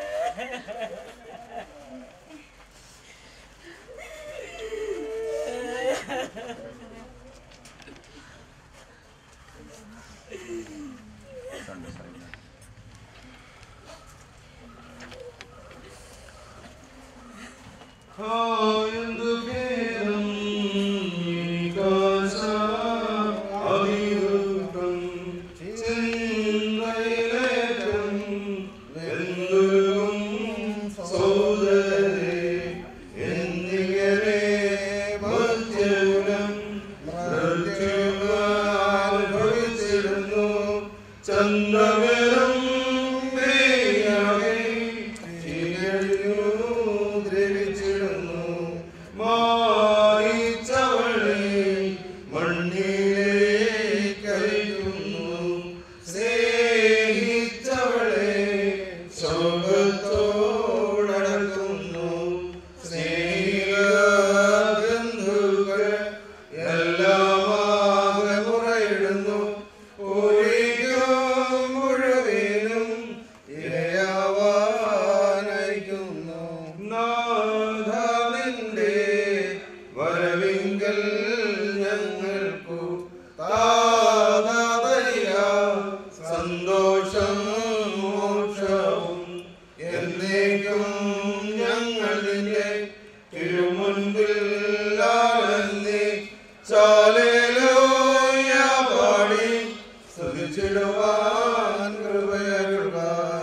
രണ്ട് സൈഡിൽ എന്തു ഭേദം കാശ അതിരുക്കം ചിന്തയിലേറ്റം എന്തും സോദരേ എന്നിങ്ങനെ മധ്യകുലം മൃത്യുവാനുഭവിച്ചിരുന്നു ചന്ദ്രമേലം ദ്രവിച്ചിടുന്നു മാറിച്ചവളെ മണ്ണിലേക്കയക്കുന്നു സ്നേഹിച്ചവളെ ശോകത്തോടക്കുന്നു സ്നേഹിതബന്ധുക്കൾ എല്ലാമാകെ മുറയിടുന്നു ഒഴിക്കും മുഴുവനും ഇരയാവാനയക്കുന്നു നാഥാവിന്റെ വരവിങ്കൽ ഞങ്ങൾക്കു താതാതരിക സന്തോഷം മോക്ഷവും എന്നേക്കും ഞങ്ങൾ നിന്റെ തിരുമുൻപിൽ ആനന്ദി ചാലേലോയ പാടി സ്തുതിച്ചിടുവാൻ കൃപയരുക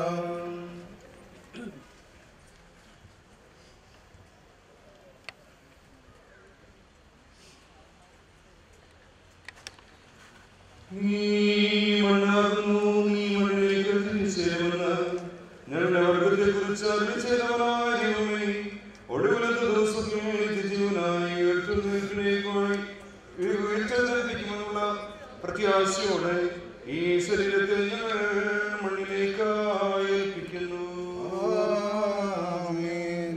നീ മണ്ണാകുന്നു നീ മണ്ണിലേക്ക് തിരിച്ചേരുന്ന ഞങ്ങളുടെ വർഗത്തെ കുറിച്ച് അറിയിച്ചവനായ ദൈവമേ ഒടുവിലത്തെ ദിവസത്തിൽ നിത്യജീവനായി ഉയർത്തുന്നതിനേക്കാൾ ഉയർച്ചെത്തിക്കുമെന്നുള്ള പ്രത്യാശയോടെ ഈ ശരീരത്തെ ഞങ്ങൾ മണ്ണിലേക്ക് ഏൽപ്പിക്കുന്നു ആമേൻ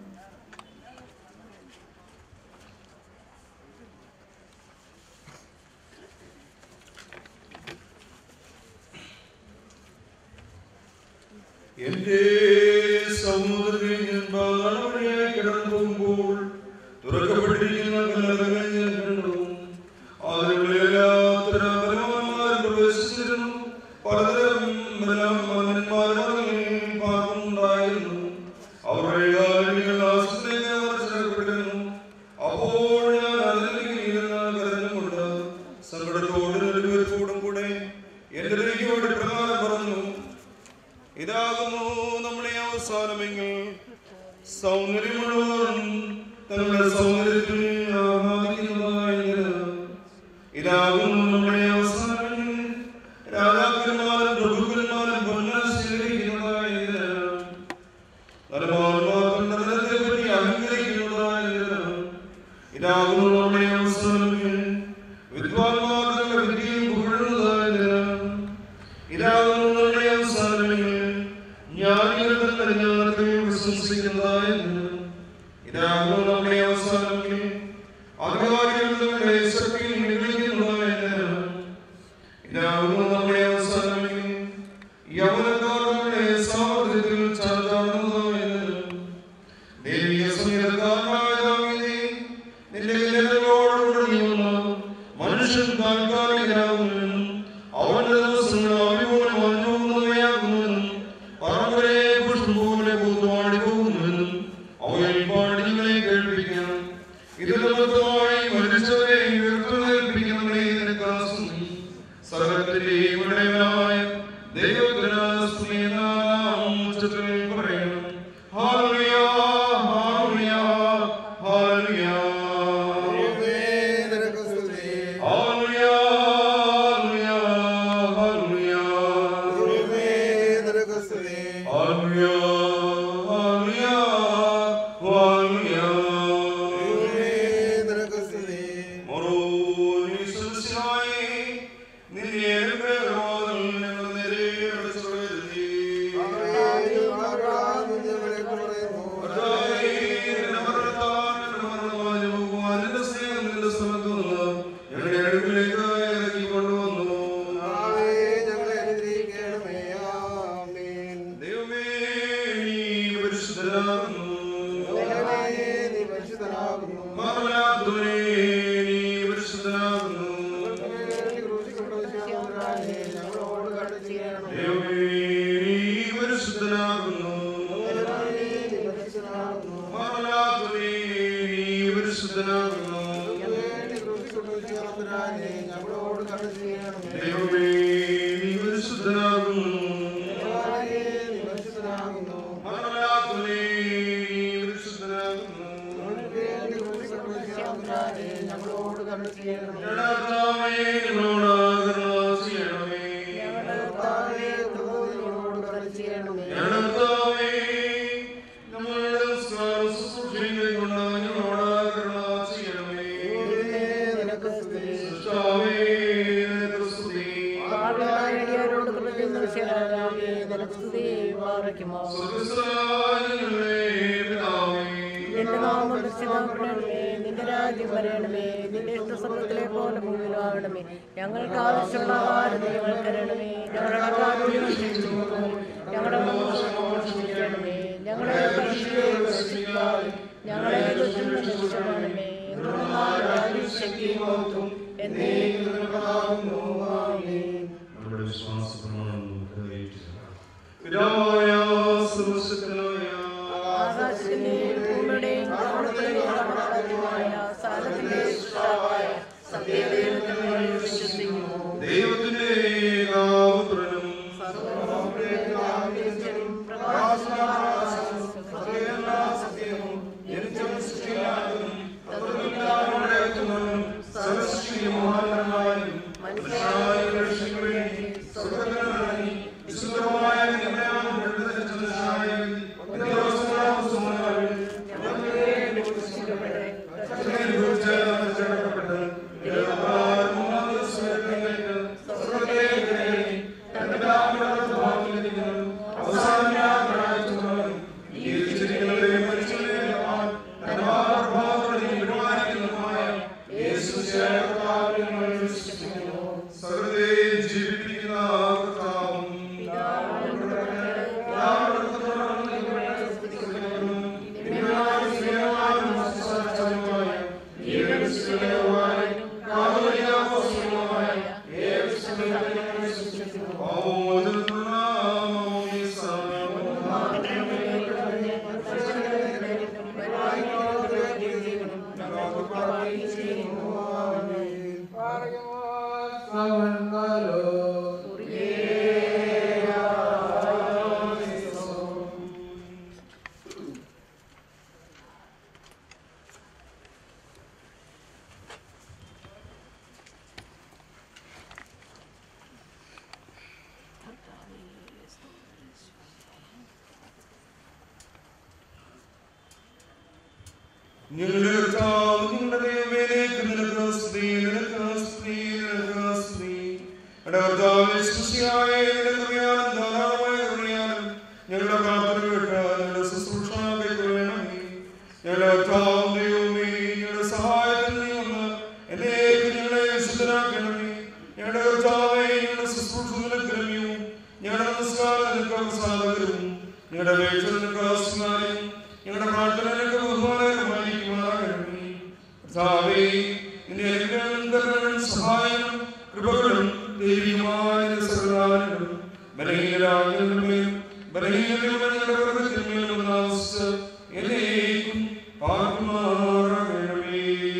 എന്റെ സമുദ്രത്തിൽ ഞാൻ ബാണവഴിയായി കിടന്നു പോകുമ്പോൾ തുറക്കപ്പെട്ടിരിക്കുന്ന കല്ലറകൾ ഞാൻ കണ്ടു അതിനുള്ളിൽ എല്ലാത്തരം പരമന്മാരും പ്രവേശിച്ചിരുന്നു പലതരം മന്മാരും പാർക്കുന്നുണ്ടായിരുന്നു അവരുടെ കാലുകൾ ആശ്രയിക്കാൻ മനസ്സിലാക്കപ്പെട്ടിരുന്നു അപ്പോൾ ഞാൻ അതിലേക്ക് ഇരുന്ന് കരഞ്ഞുകൊണ്ട് സങ്കടത്തോട് നെടുവീർപ്പോടും കൂടെ എന്റെ ദേഹിയോട് പ്രകാരം പറഞ്ഞു ഇതാകുന്നു നമ്മളെ അവസാനമെങ്കിൽ സൗന്ദര്യമുള്ളവർ തങ്ങളുടെ സൗന്ദര്യത്തിൽ ആഹ്ലാദിക്കുന്നതായ നിലം. ഇതാകുന്നു നമ്മളെ അവസാനമെങ്കിൽ രാജാക്കന്മാരും പ്രഭുക്കന്മാരും പൊന്നാൽ സ്വീകരിക്കുന്നതായ നിലം. നരന്മാർ നരകത്തെ പറ്റി അഹങ്കരിക്കുന്നതായ നിലം. ഇതാകുന്നു നമ്മളെ അവസാനമെങ്കിൽ വിദ്വാൻമാർ തങ്ങളുടെ വിദ്യയും പുകഴുന്നതായ നിലം. ഇതാകുന്നു നമ്മുടെ അവസാനമെങ്കിൽ ജ്ഞാനികൾ തന്റെ ജ്ഞാനത്തിൽ പ്രശംസിക്കുന്നതായ നിലം. ഇതാകുന്നു നമ്മുടെ അവസാനമെങ്കിൽ അധികാരികൾ തങ്ങളുടെ ശക്തിയിൽ നിഗളിക്കുന്നതായ നിലം. ഇതാകുന്നു നമ്മുടെ അവസാനമെങ്കിൽ യൗവനക്കാർ തങ്ങളുടെ സാമർത്ഥ്യത്തിൽ ചാഞ്ചാടുന്നതായ നിലം. ദൈവിക സംഗീതക്കാരനായ ദാവീദേ, നിന്റെ നിലകളോടുകൂടി നീ വന്ന മനുഷ്യൻ താൽക്കാലികനാകുമെന്നും അവന്റെ ദിവസങ്ങൾ അഭിമൂലം അഞ്ഞുപോകുന്നവയാകുമെന്നും പറമ്പരെ പുഷ്പം പോലെ പൂത്തുവാടി പോകുമെന്നും അവയിൽ പാടി നിങ്ങളെ കേൾപ്പിക്കാം ഇതിൽ നിമിത്തമായി മരിച്ചവരെ ഉയർത്തെഴുന്നേൽപ്പിക്കുന്നവരെ നിനക്ക് ആസ്തുതി. സകലത്തിന്റെയും ഇടയവനായ ദൈവത്തിന് സ്തുതി നാം ഉച്ചത്തിൽ പറയാം പരിശുദ്ധനാകുന്നു ഞങ്ങളോട് കരുണ ചെയ്യണമേ ദൈവമേ നീ പരിശുദ്ധനാകുന്നു മരണമില്ലാത്തവനേ നീ പരിശുദ്ധനാകുന്നു ഞങ്ങളോട് കരുണ ചെയ്യണമേ കർത്താവേ, ഞങ്ങളോട് കരുണ ചെയ്യണമേ കർത്താവേ, ഞങ്ങളുടെ നമസ്കാര ശുശ്രൂഷകളെ കൊണ്ട് ഞങ്ങളോട് കരുണ ചെയ്യണമേ കർത്താവേ, നിനക്ക് സ്തുതി. സ്വർഗ്ഗസ്ഥനായ ഞങ്ങളുടെ പിതാവേ, നിന്റെ നാമം പരിശുദ്ധമാക്കണമേ നിന്റെ രാജ്യം വരണമേ നിന്റെ ഇഷ്ടസമയത്തിലെ പോലെ ഭൂമിയിലാവണമേ ഞങ്ങൾക്ക് ആവശ്യമുള്ള ആഹാരം നീ ഞങ്ങൾക്ക് തരണമേ ഞങ്ങളുടെ കാര്യം ഞങ്ങളുടെ ക്ഷമിക്കണമേ ഞങ്ങളെ പരീക്ഷയെ പ്രവേശിക്കാതെ ഞങ്ങളെ ദുഷ്ടം രക്ഷിക്കണമേ ശക്തിയും മഹത്വം എന്നേക്കും നിനക്കുള്ളതാകുന്നു. ആമേൻ. നമ്മുടെ വിശ്വാസപ്രമാണം നമുക്ക് അറിയിക്കുക. പിതാവായ സർവശക്തനായ ആകാശത്തിന്റെയും ഭൂമിയുടെയും താവളത്തിന്റെയും കടപ്പാടുമായ സകലത്തിന്റെ സൃഷ്ടാവായ സത്യദൈവത്തിൽ ഞങ്ങൾ വിശ്വസിക്കുന്നു. ദൈവത്തിന്റെ ഏകാപുത്രനും സകലത്തെ ജീവിപ്പിക്കുന്ന കർത്താവും ഞങ്ങളുടെ കർത്താവ് ഞങ്ങളുടെ ദൈവമേലേക്ക് നിനക്ക് സ്ത്രീ നിനക്ക് സ്ത്രീ നിനക്ക് സ്ത്രീ എന്റെ കർത്താവിനെ സൃഷ്ടിയായ നിന്റെ കൃപയാലും ധാരാളമായ കൃപയാലും ഞങ്ങളുടെ പ്രാർത്ഥന കേട്ട് ഞങ്ങളുടെ ശുശ്രൂഷ കൈക്കൊള്ളണമേ ഞങ്ങളുടെ കർത്താവ് ദൈവമേ ഞങ്ങളുടെ സഹായത്തിൽ നീ വന്ന് എന്നേക്ക് ഞങ്ങളെ വിശുദ്ധരാക്കണമേ ഞങ്ങളുടെ കർത്താവെ ഞങ്ങളുടെ ശുശ്രൂഷ നിനക്ക് രമ്യവും ഞങ്ങളുടെ നമസ്കാരം നിനക്ക് പ്രസാദകരവും ഞങ്ങളുടെ അപേക്ഷ നിനക്ക് ആസ്മാരും ഞങ്ങളുടെ പ്രാർത്ഥന നിനക്ക് ബഹുമാനകരമായിരിക്കുമാറാകണമേ കർത്താവേ നിന്റെ അനുഗ്രഹങ്ങളും കരുണകളും സഹായങ്ങളും കൃപകളും ദൈവികമായ നിന്റെ സകലദാനങ്ങളും ബലഹീനരായ ഞങ്ങളുടെ മേൽ ബലഹീനതയുടെ ഞങ്ങളുടെ വർഗത്തിന്മേലും നാശിച്ച് എന്നേക്കും പാർക്കുമാറാകണമേ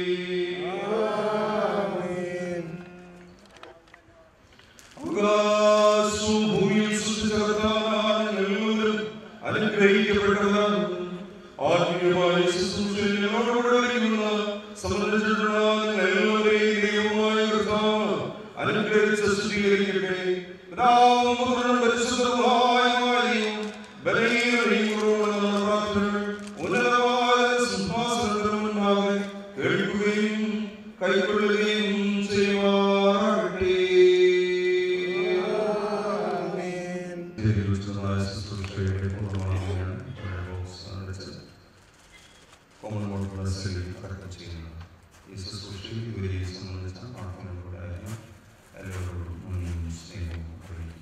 ആകാശവും ഭൂമിയും സൃഷ്ടിച്ച കർത്താവായ ഞങ്ങളെല്ലാവരും അനുഗ്രഹിക്കപ്പെട്ടവരാണ് ആത്മീയമായ ശുശ്രൂഷയിൽ ഞങ്ങളോടുകൂടെ ഒരുങ്ങുന്ന സംബന്ധിച്ചിട്ടുള്ള എല്ലാവരെയും ദൈവമായ കർത്താവ് അനുഗ്രഹിച്ച് സ്വീകരിക്കട്ടെ പിതാവും പുത്രനും പരിശുദ്ധവുമായും ബലഹീനതയും കുറവുള്ള നമ്മുടെ പ്രാർത്ഥനകൾ ഉന്നതമായ സിംഹാസനത്തിന് മുൻപാകെ കേൾക്കുകയും കൈക്കൊള്ളുകയും ചെയ്യുമാറാകട്ടെ ദൈവജനമായ ശുശ്രൂഷയുടെ പൂർണ്ണമാകുകയാണ് അടച്ചത് കോമൺ മോഡ് പ്ലസിൽ കടക്കം ചെയ്യുന്നത് ഈ ശുശ്രൂഷയിൽ ഇവരെ സംബന്ധിച്ച പ്രാർത്ഥനകളുടെ എല്ലാവരോടും നന്ദിയും സ്നേഹവും അറിയിക്കും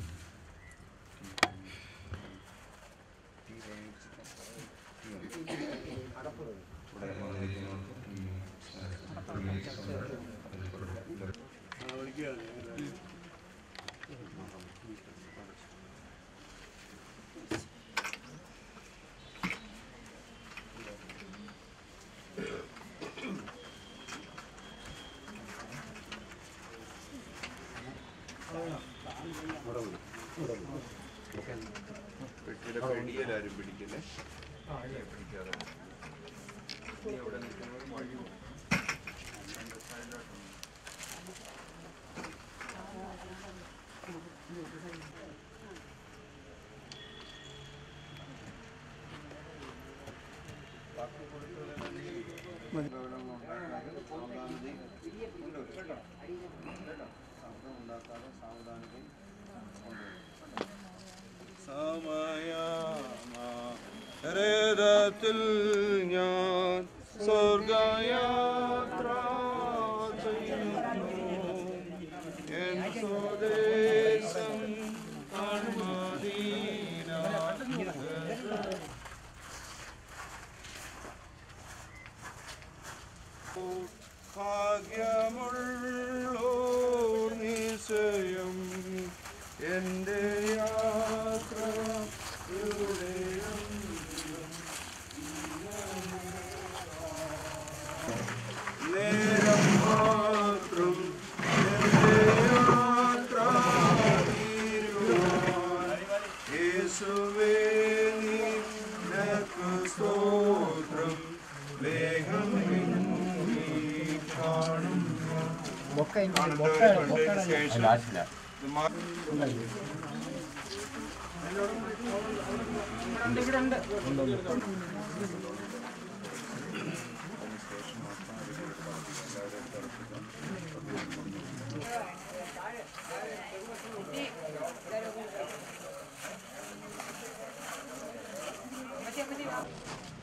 ഇവിടെ വന്നിരിക്കുന്നവർക്ക് ഈ അടിയലാരും പിടിക്കല്ലേ പിടിക്കാതെ നീ അവിടെ നിൽക്കുന്നത് വഴി രണ്ട് സൈഡിലോട്ട് ബാക്കി കൊടുത്തത് സമയത്തിൽ ഞാൻ സ്വർഗയാത്ര ചെയ്യുന്നു എൻ സ്വദേശം കൺമദീന ഭാഗ്യമുള്ളോർ നിശ്ചയം എൻ്റെ യാത്ര നേരം മാത്രം എൻ്റെ യാത്ര തീരുവാൻ യേശുവേ നിനക്ക് സ്തോത്രം വേഗം നീ കാണുന്നു ശേഷം ഇത് മാ- മറ്റേ